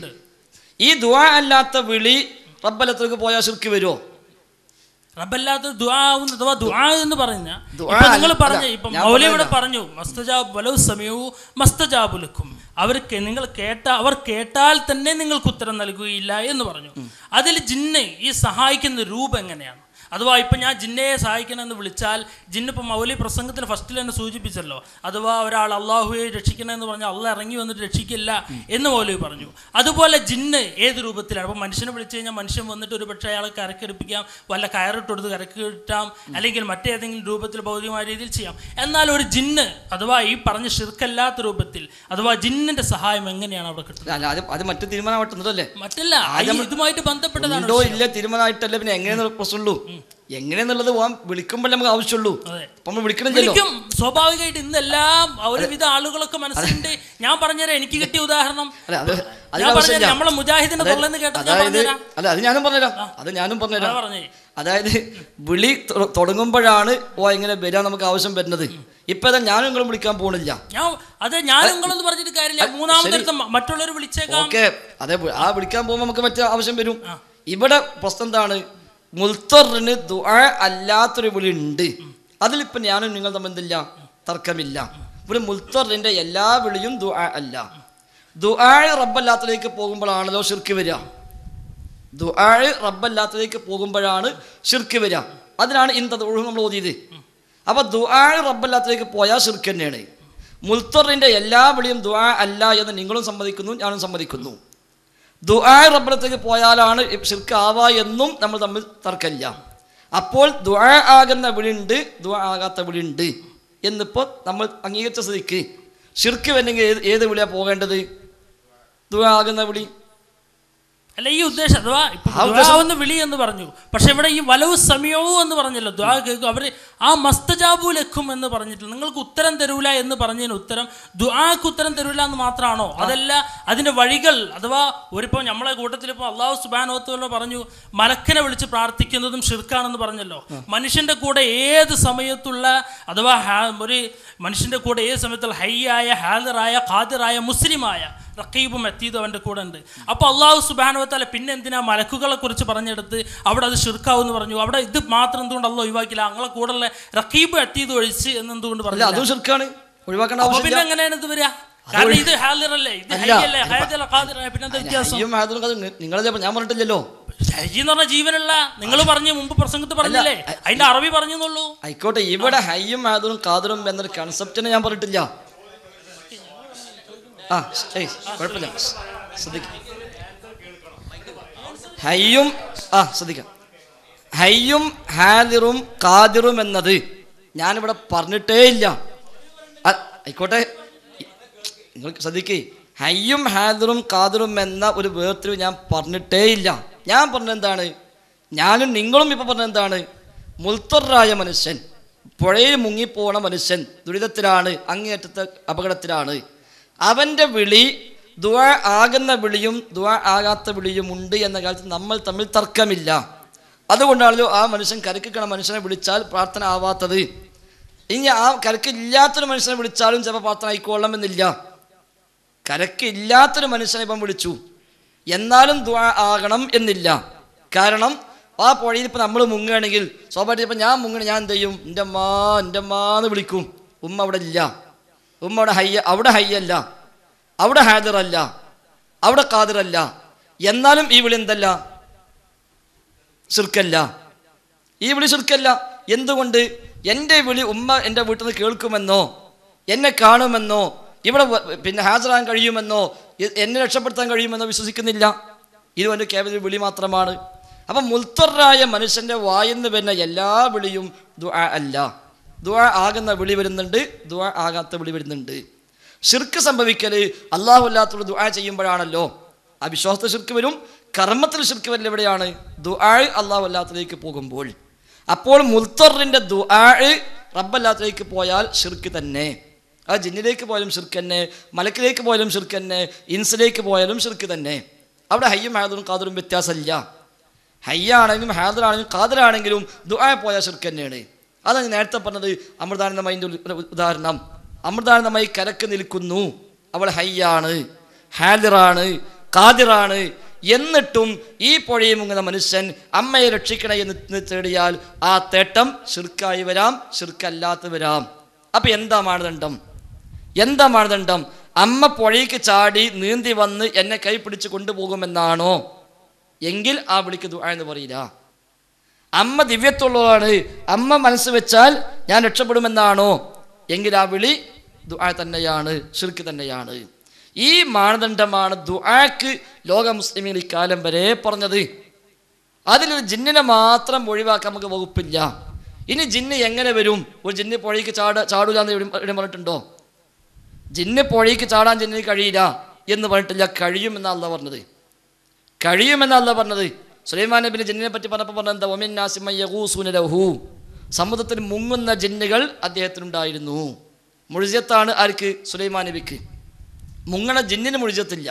ഈ ദുആ അല്ലാത്ത വിളി റബ്ബലത്തേക്ക് പോയാൽ ശിർക്ക് വരുമോ റബ്ബല്ലാത്ത ദുആ ആവുന്ന അഥവാ ദുആ എന്ന് പറഞ്ഞ ദുആ നിങ്ങൾ അല്ല, പറഞ്ഞ ഇപ്പൊ ഞാൻ മൗലി ഇവിടെ പറഞ്ഞതാ. പറഞ്ഞു മസ്തജാബ് വലവ് സമയവും മസ്തജാബുലക്കും അവർക്ക് നിങ്ങൾ കേട്ട അവർ കേട്ടാൽ തന്നെ നിങ്ങൾക്ക് ഉത്തരം നൽകുകയില്ല എന്ന് പറഞ്ഞു അതിൽ ജിന്ന് ഈ സഹായിക്കുന്ന രൂപം എങ്ങനെയാണ് അഥവാ ഇപ്പം ഞാൻ ജിന്നയെ സഹായിക്കണമെന്ന് വിളിച്ചാൽ ജിന്ന് ഇപ്പം മൗലി പ്രസംഗത്തിൽ ഫസ്റ്റിൽ തന്നെ സൂചിപ്പിച്ചല്ലോ അഥവാ ഒരാൾ അള്ളാഹുവെ രക്ഷിക്കണമെന്ന് പറഞ്ഞാൽ അള്ളാഹ് ഇറങ്ങി വന്നിട്ട് രക്ഷിക്കില്ല എന്ന് മൗലവി പറഞ്ഞു അതുപോലെ ജിന്ന് ഏത് രൂപത്തിലാണ് അപ്പോൾ മനുഷ്യനെ വിളിച്ചു കഴിഞ്ഞാൽ മനുഷ്യൻ വന്നിട്ട് ഒരു പക്ഷേ അയാളെ കരക്കെടുപ്പിക്കാം വല്ല കയറിട്ട് കൊടുത്ത് കരക്ക് കിട്ടാം അല്ലെങ്കിൽ മറ്റേതെങ്കിലും രൂപത്തിൽ ഭൗതികമായ രീതിയിൽ ചെയ്യാം എന്നാൽ ഒരു ജിന്ന് അഥവാ ഈ പറഞ്ഞ ഷിർക്കല്ലാത്ത രൂപത്തിൽ അഥവാ ജിന്നിന്റെ സഹായം എങ്ങനെയാണ് അവിടെ കിട്ടുന്നത് അല്ല അത് അത് മറ്റു തീരുമാനമായിട്ടുണ്ടല്ലേ മറ്റല്ല ഈ ഇതുമായിട്ട് ബന്ധപ്പെട്ടതാണ് ഉണ്ടോ ഇല്ല തീരുമാനമായിട്ടല്ലേ പിന്നെ എങ്ങനെയെന്നുള്ള പ്രശ്നമുള്ളൂ എങ്ങനെയെന്നുള്ളത് പോകാൻ വിളിക്കുമ്പോൾ നമുക്ക് ആവശ്യമുള്ളൂ അതെ. അപ്പൊ നമ്മൾ വിളിക്കണില്ലല്ലോ വിളിക്കും സ്വാഭാവികമായിട്ട് ഇന്നെല്ലാം ഒരുവിധ ആളുകളൊക്കെ മനസ്സിലുണ്ട് ഞാൻ പറഞ്ഞുതരാം എനിക്ക് കിട്ടിയ ഉദാഹരണം അല്ല അത് അത് ഞാൻ ആവശ്യമില്ല. പറഞ്ഞുതരാം നമ്മളെ മുജാഹിദിന്റെ അതായത് തൊള്ളെന്ന് കേട്ടത് ഞാൻ അതായത് പറഞ്ഞുതരാം അല്ല അത് ഞാനും പറഞ്ഞുതരാം അത് ഞാനും അതാ പറഞ്ഞുതരാം പറഞ്ഞേ അതായത് വിളി തൊ- തുടങ്ങുമ്പോഴാണ് ഓ ഇങ്ങനെ വരാൻ നമുക്ക് ആവശ്യം വരുന്നത് ഇപ്പൊ ഇതാ ഞാനും നിങ്ങളും വിളിക്കാൻ പോണില്ല ഞാൻ അത് ഞാൻ നിങ്ങളൊന്നും പറഞ്ഞിട്ട് കാര്യമില്ല മൂന്നാമത്തെ മറ്റുള്ളവർ വിളിച്ചേക്കാം ഓക്കെ അതെ വി- ആ വിളിക്കാൻ പോകുമ്പോൾ നമുക്ക് മറ്റേ ആവശ്യം വരും ഇവിടെ പ്രശ്നം എന്താണ് മുൽത്തറിന് ദുആ അല്ലാത്തൊരു വിളി ഉണ്ട് അതിലിപ്പം ഞാനും നിങ്ങൾ തമ്മിൽ എന്തില്ല തർക്കമില്ല ഇവിടെ മുൽത്തറിന്റെ എല്ലാ വിളിയും ദുആ അല്ല ദുആ റബ്ബല്ലാത്തതിലേക്ക് പോകുമ്പോഴാണല്ലോ ഷിർക്ക് വരിക ദുആ റബ്ബല്ലാത്തതിലേക്ക് പോകുമ്പോഴാണ് ഷിർക്ക് വരിക അതിനാണ് ഇന്നത് ഒഴുകും നമ്മൾ ഓതിയത് അപ്പൊ ദുആ റബ്ബല്ലാത്തതിലേക്ക് പോയാൽ ഷിർക്ക് തന്നെയാണ് മുൽത്തറിന്റെ എല്ലാ വിളിയും ദുആ അല്ല എന്ന് നിങ്ങളും സമ്മതിക്കുന്നു ഞാനും സമ്മതിക്കുന്നു ദുആ റബ്ബലത്തേക്ക് പോയാലാണ് ഷിർക്ക് ആവാ എന്നും നമ്മൾ തമ്മിൽ തർക്കമില്ല അപ്പോൾ ദുആ ആകുന്ന വിളിയുണ്ട് ദുആ ആകാത്ത വിളിയുണ്ട് എന്നിപ്പോൾ നമ്മൾ അംഗീകരിച്ച സ്ഥിതിക്ക് ഷിർക്ക് വന്നെങ്കിൽ ഏത് ഏത് വിളിയാണ് പോകേണ്ടത് ദുആ ആകുന്ന വിളി അല്ല ഈ ഉദ്ദേശം അഥവാ ഇപ്പൊ ആ ഉദ്ദേശം- ദുആ എന്ന് വിളി എന്ന് പറഞ്ഞു പക്ഷെ ഇവിടെ ഈ വലവ് സമയവും എന്ന് പറഞ്ഞല്ലോ ദ്വാ കേൾക്കും അവര് ആ മസ്തജാബു ലഖും എന്ന് പറഞ്ഞിട്ടില്ല നിങ്ങൾക്ക് ഉത്തരം തരൂല എന്ന് പറഞ്ഞതിന് ഉത്തരം ദുആക്ക് ഉത്തരം തരൂല എന്ന് മാത്രമാണോ അതല്ല അതിന്റെ വഴികൾ അഥവാ ഒരിപ്പോ നമ്മളെ കൂട്ടത്തിൽ ഇപ്പോൾ അള്ളാഹു സുബാനോത്തോല പറഞ്ഞു മലക്കനെ വിളിച്ച് പ്രാർത്ഥിക്കുന്നതും ഷിർക്കാണെന്ന് പറഞ്ഞല്ലോ മനുഷ്യന്റെ കൂടെ ഏത് സമയത്തുള്ള അഥവാ ഹാ- ഒരു മനുഷ്യന്റെ കൂടെ ഏത് സമയത്തുള്ള ഹയ്യായ ഹാദറായ ഖാദിറായ മുസ്ലിമായ റക്കീബും എത്തീതും അവൻ്റെ കൂടെ ഉണ്ട് അപ്പോൾ അള്ളാഹു സുബാനുവത്താല പിന്നെ എന്തിനാ മലക്കുകളെ കുറിച്ച് പറഞ്ഞെടുത്ത് അവിടെ അത് ഷിർക്കാവും എന്ന് പറഞ്ഞു അവിടെ ഇത് മാത്രം എന്തുകൊണ്ട് അല്ലോ ഒഴിവാക്കില്ല അങ്ങളെ കൂടെയുള്ള റക്കീബും എത്തീതും ഒഴിച്ച് എന്ന് എന്തുകൊണ്ട് അല്ല പറഞ്ഞു അതും ഷിർക്കാണ് ഒഴിവാക്കേണ്ട അപ്പൊ പിന്നെ ആവശ്യമില്ല എങ്ങനെയാണ് ഇത് വരിക കാരണം ഇത് ഹാദിറല്ലേ ഇത് അല്ല. ഹയ്യല്ലേ ഹയതല്ല ഖാദിറായ പിന്നെ എന്താ വ്യത്യാസം അയ്യും ഹാദറും കഥ നിങ്ങളെ ഞാൻ പറഞ്ഞിട്ടില്ലല്ലോ ഹയ്യ എന്ന് പറഞ്ഞ ജീവനുള്ള നിങ്ങൾ പറഞ്ഞു മുമ്പ് പ്രസംഗത്ത് പറഞ്ഞില്ലേ അതിന്റെ അറബി പറഞ്ഞെന്നുള്ളൂ ആയിക്കോട്ടെ ഇവിടെ ഹയ്യും ഹാദറും കാതറും എന്നൊരു കൺസെപ്റ്റിനെ ഞാൻ പറഞ്ഞിട്ടില്ല ആ ഏയ് കുഴപ്പമില്ല ശ്രദ്ധിക്കാം ഹയ്യും ആ ശ്രദ്ധിക്കാം ഹയ്യും ഹാദിറും കാതിറും എന്നത് ഞാനിവിടെ പറഞ്ഞിട്ടേ ഇല്ല ആ, ആയിക്കോട്ടെ നിങ്ങൾ ശ്രദ്ധിക്കേ ഹയ്യും ഹാദിറും കാതിറും എന്ന ഒരു വേർതിരിവ് ഞാൻ പറഞ്ഞിട്ടേ ഇല്ല ഞാൻ പറഞ്ഞെന്താണ് ഞാനും നിങ്ങളും ഇപ്പം പറഞ്ഞെന്താണ് മുൽത്തറായ മനുഷ്യൻ പുഴയിൽ മുങ്ങിപ്പോണ മനുഷ്യൻ ദുരിതത്തിലാണ് അങ്ങേയറ്റത്തെ അപകടത്തിലാണ് അവൻ്റെ വിളി ദുആ ആകുന്ന വിളിയും ദുആ ആകാത്ത വിളിയും ഉണ്ട് എന്ന കാര്യത്തിൽ നമ്മൾ തമ്മിൽ തർക്കമില്ല അതുകൊണ്ടാണല്ലോ ആ മനുഷ്യൻ കരക്കിക്കണ മനുഷ്യനെ വിളിച്ചാൽ പ്രാർത്ഥന ആവാത്തത് ഇനി ആ കരക്ക് ഇല്ലാത്തൊരു മനുഷ്യനെ വിളിച്ചാലും ചിലപ്പോൾ പ്രാർത്ഥന ആയിക്കൊള്ളണമെന്നില്ല കരക്ക് ഇല്ലാത്തൊരു മനുഷ്യനെ ഇപ്പം വിളിച്ചു എന്നാലും ദ്വാ ആകണം എന്നില്ല കാരണം ആ പുഴയിൽ ഇപ്പം നമ്മൾ മുങ്ങുകയാണെങ്കിൽ സ്വാഭാവികം ഇപ്പം ഞാൻ മുങ്ങണ ഞാൻ എന്ത് ചെയ്യും എൻ്റെ അമ്മ എൻ്റെ അമ്മ എന്ന് വിളിക്കും ഉമ്മ അവിടെ ഇല്ല ഉമ്മ അവിടെ ഹയ്യ അവിടെ ഹയ്യല്ല അവിടെ ഹാദിറല്ല അവിടെ കാതിറല്ല എന്നാലും ഈ വിളി എന്തല്ല ശിർക്കല്ല ഈ വിളി ശിർക്കല്ല എന്തുകൊണ്ട് എൻ്റെ വിളി ഉമ്മ എൻ്റെ വീട്ടിൽ നിന്ന് കേൾക്കുമെന്നോ എന്നെ കാണുമെന്നോ ഇവിടെ വ- പിന്നെ ഹാജരാൻ കഴിയുമെന്നോ എ- എന്നെ രക്ഷപ്പെടുത്താൻ കഴിയുമെന്നോ വിശ്വസിക്കുന്നില്ല ഇത് എൻ്റെ കേവലം വിളി മാത്രമാണ് അപ്പം മുൽത്തറായ മനുഷ്യൻ്റെ വായിന്ന് വരുന്ന എല്ലാ വിളിയും ദുആ അല്ല ദുആ ആകുന്ന വിളി വരുന്നുണ്ട് ദുആ ആകാത്ത വിളി വരുന്നുണ്ട് ഷിർക്ക് സംഭവിക്കൽ അള്ളാഹു അല്ലാത്തോട് ദുആ ചെയ്യുമ്പോഴാണല്ലോ ആ വിശ്വാസത്തിൽ ഷിർക്ക് വരും കർമ്മത്തിൽ ഷിർക്ക് വരൽ എവിടെയാണ് ദുആ അള്ളാഹു അല്ലാത്തതിലേക്ക് പോകുമ്പോൾ അപ്പോൾ മുൽത്തറിൻ്റെ ദുആ റബ്ബല്ലാത്തതിലേക്ക് പോയാൽ ഷിർക്ക് തന്നെ ആ ജിന്നിലേക്ക് പോയാലും ഷിർക്ക് തന്നെ മലക്കിലേക്ക് പോയാലും ഷിർക്ക് തന്നെ ഇൻസിലേക്ക് പോയാലും ഷിർക്ക് തന്നെ അവിടെ ഹയ്യും ഹാദറും കാതറും വ്യത്യാസമില്ല ഹയ്യാണെങ്കിലും ഹാദറാണെങ്കിലും ഖാദറാണെങ്കിലും ദുആ പോയ ഷിർക്ക് തന്നെയാണ് അതാണ് ഞാൻ നേരത്തെ പറഞ്ഞത് അമൃതാനന്ദമയിൻ്റെ ഒരു ഉദാഹരണം അമൃതാനന്ദമായി കരക്ക് നിൽക്കുന്നു അവൾ ഹയ്യാണ് ഹാദിറാണ് ഖാദിറാണ് എന്നിട്ടും ഈ പുഴയിൽ മുങ്ങുന്ന മനുഷ്യൻ അമ്മയെ രക്ഷിക്കണേ എന്ന് ത- തേടിയാൽ ആ തേട്ടം ഷിർക്കായി വരാം ഷിർക്കല്ലാത്ത വരാം അപ്പം എന്താ മാനദണ്ഡം എന്താ മാനദണ്ഡം അമ്മ പുഴയ്ക്ക് ചാടി നീന്തി വന്ന് എന്നെ കൈ പിടിച്ച് കൊണ്ടുപോകുമെന്നാണോ എങ്കിൽ ആ വിളിക്ക് ദുആ എന്ന് പറയില്ല അമ്മ ദിവ്യത്തുള്ളതാണ് അമ്മ മനസ്സ് വെച്ചാൽ ഞാൻ രക്ഷപ്പെടുമെന്നാണോ എങ്കിൽ ആ വിളി ദുആ തന്നെയാണ് ഷിർക്ക് തന്നെയാണ് ഈ മാനദണ്ഡമാണ് ദുആക്ക് ലോക മുസ്ലിമീങ്ങൾ ഇക്കാലം വരെ പറഞ്ഞത് അതിലൊരു ജിന്നിനെ മാത്രം ഒഴിവാക്കാൻ നമുക്ക് വകുപ്പില്ല ഇനി ജിന്ന് എങ്ങനെ വരും ഒരു ജിന്ന് പുഴയ്ക്ക് ചാട ചാടൂല എന്ന് എവിടെ എവിടെ പറഞ്ഞിട്ടുണ്ടോ ജിന്ന് പുഴയ്ക്ക് ചാടാൻ ജിന്നിന് കഴിയില്ല എന്ന് പറഞ്ഞിട്ടില്ല കഴിയുമെന്നാ അല്ല പറഞ്ഞത് കഴിയുമെന്നല്ല പറഞ്ഞത് സുലൈമാൻ നബിന് ജിന്നിനെ പറ്റി പറഞ്ഞപ്പോൾ പറഞ്ഞത് എന്താ ഒമിന്നാസിമയ്യൂസുനലഹു സമുദ്രത്തിൽ മുങ്ങുന്ന ജിന്നുകൾ അദ്ദേഹത്തിനുണ്ടായിരുന്നു മുഴുജത്താണ് ആർക്ക് സുലൈമാൻ നബിക്ക് മുങ്ങണ ജിന്നിന് മുഴുജത്തില്ല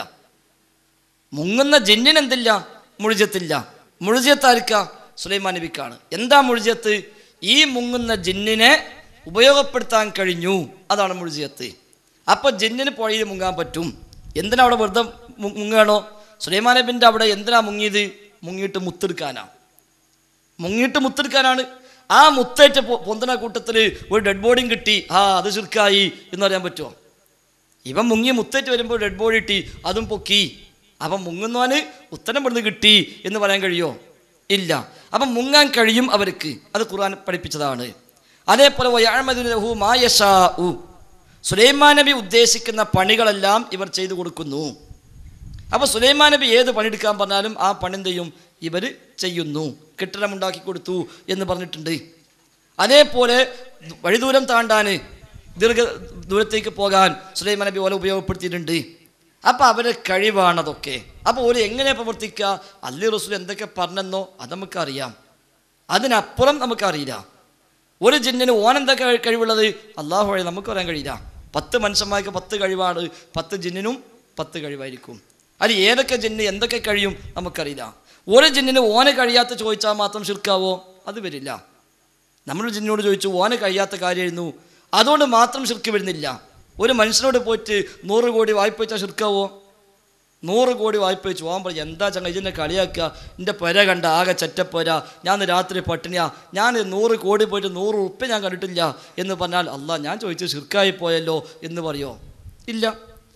മുങ്ങുന്ന ജിന്നിന് എന്തില്ല മുഴുജത്തില്ല മുഴുജത്ത് ആർക്കാ സുലൈമാൻ നബിക്കാണ് എന്താ മുഴുജത്ത് ഈ മുങ്ങുന്ന ജിന്നിനെ ഉപയോഗപ്പെടുത്താൻ കഴിഞ്ഞു അതാണ് മുഴുജത്ത് അപ്പോൾ ജിന്നിന് പുഴയിൽ മുങ്ങാൻ പറ്റും എന്തിനാ അവിടെ വെറുതെ മു- മുങ്ങുകയാണോ സുലൈമാൻ നബിൻ്റെ അവിടെ എന്തിനാ മുങ്ങിയത് മുങ്ങിയിട്ട് മുത്തെടുക്കാനാ മുങ്ങിയിട്ട് മുത്തെടുക്കാനാണ് ആ മുത്തേറ്റ പൊ- പൊന്തണ കൂട്ടത്തിൽ ഒരു ഡെഡ് ബോഡിയും കിട്ടി ആ അത് ചുരുക്കായി എന്ന് പറയാൻ പറ്റുമോ ഇവൻ മുങ്ങി മുത്തേറ്റ് വരുമ്പോൾ ഡെഡ് ബോഡി കിട്ടി അതും പൊക്കി അപ്പം മുങ്ങുന്നവന് ഉത്തരം ഇവിടുന്ന് കിട്ടി എന്ന് പറയാൻ കഴിയോ ഇല്ല അപ്പം മുങ്ങാൻ കഴിയും അവർക്ക് അത് ഖുർആൻ പഠിപ്പിച്ചതാണ് അതേപോലെ വയാഴ്മദുലഹു മായഷാ ഉ സുലൈമാൻ നബി ഉദ്ദേശിക്കുന്ന പണികളെല്ലാം ഇവർ ചെയ്തു കൊടുക്കുന്നു അപ്പോൾ സുലൈമാൻ നബി ഏത് പണിയെടുക്കാൻ പറഞ്ഞാലും ആ പണി എന്ത് ചെയ്യും ഇവർ ചെയ്യുന്നു കെട്ടിടമുണ്ടാക്കി കൊടുത്തു എന്ന് പറഞ്ഞിട്ടുണ്ട് അതേപോലെ വഴിദൂരം താണ്ടാൻ ദീർഘ ദൂരത്തേക്ക് പോകാൻ സുലൈമാൻ നബി ഓല ഉപയോഗപ്പെടുത്തിയിട്ടുണ്ട് അപ്പോൾ അവരെ കഴിവാണതൊക്കെ അപ്പോൾ ഒരു എങ്ങനെ പ്രവർത്തിക്കുക അല്ലി റസൂൽ എന്തൊക്കെ പറഞ്ഞെന്നോ അത് നമുക്കറിയാം അതിനപ്പുറം നമുക്കറിയില്ല ഒരു ജിന്നിന് ഓനെന്തൊക്കെ കഴി- കഴിവുള്ളത് അള്ളാഹു വഴി നമുക്ക് പറയാൻ കഴിയില്ല പത്ത് മനുഷ്യന്മാർക്ക് പത്ത് കഴിവാണ് പത്ത് ജിന്നിനും പത്ത് കഴിവായിരിക്കും അതിൽ ഏതൊക്കെ ജിന്ന് എന്തൊക്കെ കഴിയും നമുക്കറിയില്ല ഒരു ജിന്നിന് ഓനെ കഴിയാത്ത ചോദിച്ചാൽ മാത്രം ശിർക്കാവോ അത് വരില്ല നമ്മൾ ജിന്നിനോട് ചോദിച്ചു ഓനെ കഴിയാത്ത കാര്യമായിരുന്നു അതുകൊണ്ട് മാത്രം ശിർക്ക് വരുന്നില്ല ഒരു മനുഷ്യനോട് പോയിട്ട് നൂറ് കോടി വായ്പ വെച്ചാൽ ശിർക്കാവോ നൂറ് കോടി വായ്പ വെച്ച് പോകാൻ പറയും എന്താ ചങ്ങ ഇതിനെ കളിയാക്കുക എൻ്റെ പുര കണ്ട ആകെ ചെറ്റപ്പുര ഞാൻ ഇന്ന് രാത്രി പട്ടിണിയാ ഞാൻ നൂറ് കോടി പോയിട്ട് നൂറ് ഉറുപ്പ് ഞാൻ കണ്ടിട്ടില്ല എന്ന് പറഞ്ഞാൽ അല്ല ഞാൻ ചോദിച്ചു ശിർക്കായി പോയല്ലോ എന്ന് പറയോ ഇല്ല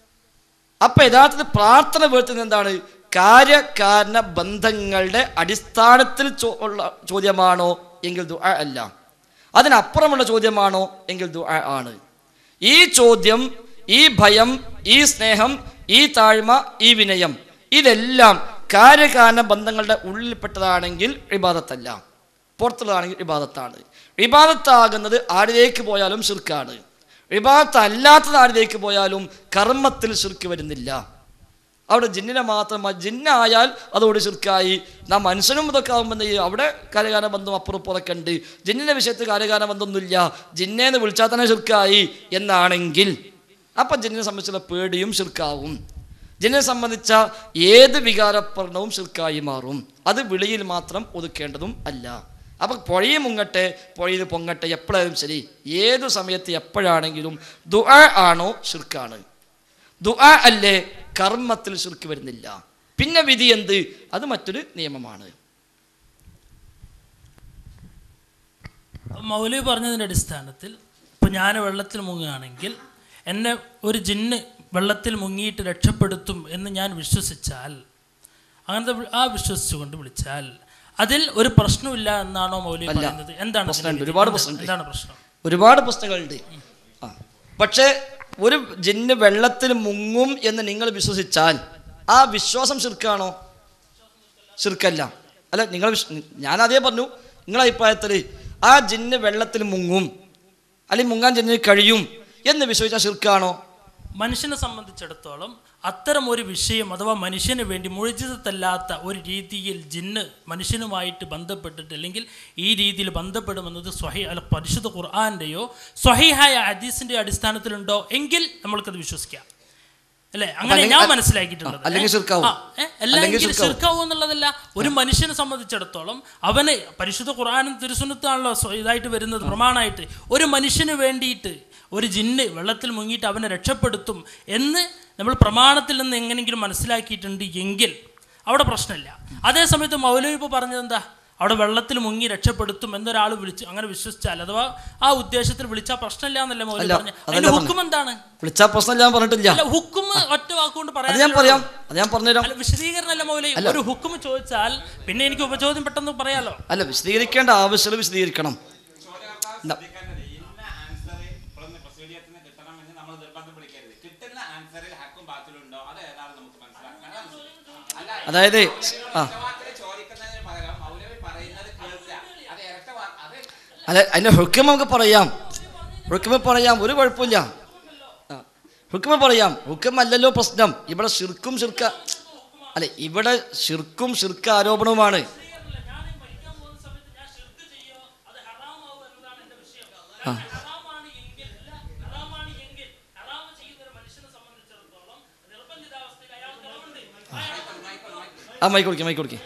അപ്പം യഥാർത്ഥത്തിൽ പ്രാർത്ഥന വീഴ്ത്തുന്നത് എന്താണ് കാര്യകാരണ ബന്ധങ്ങളുടെ അടിസ്ഥാനത്തിൽ ചോ- ഉള്ള ചോദ്യമാണോ എങ്കിൽ ദുആ അല്ല അതിനപ്പുറമുള്ള ചോദ്യമാണോ എങ്കിൽ ദുആ ആണ് ഈ ചോദ്യം ഈ ഭയം ഈ സ്നേഹം ഈ താഴ്മ ഈ വിനയം ഇതെല്ലാം കാര്യകാരണ ബന്ധങ്ങളുടെ ഉള്ളിൽപ്പെട്ടതാണെങ്കിൽ ഇബാദത്തല്ല പുറത്തുള്ളതാണെങ്കിൽ ഇബാദത്താണ് ഇബാദത്താകുന്നത് ആരിലേക്ക് പോയാലും ശിർക്കാണ് ഇബാദത്ത് അല്ലാത്തത് ആരിലേക്ക് പോയാലും കർമ്മത്തിൽ ശിർക്ക് വരുന്നില്ല അവിടെ ജിന്നിനെ മാത്രം മ- ജിന്നായാൽ അതോട് ശിർക്കായി നാം മനുഷ്യനും ഇതൊക്കെ ആകുമ്പോൾ എന്ത് ചെയ്യും? അവിടെ കാര്യകാല ബന്ധം അപ്പുറം പുറക്കെ ഉണ്ട് ജിന്നിൻ്റെ വിഷയത്തിൽ കാര്യകാല ബന്ധമൊന്നുമില്ല ജിന്നേന്ന് വിളിച്ചാൽ തന്നെ ശിർക്കായി എന്നാണെങ്കിൽ അപ്പം ജിന്നിനെ സംബന്ധിച്ചുള്ള പേടിയും ശിർക്കാവും ജിന്നിനെ സംബന്ധിച്ച ഏത് വികാരപ്രണവും ശിർക്കായി മാറും അത് വിളിയിൽ മാത്രം ഒതുക്കേണ്ടതും അല്ല അപ്പം പുഴയിൽ മുങ്ങട്ടെ പുഴയിൽ പൊങ്ങട്ടെ എപ്പോഴായാലും ശരി ഏതു സമയത്ത് എപ്പോഴാണെങ്കിലും ദുആ ആണോ ഷിർക്കാണ് ദുആ അല്ലേ കർമ്മത്തിൽ ശിർക്ക് വരുന്നില്ല പിന്നെ വിധി എന്ത് അത് മറ്റൊരു നിയമമാണ് മൗലവി പറഞ്ഞതിൻ്റെ അടിസ്ഥാനത്തിൽ ഇപ്പോൾ ഞാൻ വെള്ളത്തിൽ മുങ്ങുകയാണെങ്കിൽ എന്നെ ഒരു ജിന്ന് വെള്ളത്തിൽ മുങ്ങിയിട്ട് രക്ഷപ്പെടുത്തും എന്ന് ഞാൻ വിശ്വസിച്ചാൽ അങ്ങനത്തെ വി- ആ വിശ്വസിച്ചുകൊണ്ട് വിളിച്ചാൽ അതിൽ ഒരു പ്രശ്നമില്ല എന്നാണോ മൗലി അല്ല. പറയുന്നത് എന്താണ് ഇതിന്റെ പ്രശ്നമുണ്ട്. വിധി? ഒരുപാട് എന്ത്- പ്രശ്നമുണ്ട്. എന്താണ് പ്രശ്നം ഒരുപാട് പുസ്തകങ്ങളുണ്ട് ആ പക്ഷേ ഒരു ജിന്ന് വെള്ളത്തിൽ മുങ്ങും എന്ന് നിങ്ങൾ വിശ്വസിച്ചാൽ ആ വിശ്വാസം ശിർക്കാണോ ശിർക്കല്ല അല്ല നിങ്ങൾ വിശ്വ- ഞാൻ അതേ പറഞ്ഞു നിങ്ങളെ അഭിപ്രായത്തിൽ ആ ജിന്ന് വെള്ളത്തിൽ മുങ്ങും അല്ലെങ്കിൽ മുങ്ങാൻ ജിന്നിന് കഴിയും എന്ന് വിശ്വസിച്ചാൽ ശിർക്കാണോ മനുഷ്യനെ സംബന്ധിച്ചിടത്തോളം അത്തരം ഒരു വിഷയം അഥവാ മനുഷ്യന് വേണ്ടി മുഴുജിതത്തല്ലാത്ത ഒരു രീതിയിൽ ജിന്ന് മനുഷ്യനുമായിട്ട് ബന്ധപ്പെട്ടിട്ട് അല്ലെങ്കിൽ ഈ രീതിയിൽ ബന്ധപ്പെടുമെന്നത് സ്വഹി അല്ല പരിശുദ്ധ ഖുർആാൻ്റെയോ സ്വഹിഹായ ഹദീസിൻ്റെയോ അടിസ്ഥാനത്തിലുണ്ടോ എങ്കിൽ നമ്മൾക്കത് വിശ്വസിക്കാം അല്ലേ അങ്ങനെ അല്ലെങ്കിൽ- ഞാൻ അ- മനസ്സിലാക്കിയിട്ടുള്ളത് ആ, അല്ലെങ്കിൽ ഏ? ശിർക്കാവും. ആ, ഏ? അല്ല അല്ലെങ്കിൽ എങ്കിൽ ശിർക്കാവും. ശിർക്കാവും എന്നുള്ളതല്ല ഒരു മനുഷ്യനെ സംബന്ധിച്ചിടത്തോളം അവന് പരിശുദ്ധ ഖുർആാനും തിരുസുന്നത്താണല്ലോ സ്വ- ഇതായിട്ട് വരുന്നത് പ്രമാണമായിട്ട് ഒരു മനുഷ്യന് വേണ്ടിയിട്ട് ഒരു ജിന്ന് വെള്ളത്തിൽ മുങ്ങിയിട്ട് അവനെ രക്ഷപ്പെടുത്തും എന്ന് നമ്മൾ പ്രമാണത്തിൽ നിന്ന് എങ്ങനെയെങ്കിലും മനസ്സിലാക്കിയിട്ടുണ്ട് എങ്കിൽ അവിടെ പ്രശ്നമില്ല അതേ സമയത്ത് മൗലവി ഇപ്പോൾ പറഞ്ഞത് എന്താ അവിടെ വെള്ളത്തിൽ മുങ്ങി രക്ഷപ്പെടുത്തും എന്നൊരാൾ വിളിച്ച് അങ്ങനെ വിശ്വസിച്ചാൽ അഥവാ ആ ഉദ്ദേശത്തിൽ വിളിച്ചാൽ പ്രശ്നമില്ല എന്നല്ലേ മൗലവി അല്ല, പറഞ്ഞു അതല്ല അതിന്റെ പറഞ്ഞത്. ഹുക്കും എന്താണ് വിളിച്ചാൽ പ്രശ്നം ഞാൻ പറഞ്ഞിട്ടില്ല അല്ല ഹുക്കും ഒറ്റ വാക്കുകൊണ്ട് അത് ഞാൻ പറയാൻ പറയാം അത് ഞാൻ പറഞ്ഞുതരാം അല്ല വിശദീകരണമല്ല മൗലി ഒരു ഹുക്കും ചോദിച്ചാൽ പിന്നെ എനിക്ക് ഉപചോദ്യം പെട്ടെന്ന് പറയാലോ അല്ല വിശദീകരിക്കേണ്ട ആവശ്യം വിശദീകരിക്കണം ന- അതായത് ആ അല്ല അതിന്റെ ഹുക്കം നമുക്ക് പറയാം ഹുക്കം പറയാം ഒരു കുഴപ്പമില്ല ആ ഹുക്കം പറയാം ഹുക്കം അല്ലല്ലോ പ്രശ്നം ഇവിടെ ഷിർക്കും ഷിർക്ക അല്ല ഇവിടെ ഷിർക്കും ഷിർക്ക ആരോപണവുമാണ് ആ ആ മൈക്ക് കൊടുക്കേ മൈക്ക് കൊടുക്കേ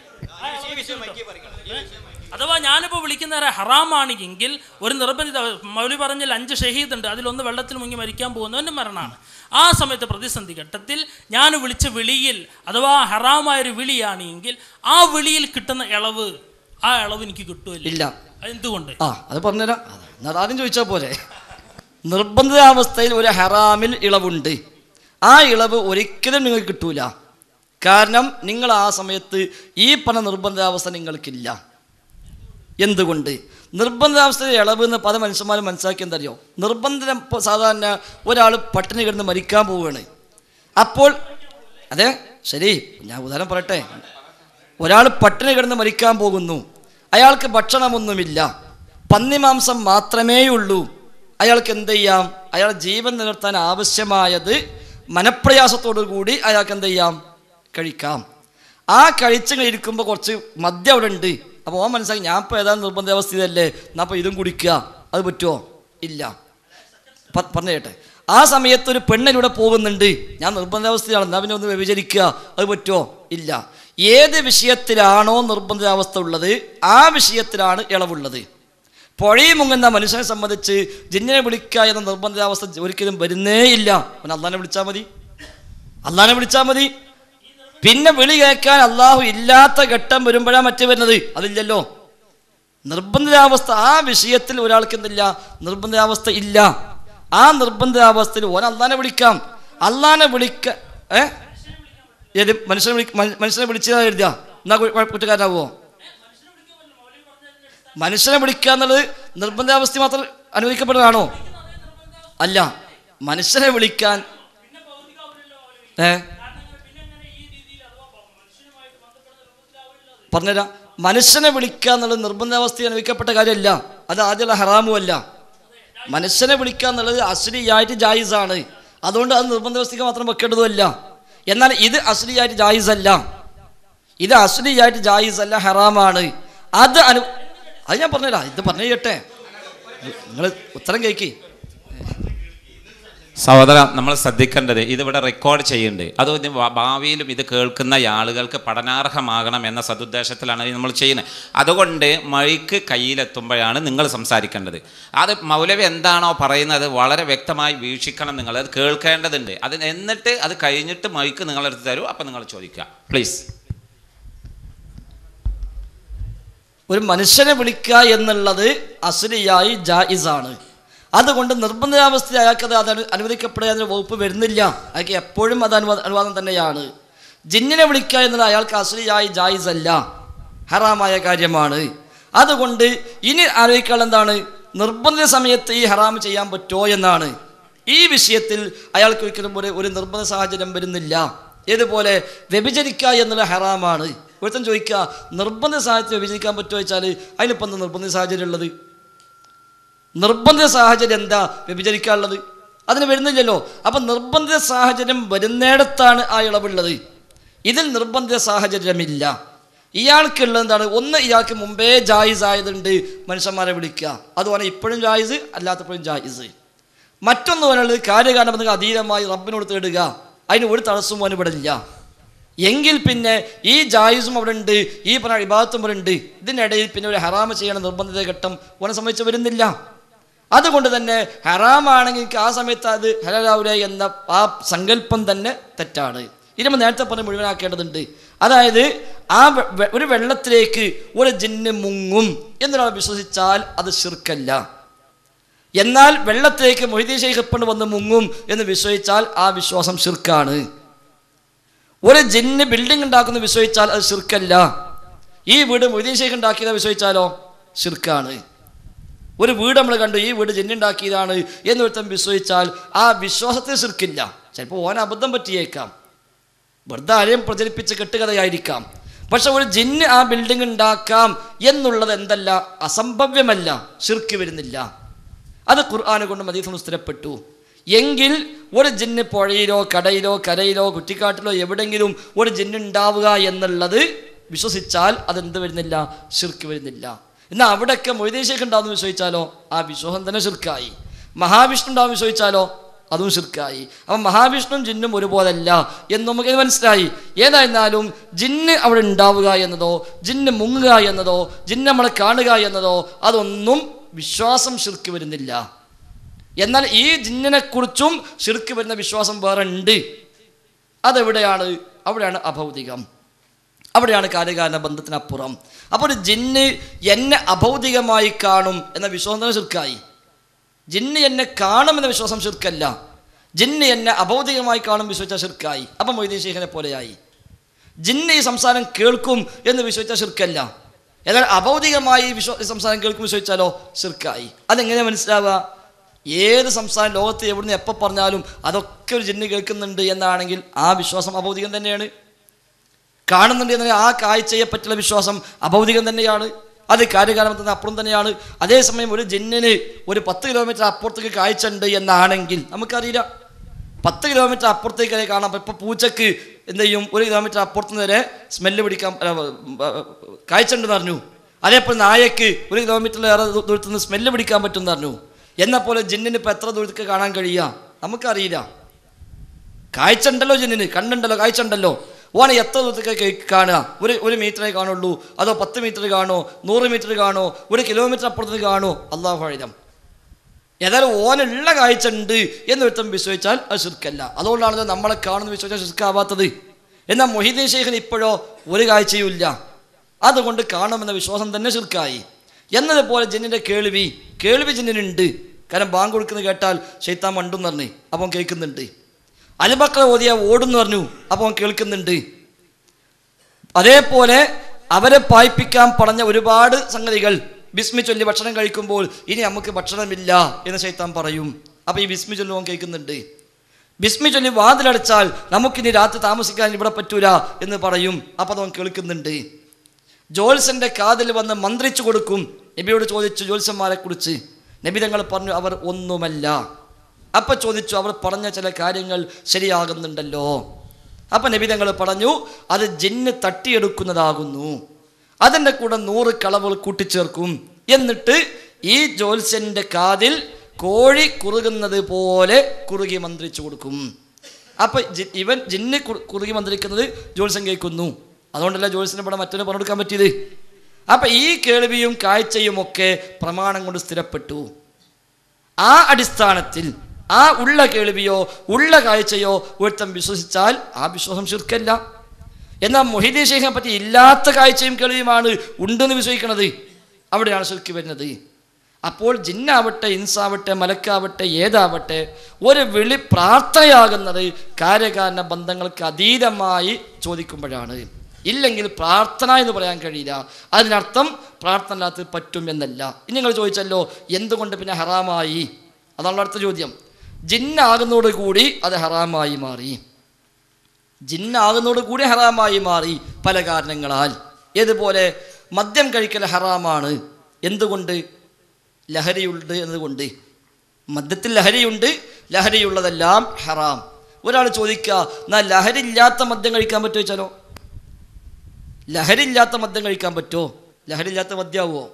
അഥവാ ഞാനിപ്പോൾ വിളിക്കുന്ന ഹറാമാണ് എങ്കിൽ ഒരു നിർബന്ധിത മൗലി പറഞ്ഞാൽ അഞ്ച് ഷഹീദ് ഉണ്ട് അതിലൊന്ന് വെള്ളത്തിൽ മുങ്ങി മരിക്കാൻ പോകുന്നവൻ്റെ മരണമാണ് ആ സമയത്ത് പ്രതിസന്ധി ഘട്ടത്തിൽ ഞാൻ വിളിച്ച വിളിയിൽ അഥവാ ഹറാമായൊരു വിളിയാണ് എങ്കിൽ ആ വിളിയിൽ കിട്ടുന്ന ഇളവ് ആ ഇളവ് എനിക്ക് കിട്ടുമല്ലോ ഇല്ല എന്തുകൊണ്ട് ആ അത് പറഞ്ഞുതരാം എന്നാൽ ആദ്യം ചോദിച്ചാൽ പോലെ നിർബന്ധിതാവസ്ഥയിൽ ഒരു ഹറാമിൽ ഇളവുണ്ട് ആ ഇളവ് ഒരിക്കലും നിങ്ങൾക്ക് കിട്ടൂല കാരണം നിങ്ങൾ ആ സമയത്ത് ഈ പറഞ്ഞ നിർബന്ധാവസ്ഥ നിങ്ങൾക്കില്ല എന്തുകൊണ്ട് നിർബന്ധാവസ്ഥയിൽ ഇളവ് എന്ന് പല മനുഷ്യന്മാർ മനസ്സിലാക്കി എന്തറിയോ നിർബന്ധം ഇപ്പോൾ സാധാരണ ഒരാൾ പട്ടിണി കിടന്ന് മരിക്കാൻ പോവുകയാണ് അപ്പോൾ അതെ ശരി ഞാൻ ഉദാഹരണം പറയട്ടെ ഒരാൾ പട്ടിണി കിടന്ന് മരിക്കാൻ പോകുന്നു അയാൾക്ക് ഭക്ഷണമൊന്നുമില്ല പന്നിമാംസം മാത്രമേ ഉള്ളൂ അയാൾക്ക് എന്ത് ചെയ്യാം അയാൾ ജീവൻ നിലനിർത്താൻ ആവശ്യമായത് മനപ്രയാസത്തോടു കൂടി അയാൾക്ക് എന്ത് ചെയ്യാം കഴിക്കാം ആ കഴിച്ചിങ്ങനെ ഇരിക്കുമ്പോൾ കുറച്ച് മദ്യം അവിടെ ഉണ്ട് അപ്പോൾ ഓൻ മനസ്സിലാക്കി ഞാൻ ഇപ്പോൾ ഏതാണ്ട് നിർബന്ധാവസ്ഥയിലല്ലേ എന്നാൽ അപ്പോൾ ഇതും കുടിക്കുക അത് പറ്റുമോ ഇല്ല പ- പറഞ്ഞു കേട്ടെ ആ സമയത്ത് ഒരു പെണ്ണിലൂടെ പോകുന്നുണ്ട് ഞാൻ നിർബന്ധാവസ്ഥയാണ് എന്നാൽ പിന്നെ ഒന്ന് വ്യഭിചരിക്കുക അത് പറ്റുമോ ഇല്ല ഏത് വിഷയത്തിലാണോ നിർബന്ധാവസ്ഥ ഉള്ളത് ആ വിഷയത്തിലാണ് ഇളവുള്ളത് പുഴയിൽ മുങ്ങുന്ന മനുഷ്യനെ സംബന്ധിച്ച് ജിന്നിനെ വിളിക്കുക എന്ന നിർബന്ധാവസ്ഥ ഒരിക്കലും വരുന്നേ ഇല്ല പിന്നെ അള്ളാനെ വിളിച്ചാൽ മതി അള്ളാനെ വിളിച്ചാൽ മതി പിന്നെ വിളി കേൾക്കാൻ അള്ളാഹു ഇല്ലാത്ത ഘട്ടം വരുമ്പോഴാണ് മറ്റു വരുന്നത് അതില്ലല്ലോ നിർബന്ധിതാവസ്ഥ ആ വിഷയത്തിൽ ഒരാൾക്ക് എന്തില്ല നിർബന്ധിതാവസ്ഥ ഇല്ല ആ നിർബന്ധിതാവസ്ഥയിൽ ഓൻ അള്ളാനെ വിളിക്കാം അള്ളാനെ വിളിക്ക ഏ ഏത് മനുഷ്യനെ വിളി മ- മനുഷ്യനെ വിളിച്ചാൽ എഴുതുക എന്നാ കു- കുഴ- കുറ്റക്കാരനാവുമോ മനുഷ്യനെ വിളിക്കുക എന്നുള്ളത് നിർബന്ധാവസ്ഥ മാത്രം അനുവദിക്കപ്പെടുന്നതാണോ അല്ല മനുഷ്യനെ വിളിക്കാൻ ഏ പറഞ്ഞുതരാം മനുഷ്യനെ വിളിക്കുക എന്നുള്ളത് നിർബന്ധാവസ്ഥ അനുവദിക്കപ്പെട്ട കാര്യമല്ല അത് ആദ്യമുള്ള ഹറാമുമല്ല മനുഷ്യനെ വിളിക്കുക എന്നുള്ളത് അശ്ലിയായിട്ട് ജായിസാണ് അതുകൊണ്ട് അത് നിർബന്ധാവസ്ഥയ്ക്ക് മാത്രം വെക്കേണ്ടതുമല്ല എന്നാൽ ഇത് അശ്ലിയായിട്ട് ജായിസ് അല്ല ഇത് അശ്ലിയായിട്ട് ജായിസ് അല്ല ഹറാമാണ് അത് അനു അത് ഞാൻ പറഞ്ഞുതരാം ഇത് പറഞ്ഞു കേട്ടെ നിങ്ങൾ ഉത്തരം കേൾക്കി സഹോദര നമ്മൾ ശ്രദ്ധിക്കേണ്ടത് ഇതിവിടെ റെക്കോർഡ് ചെയ്യുന്നുണ്ട് അത് ഇനി ഭാ- ഭാവിയിലും ഇത് കേൾക്കുന്ന ആളുകൾക്ക് പഠനാർഹമാകണം എന്ന സതുദ്ദേശത്തിലാണ് ഇത് നമ്മൾ ചെയ്യുന്നത് അതുകൊണ്ട് മൈക്ക് കയ്യിലെത്തുമ്പോഴാണ് നിങ്ങൾ സംസാരിക്കേണ്ടത് അത് മൗലവി എന്താണോ പറയുന്നത് വളരെ വ്യക്തമായി വീക്ഷിക്കണം നിങ്ങൾ അത് കേൾക്കേണ്ടതുണ്ട് അത് എന്നിട്ട് അത് കഴിഞ്ഞിട്ട് മൈക്ക് നിങ്ങളെടുത്ത് തരൂ അപ്പം നിങ്ങൾ ചോദിക്കുക പ്ലീസ് ഒരു മനുഷ്യനെ വിളിക്കുക എന്നുള്ളത് അസുലിയായി ജായിസാണ് അതുകൊണ്ട് നിർബന്ധാവസ്ഥ അയാൾക്കത് അത് അനു- അനുവദിക്കപ്പെടുക എന്ന വകുപ്പ് വരുന്നില്ല അയാൾക്ക് എപ്പോഴും അത് അനുവാദ അനുവാദം തന്നെയാണ് ജിന്നിനെ വിളിക്കുക എന്നുള്ളത് അയാൾക്ക് അസുലിയായി ജായിസ് അല്ല ഹറാമായ കാര്യമാണ് അതുകൊണ്ട് ഇനി ആലോചിക്കാനുള്ള എന്താണ് നിർബന്ധിത സമയത്ത് ഈ ഹറാം ചെയ്യാൻ പറ്റുമോ എന്നാണ് ഈ വിഷയത്തിൽ അയാൾക്ക് ഒരിക്കലും ഒരു ഒരു നിർബന്ധ സാഹചര്യം വരുന്നില്ല ഏതുപോലെ വ്യഭിചരിക്കുക എന്നുള്ള ഹറാമാണ് ഒരുത്തൻ ചോദിക്കുക നിർബന്ധ സാഹചര്യം വ്യഭിചരിക്കാൻ പറ്റുമോ വെച്ചാൽ അതിനിപ്പോൾ എന്താ നിർബന്ധ സാഹചര്യം ഉള്ളത് നിർബന്ധിത സാഹചര്യം എന്താ വ്യഭിചരിക്കാനുള്ളത് അതിന് വരുന്നില്ലല്ലോ അപ്പം നിർബന്ധിത സാഹചര്യം വരുന്നിടത്താണ് ആ ഇളവുള്ളത് ഇതിൽ നിർബന്ധിത സാഹചര്യമില്ല ഇയാൾക്കുള്ളത് എന്താണ് ഒന്ന് ഇയാൾക്ക് മുമ്പേ ജായിസ് ആയതുണ്ട് മനുഷ്യന്മാരെ വിളിക്കുക അതുപോലെ ഇപ്പോഴും ജായിസ് അല്ലാത്തപ്പോഴും ജായിസ് മറ്റൊന്ന് പറയുന്നത് കാര്യകാരണബന്ധങ്ങൾ അതീതമായി റബ്ബിനോട് തേടുക അതിന് ഒരു തടസ്സവും അവന് ഇവിടെ ഇല്ല എങ്കിൽ പിന്നെ ഈ ജായിസും അവിടെ ഉണ്ട് ഈ പറഞ്ഞ വിഭാഗത്തും ഇവിടെ ഉണ്ട് ഇതിനിടയിൽ പിന്നെ ഒരു ഹറാമ ചെയ്യണ നിർബന്ധിത ഘട്ടം ഓനെ സംബന്ധിച്ച് വരുന്നില്ല അതുകൊണ്ട് തന്നെ ഹറാമാണെങ്കിൽ എനിക്ക് ആ സമയത്ത് അത് ഹലാലാവില്ല എന്ന ആ സങ്കല്പം തന്നെ തെറ്റാണ് ഇത് നമ്മൾ നേരത്തെ പറഞ്ഞ് മുഴുവനാക്കേണ്ടതുണ്ട് അതായത് ആ വെ- വെ- ഒരു വെള്ളത്തിലേക്ക് ഒരു ജിന്ന് മുങ്ങും എന്നൊരാൾ വിശ്വസിച്ചാൽ അത് ശിർക്കല്ല എന്നാൽ വെള്ളത്തിലേക്ക് മൊയ്തീൻ ഷെയ്ഖ് ഇപ്പണ്ട് വന്ന് മുങ്ങും എന്ന് വിശ്വസിച്ചാൽ ആ വിശ്വാസം ശിർക്കാണ് ഒരു ജിന്ന് ബിൽഡിംഗ് ഉണ്ടാക്കുന്ന വിശ്വസിച്ചാൽ അത് ശിർക്കല്ല ഈ വീട് മൊയ്തീൻ ഷെയ്ഖ് ഉണ്ടാക്കിയത് വിശ്വസിച്ചാലോ ശിർക്കാണ് ഒരു വീട് നമ്മൾ കണ്ടു ഈ വീട് ജിന്നുണ്ടാക്കിയതാണ് എന്നൊരുത്തൻ വിശ്വസിച്ചാൽ ആ വിശ്വാസത്തിൽ ശിർക്കില്ല ചിലപ്പോൾ ഓൻ അബദ്ധം പറ്റിയേക്കാം വെറുതെ ആരെയും പ്രചരിപ്പിച്ച് കെട്ടുകഥയായിരിക്കാം പക്ഷെ ഒരു ജിന്ന് ആ ബിൽഡിംഗ് ഉണ്ടാക്കാം എന്നുള്ളത് എന്തല്ല അസംഭവ്യമല്ല ശിർക്ക് വരുന്നില്ല അത് ഖുർആാനെ കൊണ്ട് മദീഫും സ്ഥിരപ്പെട്ടു എങ്കിൽ ഒരു ജിന്ന് പുഴയിലോ കടയിലോ കരയിലോ കുറ്റിക്കാട്ടിലോ എവിടെങ്കിലും ഒരു ജിന്ന് ഉണ്ടാവുക എന്നുള്ളത് വിശ്വസിച്ചാൽ അതെന്ത് വരുന്നില്ല ശിർക്ക് വരുന്നില്ല എന്നാൽ അവിടെയൊക്കെ മൊയ്തേശേഖ് ഉണ്ടാവുമെന്ന് വിശ്വസിച്ചാലോ ആ വിശ്വാസം തന്നെ ശിർക്കായി മഹാവിഷ്ണു ഉണ്ടാവും വിശ്വസിച്ചാലോ അതും ശിർക്കായി അപ്പം മഹാവിഷ്ണുവും ജിന്നും ഒരുപോലല്ല എന്ന് നമുക്ക് മനസ്സിലായി ഏതായിരുന്നാലും ജിന്ന് അവിടെ ഉണ്ടാവുക എന്നതോ ജിന്ന് മുങ്ങുക എന്നതോ ജിന്ന് നമ്മളെ കാണുക എന്നതോ അതൊന്നും വിശ്വാസം ശിർക്ക് വരുന്നില്ല എന്നാൽ ഈ ജിന്നിനെക്കുറിച്ചും ശിർക്ക് വരുന്ന വിശ്വാസം വേറെ ഉണ്ട് അതെവിടെയാണ് അവിടെയാണ് അഭൗതികം അവിടെയാണ് കാര്യകാരണ ബന്ധത്തിനപ്പുറം അപ്പോൾ ഒരു ജിന്ന് എന്നെ അഭൗതികമായി കാണും എന്ന വിശ്വാസം തന്നെ ശിർക്കായി ജിന്ന് എന്നെ കാണുമെന്ന വിശ്വാസം ശിർക്കല്ല ജിന്ന് എന്നെ അഭൗതികമായി കാണും വിശ്വസിച്ച ശിർക്കായി അപ്പം മൊയ്തീൻ ശേഖനെ പോലെയായി ജിന്ന് ഈ സംസാരം കേൾക്കും എന്ന് വിശ്വസിച്ച ശിർക്കല്ല എന്നാൽ അഭൗതികമായി വിശ്വ ഈ സംസാരം കേൾക്കും വിശ്വസിച്ചാലോ ശിർക്കായി അതെങ്ങനെ മനസ്സിലാവുക ഏത് സംസാരം ലോകത്ത് എവിടുന്ന് എപ്പോൾ പറഞ്ഞാലും അതൊക്കെ ഒരു ജിന്ന് കേൾക്കുന്നുണ്ട് എന്നാണെങ്കിൽ ആ വിശ്വാസം അഭൗതികം തന്നെയാണ് കാണുന്നുണ്ട് എന്ന ആ കാഴ്ചയെ പറ്റിയുള്ള വിശ്വാസം അഭൗതികം തന്നെയാണ് അത് കാര്യകാരണത്തിന് അപ്പുറം തന്നെയാണ് അതേസമയം ഒരു ജിന്നിന് ഒരു പത്ത് കിലോമീറ്റർ അപ്പുറത്തേക്ക് കാഴ്ച ഉണ്ട് എന്നാണെങ്കിൽ നമുക്കറിയില്ല പത്ത് കിലോമീറ്റർ അപ്പുറത്തേക്ക് വരെ കാണാം ഇപ്പം പൂച്ചക്ക് എന്ത് ചെയ്യും ഒരു കിലോമീറ്റർ അപ്പുറത്ത് വരെ സ്മെല്ല് പിടിക്കാൻ അല്ല, ആ, കാഴ്ച ഉണ്ടെന്ന് പറഞ്ഞു അതേപോലെ നായക്ക് ഒരു കിലോമീറ്ററിലേറെ ദൂ- ദൂരത്ത് നിന്ന് സ്മെല്ല് പിടിക്കാൻ പറ്റും എന്ന് പറഞ്ഞു എന്ന പോലെ ജിന്നിന് ഇപ്പം എത്ര ദൂരത്തേക്ക് കാണാൻ കഴിയുക നമുക്കറിയില്ല കാഴ്ച ഉണ്ടല്ലോ ജിന്നിന് കണ്ണുണ്ടല്ലോ കാഴ്ച ഉണ്ടല്ലോ ഓനെ എത്ര ദൂരത്തേക്ക് കാണുക ഒരു ഒരു മീറ്ററേ കാണുള്ളൂ അതോ പത്ത് മീറ്റർ കാണോ നൂറ് മീറ്റർ കാണോ ഒരു കിലോമീറ്റർ അപ്പുറത്ത് കാണോ അള്ളാഹു അഴിതം ഏതായാലും ഓനുള്ള കാഴ്ച ഉണ്ട് എന്നൊരുത്തം വിശ്വസിച്ചാൽ അത് ശിർക്കല്ല അതുകൊണ്ടാണ് നമ്മളെ കാണുന്ന വിശ്വസിച്ചാൽ ശിർക്കാവാത്തത് എന്നാൽ മൊഹീദ്ദീൻ ഷെയ്ഖിന് ഇപ്പോഴോ ഒരു കാഴ്ചയും ഇല്ല അതുകൊണ്ട് കാണുമെന്ന വിശ്വാസം തന്നെ ശിർക്കായി എന്നതുപോലെ ജിന്നിൻ്റെ കേൾവി കേൾവി ജിന്നിനുണ്ട് കാരണം ബാങ്ക് കൊടുക്കുന്നത് കേട്ടാൽ ഷെയ്ത്താൻ മണ്ടെന്ന് പറഞ്ഞു അപ്പം കേൾക്കുന്നുണ്ട് അലിബക്ര ഓതിയ ഓടുന്നു പറഞ്ഞു അപ്പോൾ അവൻ കേൾക്കുന്നുണ്ട് അതേപോലെ അവരെ പായിപ്പിക്കാൻ പറഞ്ഞ ഒരുപാട് സംഗതികൾ ബിസ്മി ചൊല്ലി ഭക്ഷണം കഴിക്കുമ്പോൾ ഇനി നമുക്ക് ഭക്ഷണമില്ല എന്ന് ശൈത്താൻ പറയും അപ്പോൾ ഈ ബിസ്മി ചൊല്ലി അവൻ കേൾക്കുന്നുണ്ട് ബിസ്മി ചൊല്ലി വാതിലടച്ചാൽ നമുക്കിനി രാത്രി താമസിക്കാൻ ഇവിടെ പറ്റൂല എന്ന് പറയും അപ്പോൾ അവൻ കേൾക്കുന്നുണ്ട് ജോത്സന്റെ കാതിൽ വന്ന് മന്ത്രിച്ചു കൊടുക്കും നബിയോട് ചോദിച്ചു ജോത്സന്മാരെ കുറിച്ച് നബി തങ്ങൾ പറഞ്ഞു അവർ ഒന്നുമല്ല അപ്പൊ ചോദിച്ചു അവർ പറഞ്ഞ ചില കാര്യങ്ങൾ ശരിയാകുന്നുണ്ടല്ലോ അപ്പൊ നബി തങ്ങൾ പറഞ്ഞു അത് ജിന്ന് തട്ടിയെടുക്കുന്നതാകുന്നു അതിൻ്റെ കൂടെ നൂറ് കളവുകൾ കൂട്ടിച്ചേർക്കും എന്നിട്ട് ഈ ജോത്സ്യന്റെ കാതിൽ കോഴി കുറുകുന്നത് പോലെ കുറുകി മന്ത്രിച്ചു കൊടുക്കും അപ്പൊ ജി- ഇവൻ ജിന്ന് കുറു- കുറുകി മന്ത്രിക്കുന്നത് ജോത്സ്യൻ കേൾക്കുന്നു അതുകൊണ്ടല്ല ജോത്സ്യന് ഇവിടെ മറ്റൊരു പങ്കെടുക്കാൻ പറ്റിയത് അപ്പൊ ഈ കേൾവിയും കാഴ്ചയും ഒക്കെ പ്രമാണം കൊണ്ട് സ്ഥിരപ്പെട്ടു ആ അടിസ്ഥാനത്തിൽ ആ ഉള്ള കേൾവിയോ ഉള്ള കാഴ്ചയോ ഒരുത്തം വിശ്വസിച്ചാൽ ആ വിശ്വാസം ശിർക്കല്ല എന്നാൽ മൊഹിദീൻ ഷെയ്ഖിനെ പറ്റി ഇല്ലാത്ത കാഴ്ചയും കേൾവിയുമാണ് ഉണ്ടെന്ന് വിശ്വസിക്കുന്നത് അവിടെയാണ് ശിർക്ക് വരുന്നത് അപ്പോൾ ജിന്നാവട്ടെ ഇൻസാവട്ടെ മലക്കാവട്ടെ ഏതാവട്ടെ ഒരു വിളി പ്രാർത്ഥനയാകുന്നത് കാര്യകാരണ ബന്ധങ്ങൾക്ക് അതീതമായി ചോദിക്കുമ്പോഴാണ് ഇല്ലെങ്കിൽ പ്രാർത്ഥന എന്ന് പറയാൻ കഴിയില്ല അതിനർത്ഥം പ്രാർത്ഥന അല്ലാത്ത പറ്റും എന്നല്ല ഇനി നിങ്ങൾ ചോദിച്ചല്ലോ എന്തുകൊണ്ട് പിന്നെ ഹറാമായി അതാണ് അടുത്ത ചോദ്യം ജിന്നാകുന്നതോട് കൂടി അത് ഹറാമായി മാറി ജിന്നാകുന്നതോട് കൂടി ഹറാമായി മാറി പല കാരണങ്ങളാൽ ഏതുപോലെ മദ്യം കഴിക്കൽ ഹറാമാണ് എന്തുകൊണ്ട് ലഹരിയുണ്ട് എന്നതുകൊണ്ട് മദ്യത്തിൽ ലഹരിയുണ്ട് ലഹരിയുള്ളതെല്ലാം ഹറാം ഒരാൾ ചോദിക്കുക എന്നാൽ ലഹരി ഇല്ലാത്ത മദ്യം കഴിക്കാൻ പറ്റുമോ ചോദിച്ചാലോ ലഹരി ഇല്ലാത്ത മദ്യം കഴിക്കാൻ പറ്റുമോ ലഹരി ഇല്ലാത്ത മദ്യമാവോ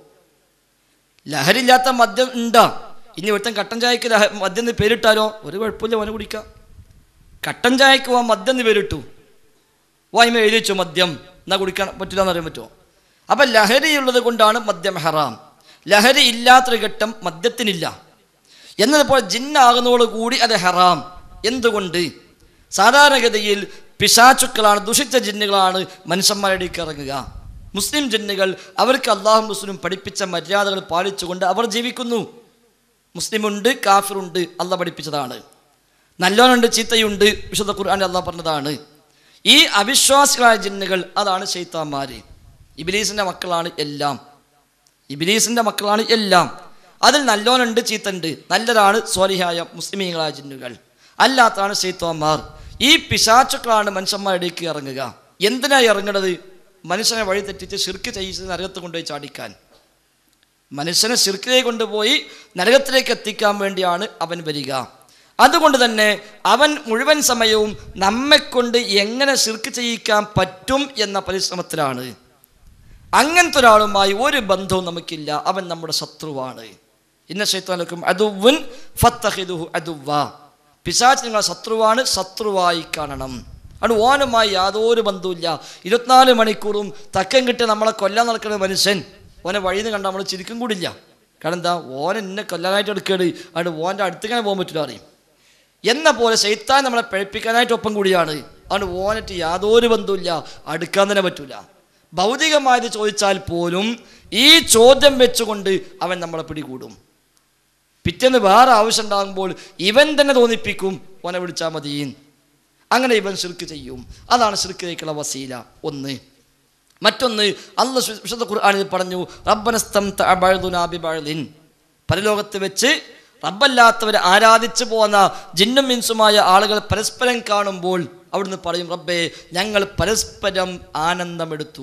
ലഹരി ഇല്ലാത്ത മദ്യം ഉണ്ടാ ഇനി ഒരുത്തൻ കട്ടൻ ചായക്ക് ലഹ മദ്യം എന്ന് പേരിട്ടാലോ ഒരു കുഴപ്പമില്ല അവന് കുടിക്കാം കട്ടൻ ചായക്ക് പോകാൻ മദ്യം എന്ന് പേരിട്ടു വായ്മ എഴുതി വെച്ചു മദ്യം എന്നാ കുടിക്കാൻ പറ്റില്ല എന്ന് അറിയാൻ പറ്റുമോ അപ്പം ലഹരിയുള്ളത് കൊണ്ടാണ് മദ്യം ഹറാം ലഹരി ഇല്ലാത്തൊരു ഘട്ടം മദ്യത്തിനില്ല എന്നതുപോലെ ജിന്നാകുന്നതോട് കൂടി അത് ഹറാം എന്തുകൊണ്ട് സാധാരണഗതിയിൽ പിശാചുക്കളാണ് ദുഷിച്ച ജിന്നുകളാണ് മനുഷ്യന്മാരുടെ ഇറങ്ങുക മുസ്ലിം ജിന്നുകൾ അവർക്ക് അള്ളാഹു മുസ്ലിം പഠിപ്പിച്ച മര്യാദകൾ പാലിച്ചുകൊണ്ട് അവർ ജീവിക്കുന്നു മുസ്ലിമുണ്ട് കാഫിറുണ്ട് അല്ല പഠിപ്പിച്ചതാണ് നല്ലോനുണ്ട് ചീത്തയുണ്ട് വിശുദ്ധ ഖുർആൻ അള്ളാഹ് പറഞ്ഞതാണ് ഈ അവിശ്വാസികളായ ജിന്നുകൾ അതാണ് ശൈത്താന്മാർ ഇബിലീസിൻ്റെ മക്കളാണ് എല്ലാം ഇബിലീസിൻ്റെ മക്കളാണ് എല്ലാം അതിൽ നല്ലോനുണ്ട് ചീത്തണ്ട് നല്ലതാണ് സ്വാലിഹായ മുസ്ലിമീങ്ങളായ ജിന്നുകൾ അല്ലാത്തതാണ് ശൈത്താന്മാർ ഈ പിശാച്ചുക്കളാണ് മനുഷ്യന്മാരിലേക്ക് ഇറങ്ങുക എന്തിനായി ഇറങ്ങുന്നത് മനുഷ്യനെ വഴി തെറ്റിച്ച് ശിർക്ക് ചെയ്യിച്ച് നരകത്ത് കൊണ്ടുപോയി ചാടിക്കാൻ മനുഷ്യനെ ശിർക്കിലേക്ക് കൊണ്ടുപോയി നരകത്തിലേക്ക് എത്തിക്കാൻ വേണ്ടിയാണ് അവൻ വരിക അതുകൊണ്ട് തന്നെ അവൻ മുഴുവൻ സമയവും നമ്മെക്കൊണ്ട് എങ്ങനെ ശിർക്ക് ചെയ്യിക്കാൻ പറ്റും എന്ന പരിശ്രമത്തിലാണ് അങ്ങനത്തെ ഒരാളുമായി ഒരു ബന്ധവും നമുക്കില്ല അവൻ നമ്മുടെ ശത്രുവാണ് ഇന്ന ശൈത്താനക്കും അതുവൻ ഫത്തഹിദുഹു അതുവ പിശാച്ച് നിങ്ങളെ ശത്രുവാണ് ശത്രുവായി കാണണം അത് ഓനുമായി യാതൊരു ബന്ധവുമില്ല ഇരുപത്തിനാല് മണിക്കൂറും തക്കം കിട്ടി നമ്മളെ കൊല്ലാൻ നടക്കുന്ന മനുഷ്യൻ ഓനെ വഴിയിൽ നിന്ന് കണ്ട നമ്മൾ ചിരിക്കും കൂടില്ല കാരണം എന്താ ഓൻ എന്നെ കൊല്ലാനായിട്ട് എടുക്കേട് അവിടെ ഓൻ്റെ അടുത്തേക്കാണ് പോകാൻ പറ്റില്ല അറിയും എന്ന പോലെ ശൈത്താൻ നമ്മളെ പഴിപ്പിക്കാനായിട്ട് ഒപ്പം കൂടിയാണ് അതുകൊണ്ട് ഓനിട്ട് യാതൊരു ബന്ധവുമില്ല അടുക്കാൻ തന്നെ പറ്റൂല ഭൗതികമായത് ചോദിച്ചാൽ പോലും ഈ ചോദ്യം വെച്ചുകൊണ്ട് അവൻ നമ്മളെ പിടികൂടും പിറ്റേന്ന് വേറെ ആവശ്യം ഉണ്ടാകുമ്പോൾ ഇവൻ തന്നെ തോന്നിപ്പിക്കും ഓനെ വിളിച്ചാൽ മതി അങ്ങനെ ഇവൻ ശിർക്ക് ചെയ്യും അതാണ് ശിർക്കിലേക്കുള്ള വസീല ഒന്ന് മറ്റൊന്ന് അല്ല വിശുദ്ധ ഖുർആാനിൽ പറഞ്ഞു റബ്ബനസ്തം ബഅ്ദിൻ പരലോകത്ത് വെച്ച് റബ്ബല്ലാത്തവരെ ആരാധിച്ചു പോന്ന ജിന്നും മിൻസുമായ ആളുകൾ പരസ്പരം കാണുമ്പോൾ അവിടുന്ന് പറയും റബ്ബേ ഞങ്ങൾ പരസ്പരം ആനന്ദമെടുത്തു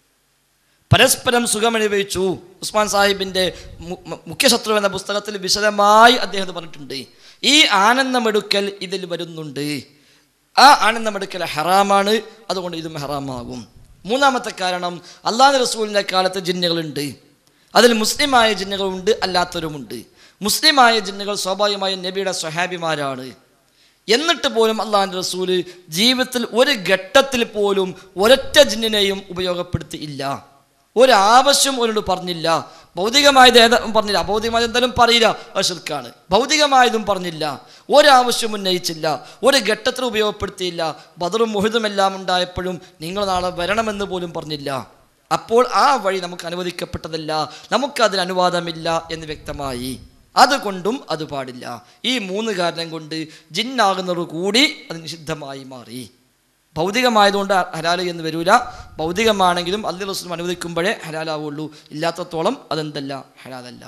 പരസ്പരം സുഖമനുഭവിച്ചു ഉസ്മാൻ സാഹിബിൻ്റെ മു- മു- മുഖ്യശത്രു എന്ന പുസ്തകത്തിൽ വിശദമായി അദ്ദേഹം ഇത് പറഞ്ഞിട്ടുണ്ട് ഈ ആനന്ദമെടുക്കൽ ഇതിൽ വരുന്നുണ്ട് ആ ആനന്ദമെടുക്കൽ ഹറാമാണ് അതുകൊണ്ട് ഇതും ഹറാമാകും മൂന്നാമത്തെ കാരണം അള്ളാഹ് റസൂലിൻ്റെ കാലത്ത് ജിന്നുകളുണ്ട് അതിൽ മുസ്ലിമായ ജിന്നുകളുണ്ട് അല്ലാത്തവരുമുണ്ട് മുസ്ലിമായ ജിന്നുകൾ സ്വാഭാവികമായും നബിയുടെ സ്വഹാബിമാരാണ് എന്നിട്ട് പോലും അള്ളാഹിൻ്റെ റസൂല് ജീവിതത്തിൽ ഒരു ഘട്ടത്തിൽ പോലും ഒരൊറ്റ ജിന്നിനെയും ഉപയോഗപ്പെടുത്തിയില്ല ഒരാവശ്യം ഒരോട് പറഞ്ഞില്ല ഭൗതികമായത് ഏതാ പറഞ്ഞില്ല അഭൗതികമായത് എന്തായാലും പറയില്ല അത് ശിർക്കാണ് ഭൗതികമായതും പറഞ്ഞില്ല ഒരാവശ്യം ഉന്നയിച്ചില്ല ഒരു ഘട്ടത്തിൽ ഉപയോഗപ്പെടുത്തിയില്ല ബദറും മുഹിതും എല്ലാം ഉണ്ടായപ്പോഴും നിങ്ങൾ നാളെ വരണമെന്ന് പോലും പറഞ്ഞില്ല അപ്പോൾ ആ വഴി നമുക്ക് അനുവദിക്കപ്പെട്ടതല്ല നമുക്കതിന് അനുവാദമില്ല എന്ന് വ്യക്തമായി അതുകൊണ്ടും അത് പാടില്ല ഈ മൂന്ന് കാരണം കൊണ്ട് ജിന്നാകുന്നതോട് കൂടി അത് നിഷിദ്ധമായി മാറി ഭൗതികമായതുകൊണ്ട് ഹലാൽ എന്ന് വരൂല ഭൗതികമാണെങ്കിലും അല്ലി റസൂലും അനുവദിക്കുമ്പോഴേ ഹലാലാവുള്ളൂ ഇല്ലാത്തത്തോളം അതെന്തല്ല ഹലാലല്ല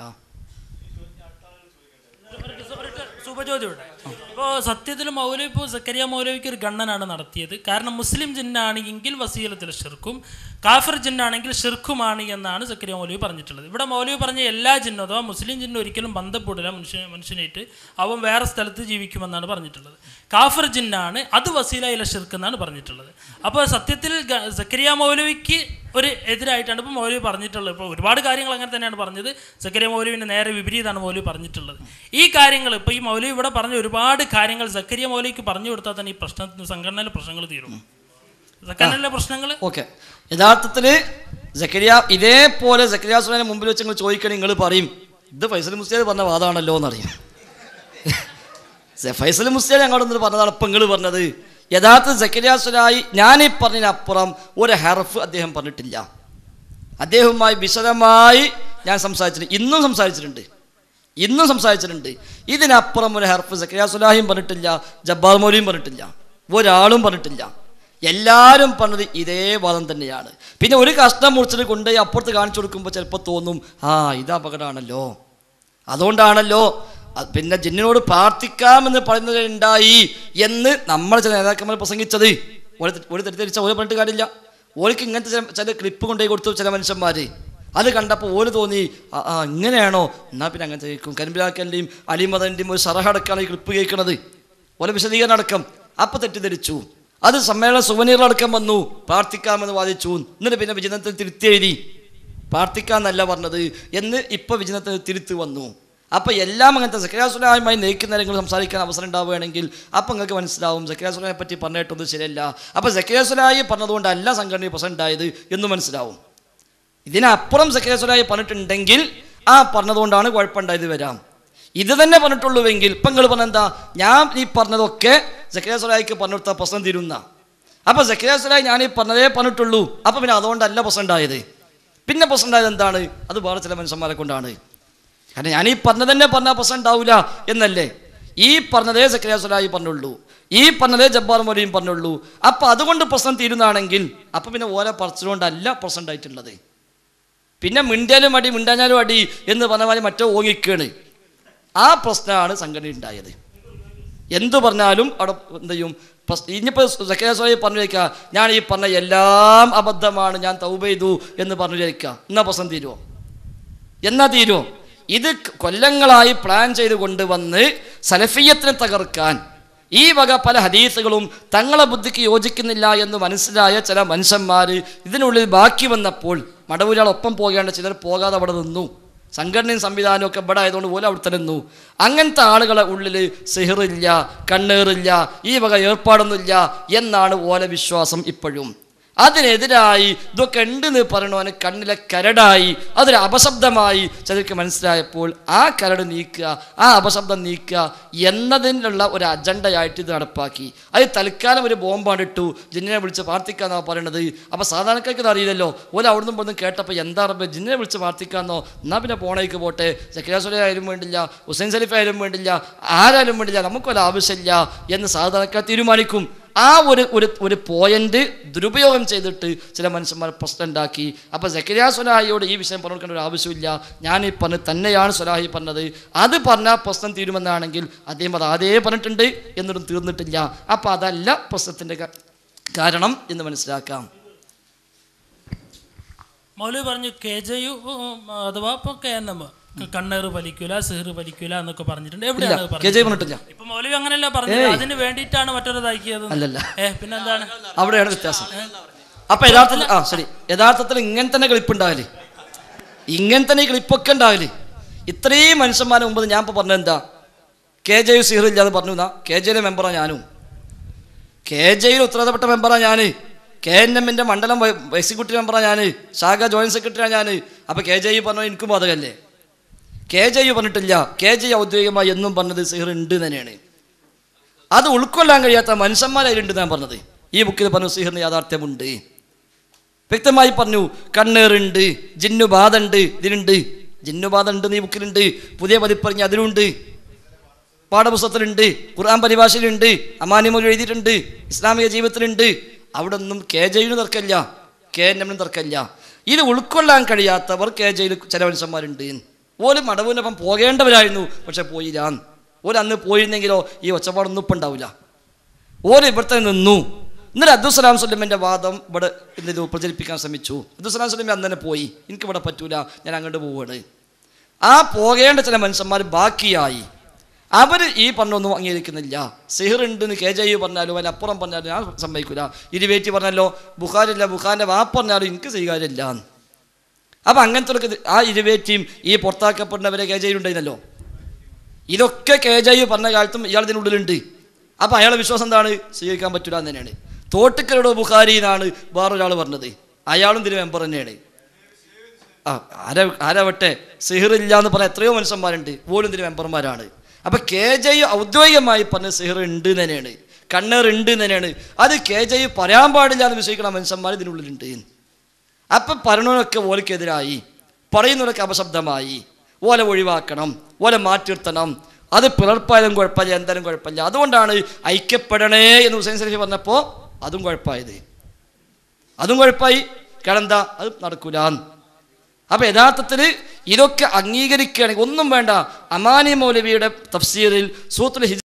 സുപചോദ്യമുണ്ട് ഇപ്പോൾ സത്യത്തിൽ മൗലവി ഇപ്പോൾ സക്കരിയ മൗലവിക്ക് ഒരു ഗണ്ണനാണ് നടത്തിയത് കാരണം മുസ്ലിം ജിന്നാണെങ്കിൽ വസീലത്തിൽ ഷിർക്കും കാഫിർ ജിന്നാണെങ്കിൽ ഷിർക്കുമാണ് എന്നാണ് സക്കരിയ മൗലവി പറഞ്ഞിട്ടുള്ളത് ഇവിടെ മൗലവി പറഞ്ഞ എല്ലാ ജിന്നും അഥവാ മുസ്ലിം ജിന്നും ഒരിക്കലും ബന്ധപ്പെടില്ല മനുഷ്യ മനുഷ്യനായിട്ട് അവൻ വേറെ സ്ഥലത്ത് ജീവിക്കുമെന്നാണ് പറഞ്ഞിട്ടുള്ളത് കാഫിർ ജിന്നാണ് അത് വസീലയിലെ ഷിർക്ക് എന്നാണ് പറഞ്ഞിട്ടുള്ളത് അപ്പോൾ സത്യത്തിൽ ഗ- സക്കരിയ മൗലവിക്ക് ഒരു എതിരായിട്ടാണ് ഇപ്പോൾ മൗലവി പറഞ്ഞിട്ടുള്ളത് ഇപ്പോൾ ഒരുപാട് കാര്യങ്ങൾ അങ്ങനെ തന്നെയാണ് പറഞ്ഞത് സക്കരിയ മൗലവിൻ്റെ നേരെ വിപരീതമാണ് മൗലവി പറഞ്ഞിട്ടുള്ളത് ഈ കാര്യങ്ങൾ ഇപ്പോൾ ഈ മൗലവി ഇവിടെ പറഞ്ഞ ഒരുപാട് കാര്യങ്ങൾ സക്കരിയ മൗലവിക്ക് പറഞ്ഞു കൊടുത്താൽ തന്നെ ഈ പ്രശ്നത്തിന് സംഘടനയിലെ പ്രശ്നങ്ങൾ തീരും സംഘടനയിലെ പ്രശ്നങ്ങൾ ഓക്കെ യഥാർത്ഥത്തിൽ ജക്കരിയ ഇതേപോലെ ജക്കരിയ സുലാനെ മുമ്പിൽ വെച്ച് നിങ്ങൾ ചോദിക്കണേ നിങ്ങൾ പറയും ഇത് ഫൈസൽ മുസ്ലിം പറഞ്ഞ വാദമാണല്ലോ എന്നറിയാം ഫൈസൽ മുസ്ലിം ഞങ്ങളോട് പറഞ്ഞതാണ് ഇപ്പം നിങ്ങൾ പറഞ്ഞത് യഥാർത്ഥ ജക്കരിയ സുലായി ഞാനീ പറഞ്ഞതിനപ്പുറം ഒരു ഹെർഫ് അദ്ദേഹം പറഞ്ഞിട്ടില്ല അദ്ദേഹവുമായി വിശദമായി ഞാൻ സംസാരിച്ചിട്ടുണ്ട് ഇന്നും സംസാരിച്ചിട്ടുണ്ട് ഇന്നും സംസാരിച്ചിട്ടുണ്ട് ഇതിനപ്പുറം ഒരു ഹെർഫ് സക്രിയ സുലാഹിയും പറഞ്ഞിട്ടില്ല ജബ്ബാർ മൗലിയും പറഞ്ഞിട്ടില്ല ഒരാളും പറഞ്ഞിട്ടില്ല എല്ലാവരും പറഞ്ഞത് ഇതേ വാദം തന്നെയാണ് പിന്നെ ഒരു കഷ്ണം മുറിച്ചിട്ട് കൊണ്ടുപോയി അപ്പുറത്ത് കാണിച്ചു കൊടുക്കുമ്പോൾ ചിലപ്പോൾ തോന്നും ആ ഇത് അപകടമാണല്ലോ അതുകൊണ്ടാണല്ലോ അത് പിന്നെ ജിന്നിനോട് പ്രാർത്ഥിക്കാമെന്ന് പറയുന്നത് ഉണ്ടായി എന്ന് നമ്മൾ ചില നേതാക്കന്മാർ പ്രസംഗിച്ചത് ഒരു തെ- ഒരു തെറ്റിദ്ധരിച്ച ഓരോ പറഞ്ഞിട്ട് കാര്യമില്ല ഓർക്ക് ഇങ്ങനത്തെ ചില ചില ക്ലിപ്പ് കൊണ്ടുപോയി കൊടുത്തു ചില മനുഷ്യന്മാർ അത് കണ്ടപ്പോൾ ഓര് തോന്നി ആ ആ, ഇങ്ങനെയാണോ എന്നാൽ പിന്നെ അങ്ങനത്തെ കേൾക്കും കരിമ്പിലാക്കലിൻ്റെയും അലിമതൻ്റെയും ഒരു സറഹടക്കാണ് ഈ ക്ലിപ്പ് കേൾക്കുന്നത് ഓരോ വിശദീകരണം അടക്കം അപ്പം തെറ്റിദ്ധരിച്ചു അത് സമ്മേളന സുവനീറിലടക്കം വന്നു പ്രാർത്ഥിക്കാമെന്ന് വാദിച്ചു എന്നിട്ട് പിന്നെ വിജയത്തിൽ തിരുത്തി എഴുതി പ്രാർത്ഥിക്കാന്നല്ല പറഞ്ഞത് എന്ന് ഇപ്പോൾ വിജയത്തിൽ തിരുത്തി വന്നു അപ്പോൾ എല്ലാം അങ്ങനത്തെ സക്രിയാസുലായുമായി നയിക്കുന്ന നിങ്ങൾ സംസാരിക്കാൻ അവസരം ഉണ്ടാവുകയാണെങ്കിൽ അപ്പോൾ നിങ്ങൾക്ക് മനസ്സിലാവും സക്രിയാസുലായെ പറ്റി പറഞ്ഞിട്ടൊന്നും ശരിയല്ല അപ്പോൾ സക്രിയാസുലായി പറഞ്ഞതുകൊണ്ടല്ല സംഘടന പ്രശ്നം ഉണ്ടായത് എന്ന് മനസ്സിലാവും ഇതിനപ്പുറം സക്രിയാസുലായി പറഞ്ഞിട്ടുണ്ടെങ്കിൽ ആ പറഞ്ഞതുകൊണ്ടാണ് കുഴപ്പമുണ്ടായത് വരാം ഇത് തന്നെ പറഞ്ഞിട്ടുള്ളൂവെങ്കിൽ ഇപ്പം നിങ്ങൾ പറഞ്ഞെന്താ ഞാൻ ഈ പറഞ്ഞതൊക്കെ സക്രിയാസുലായിക്ക് പറഞ്ഞെടുത്ത പ്രശ്നം തീരുന്ന അപ്പോൾ സക്രിയാസുലായി ഞാൻ ഈ പറഞ്ഞതേ പറഞ്ഞിട്ടുള്ളൂ അപ്പോൾ പിന്നെ അതുകൊണ്ടല്ല പ്രശ്നം ഉണ്ടായത് പിന്നെ പ്രശ്നം ഉണ്ടായത് എന്താണ് അത് വേറെ ചില മനുഷ്യന്മാരെ കൊണ്ടാണ് കാരണം ഞാൻ ഈ പറഞ്ഞത് തന്നെ പറഞ്ഞാൽ പ്രശ്നം ഉണ്ടാവില്ല എന്നല്ലേ ഈ പറഞ്ഞതേ സക്രിയാസുലായി പറഞ്ഞുള്ളൂ ഈ പറഞ്ഞതേ ജബ്ബാർ മൊലിയും പറഞ്ഞുള്ളൂ അപ്പം അതുകൊണ്ട് പ്രശ്നം തീരുന്നതാണെങ്കിൽ അപ്പം പിന്നെ ഓരോ പറച്ചിലുകൊണ്ടല്ല പ്രശ്നം ഉണ്ടായിട്ടുള്ളത് പിന്നെ മിണ്ടാലും അടി മിണ്ടാഞ്ഞാലും അടി എന്ന് പറഞ്ഞ മാതിരി മറ്റോ ഓങ്ങിക്കാണ് ആ പ്രശ്നമാണ് സംഘടന ഉണ്ടായത് എന്തു പറഞ്ഞാലും അവിടെ എന്ത് ചെയ്യും പ്രസ്- ഇനിയിപ്പോൾ സക്കരാസ്വായി പറഞ്ഞു വയ്ക്കുക ഞാൻ ഈ പറഞ്ഞ എല്ലാം അബദ്ധമാണ് ഞാൻ തൗബ ചെയ്തു എന്ന് പറഞ്ഞു വയ്ക്കുക എന്നാ പ്രശ്നം തീരുമോ എന്നാ തീരുമോ ഇത് കൊല്ലങ്ങളായി പ്ലാൻ ചെയ്ത് കൊണ്ടുവന്ന് സലഫിയത്തിനെ തകർക്കാൻ ഈ വക പല ഹദീസുകളും തങ്ങളെ ബുദ്ധിക്ക് യോജിക്കുന്നില്ല എന്ന് മനസ്സിലായ ചില മനുഷ്യന്മാർ ഇതിനുള്ളിൽ ബാക്കി വന്നപ്പോൾ മടവൂരാളൊപ്പം പോകേണ്ട ചിലർ പോകാതെ അവിടെ നിന്നു സംഘടനയും സംവിധാനവും ഒക്കെ ഇവിടെ ആയതുകൊണ്ട് പോലും അവിടെ തന്നെ നിന്നു അങ്ങനത്തെ ആളുകളെ ഉള്ളിൽ സിഹറില്ല കണ്ണേറില്ല ഈ വക ഏർപ്പാടൊന്നുമില്ല എന്നാണ് ഓല വിശ്വാസം ഇപ്പോഴും അതിനെതിരായി ഇതൊക്കെ ഉണ്ടെന്ന് പറയണവന് കണ്ണിലെ കരടായി അതൊരു അപശബ്ദമായി ചിലർക്ക് മനസ്സിലായപ്പോൾ ആ കരട് നീക്കുക ആ അപശബ്ദം നീക്കുക എന്നതിനുള്ള ഒരു അജണ്ടയായിട്ട് ഇത് നടപ്പാക്കി അത് തൽക്കാലം ഒരു ബോംബാണ് ഇട്ടു ജിന്നിനെ വിളിച്ച് പ്രാർത്ഥിക്കാന്നാണ് പറയണത് അപ്പോൾ സാധാരണക്കാർക്ക് ഇത് അറിയില്ലല്ലോ ഓല അവിടുന്ന് പോലും കേട്ടപ്പോൾ എന്താ റബ്ബേ ജിന്നിനെ വിളിച്ച് പ്രാർത്ഥിക്കാന്നോ എന്നാൽ പിന്നെ പോണേക്ക് പോട്ടെ സക്രാസുല ആയാലും വേണ്ടില്ല ഹുസൈൻ സലീഫ് ആയാലും വേണ്ടില്ല ആരായാലും വേണ്ടില്ല നമുക്കൊരു ആവശ്യമില്ല എന്ന് സാധാരണക്കാർ തീരുമാനിക്കും ആ ഒരു ഒരു ഒരു പോയിന്റ് ദുരുപയോഗം ചെയ്തിട്ട് ചില മനുഷ്യന്മാർ പ്രശ്നം ഉണ്ടാക്കി അപ്പോൾ സക്കരിയ സുലാഹിയോട് ഈ വിഷയം പറഞ്ഞു കൊടുക്കേണ്ട ഒരു ആവശ്യമില്ല ഞാൻ ഈ പറഞ്ഞത് തന്നെയാണ് സുലാഹി പറഞ്ഞത് അത് പറഞ്ഞാൽ പ്രശ്നം തീരുമെന്നാണെങ്കിൽ അദ്ദേഹം അത് ആദ്യമേ പറഞ്ഞിട്ടുണ്ട് എന്നിട്ടും തീർന്നിട്ടില്ല അപ്പോൾ അതല്ല പ്രശ്നത്തിൻ്റെ ക- കാരണം എന്ന് മനസ്സിലാക്കാം മൗലവി പറഞ്ഞു കെ ജെ യു അഥവാ ഇപ്പൊ കെ എൻ എം കണ്ണേറ് വലിക്കൂല സിഹർ വലിക്കൂല എന്നൊക്കെ പറഞ്ഞിട്ടുണ്ട് ഇല്ല എവിടെയാണ് കെ പറഞ്ഞത് ജെ പറഞ്ഞിട്ടില്ല ഇപ്പൊ മൗലവി അങ്ങനെയല്ല പറഞ്ഞത് അതിന് വേണ്ടിയിട്ടാണ് മറ്റൊരു ഇതാക്കിയത് അല്ലല്ല ഏ പിന്നെന്താണ് അവിടെയാണ് വ്യത്യാസം അപ്പൊ യഥാർത്ഥത്തിൽ ആ ശരി യഥാർത്ഥത്തിൽ ഇങ്ങനെ തന്നെ ക്ലിപ്പുണ്ടാവില്ലേ ഇങ്ങനെ തന്നെ ഈ ക്ലിപ്പൊക്കെ ഉണ്ടാവില്ലേ ഇത്രയും മനുഷ്യന്മാരെ മുമ്പ് ഞാൻ ഇപ്പോൾ പറഞ്ഞത് എന്താ കെ ജെ യു സീറോ ഇല്ലാതെ പറഞ്ഞു എന്നാ കെ ജെയിലെ മെമ്പറാണ് ഞാനും കെ ജെയിൽ ഉത്തരവാദപ്പെട്ട മെമ്പറാണ് ഞാൻ കെ എൻ എമ്മിൻ്റെ മണ്ഡലം വൈ- എക്സിക്യൂട്ടീവ് മെമ്പറാണ് ഞാൻ ശാഖ ജോയിൻറ്റ് സെക്രട്ടറിയാണ് ഞാൻ അപ്പോൾ കെ ജെ യു പറഞ്ഞ എനിക്കും ബാധകല്ലേ കെ ജെ യു പറഞ്ഞിട്ടില്ല കെ ജെ ഔദ്യോഗികമായി എന്നും പറഞ്ഞത് സിഹർ ഉണ്ട് തന്നെയാണ് അത് ഉൾക്കൊള്ളാൻ കഴിയാത്ത മനുഷ്യന്മാരായിട്ടുണ്ട് ഞാൻ പറഞ്ഞത് ഈ ബുക്കിൽ പറഞ്ഞു സിഹറിന് യാഥാർത്ഥ്യമുണ്ട് വ്യക്തമായി പറഞ്ഞു കണ്ണേറുണ്ട് ജിന്നുബാധ ഉണ്ട് ഇതിനുണ്ട് ജിന്നുബാധ ഉണ്ട് ഈ ബുക്കിലുണ്ട് പുതിയ പതിപ്പറിഞ്ഞ് അതിലുണ്ട് പാഠപുസ്തകത്തിലുണ്ട് ഖുർആൻ പരിഭാഷയിലുണ്ട് അമാനിമൊഴി എഴുതിയിട്ടുണ്ട് ഇസ്ലാമിക ജീവിതത്തിലുണ്ട് അവിടെ ഒന്നും കെ ജെയിന് തർക്കമില്ല കെ എൻ എമ്മിനും തർക്കമില്ല ഇത് ഉൾക്കൊള്ളാൻ കഴിയാത്തവർ കെ ജെയിൽ ചില മനുഷ്യന്മാരുണ്ട് ഓല് മടവിനൊപ്പം പോകേണ്ടവരായിരുന്നു പക്ഷെ പോയില്ല ഓല് അന്ന് പോയിരുന്നെങ്കിലോ ഈ ഒച്ചപ്പാടൊന്നും ഇപ്പം ഉണ്ടാവില്ല ഓര് ഇവിടുത്തെ നിന്നു എന്നിട്ട് അബ്ദുസലാം സുല്ലമിൻ്റെ വാദം ഇവിടെ എന്ത് ചെയ്തു പ്രചരിപ്പിക്കാൻ ശ്രമിച്ചു അബ്ദുസലാം സുല്ലമി അന്ന് തന്നെ പോയി എനിക്ക് ഇവിടെ പറ്റൂല ഞാൻ അങ്ങോട്ട് പോവുകയാണ് ആ പോകേണ്ട ചില മനുഷ്യന്മാർ ബാക്കിയായി അവർ ഈ പറഞ്ഞൊന്നും അംഗീകരിക്കുന്നില്ല സിഹിർ ഉണ്ടെന്ന് കെ ജെ യു പറഞ്ഞാലും അതിന് അപ്പുറം പറഞ്ഞാലും ഞാൻ സമ്മതിക്കില്ല ഇരുവേറ്റി പറഞ്ഞല്ലോ ബുഖാരില്ല ബുഖാറിൻ്റെ വാപ്പ് പറഞ്ഞാലും എനിക്ക് സ്വീകാര്യമില്ല അപ്പം അങ്ങനത്തെ ഒരു ആ ഇരുവേറ്റിയും ഈ പുറത്താക്കപ്പെടുന്നവരെ കെ ജെ യു ഉണ്ടായിരുന്നല്ലോ ഇതൊക്കെ കെ ജെ യു പറഞ്ഞ കാലത്തും ഇയാൾ ഇതിനുള്ളിലുണ്ട് അപ്പം അയാളെ വിശ്വാസം എന്താണ് സ്വീകരിക്കാൻ പറ്റില്ല എന്ന് തന്നെയാണ് തോട്ടുക്കരുടെ ബുഖാരി എന്നാണ് വേറൊരാൾ പറഞ്ഞത് അയാളും ഇതിന് മെമ്പർ തന്നെയാണ് ആ ആരാ ആരാവട്ടെ സിഹിറില്ല എന്ന് പറഞ്ഞ എത്രയോ മനുഷ്യന്മാരുണ്ട് പോലും ഇതിന് മെമ്പർമാരാണ് അപ്പം കെ ജെ യു ഔദ്യോഗികമായി പറഞ്ഞ സിഹിർ ഉണ്ട് എന്ന് തന്നെയാണ് കണ്ണേർ ഉണ്ട് എന്ന് തന്നെയാണ് അത് കെ ജെ യു പറയാൻ പാടില്ല എന്ന് വിശ്വസിക്കുന്ന മനുഷ്യന്മാർ ഇതിനുള്ളിലുണ്ട് അപ്പം പറയണവരൊക്കെ ഓലക്കെതിരായി പറയുന്നവരൊക്കെ അപശബ്ദമായി ഓല ഒഴിവാക്കണം ഓല മാറ്റിർത്തണം അത് പിളർപ്പായാലും കുഴപ്പമില്ല എന്തായാലും കുഴപ്പമില്ല അതുകൊണ്ടാണ് ഐക്യപ്പെടണേ എന്ന് ഹുസൈൻ സലഫി പറഞ്ഞപ്പോൾ അതും കുഴപ്പമായത് അതും കുഴപ്പമായി കാരണം എന്താ അത് നടക്കൂലാന്ന് അപ്പോൾ യഥാർത്ഥത്തിൽ ഇതൊക്കെ അംഗീകരിക്കുകയാണെങ്കിൽ ഒന്നും വേണ്ട അമാനി മൗലവിയുടെ തഫ്സീറിൽ സൂത്തുൽ ഹിജ്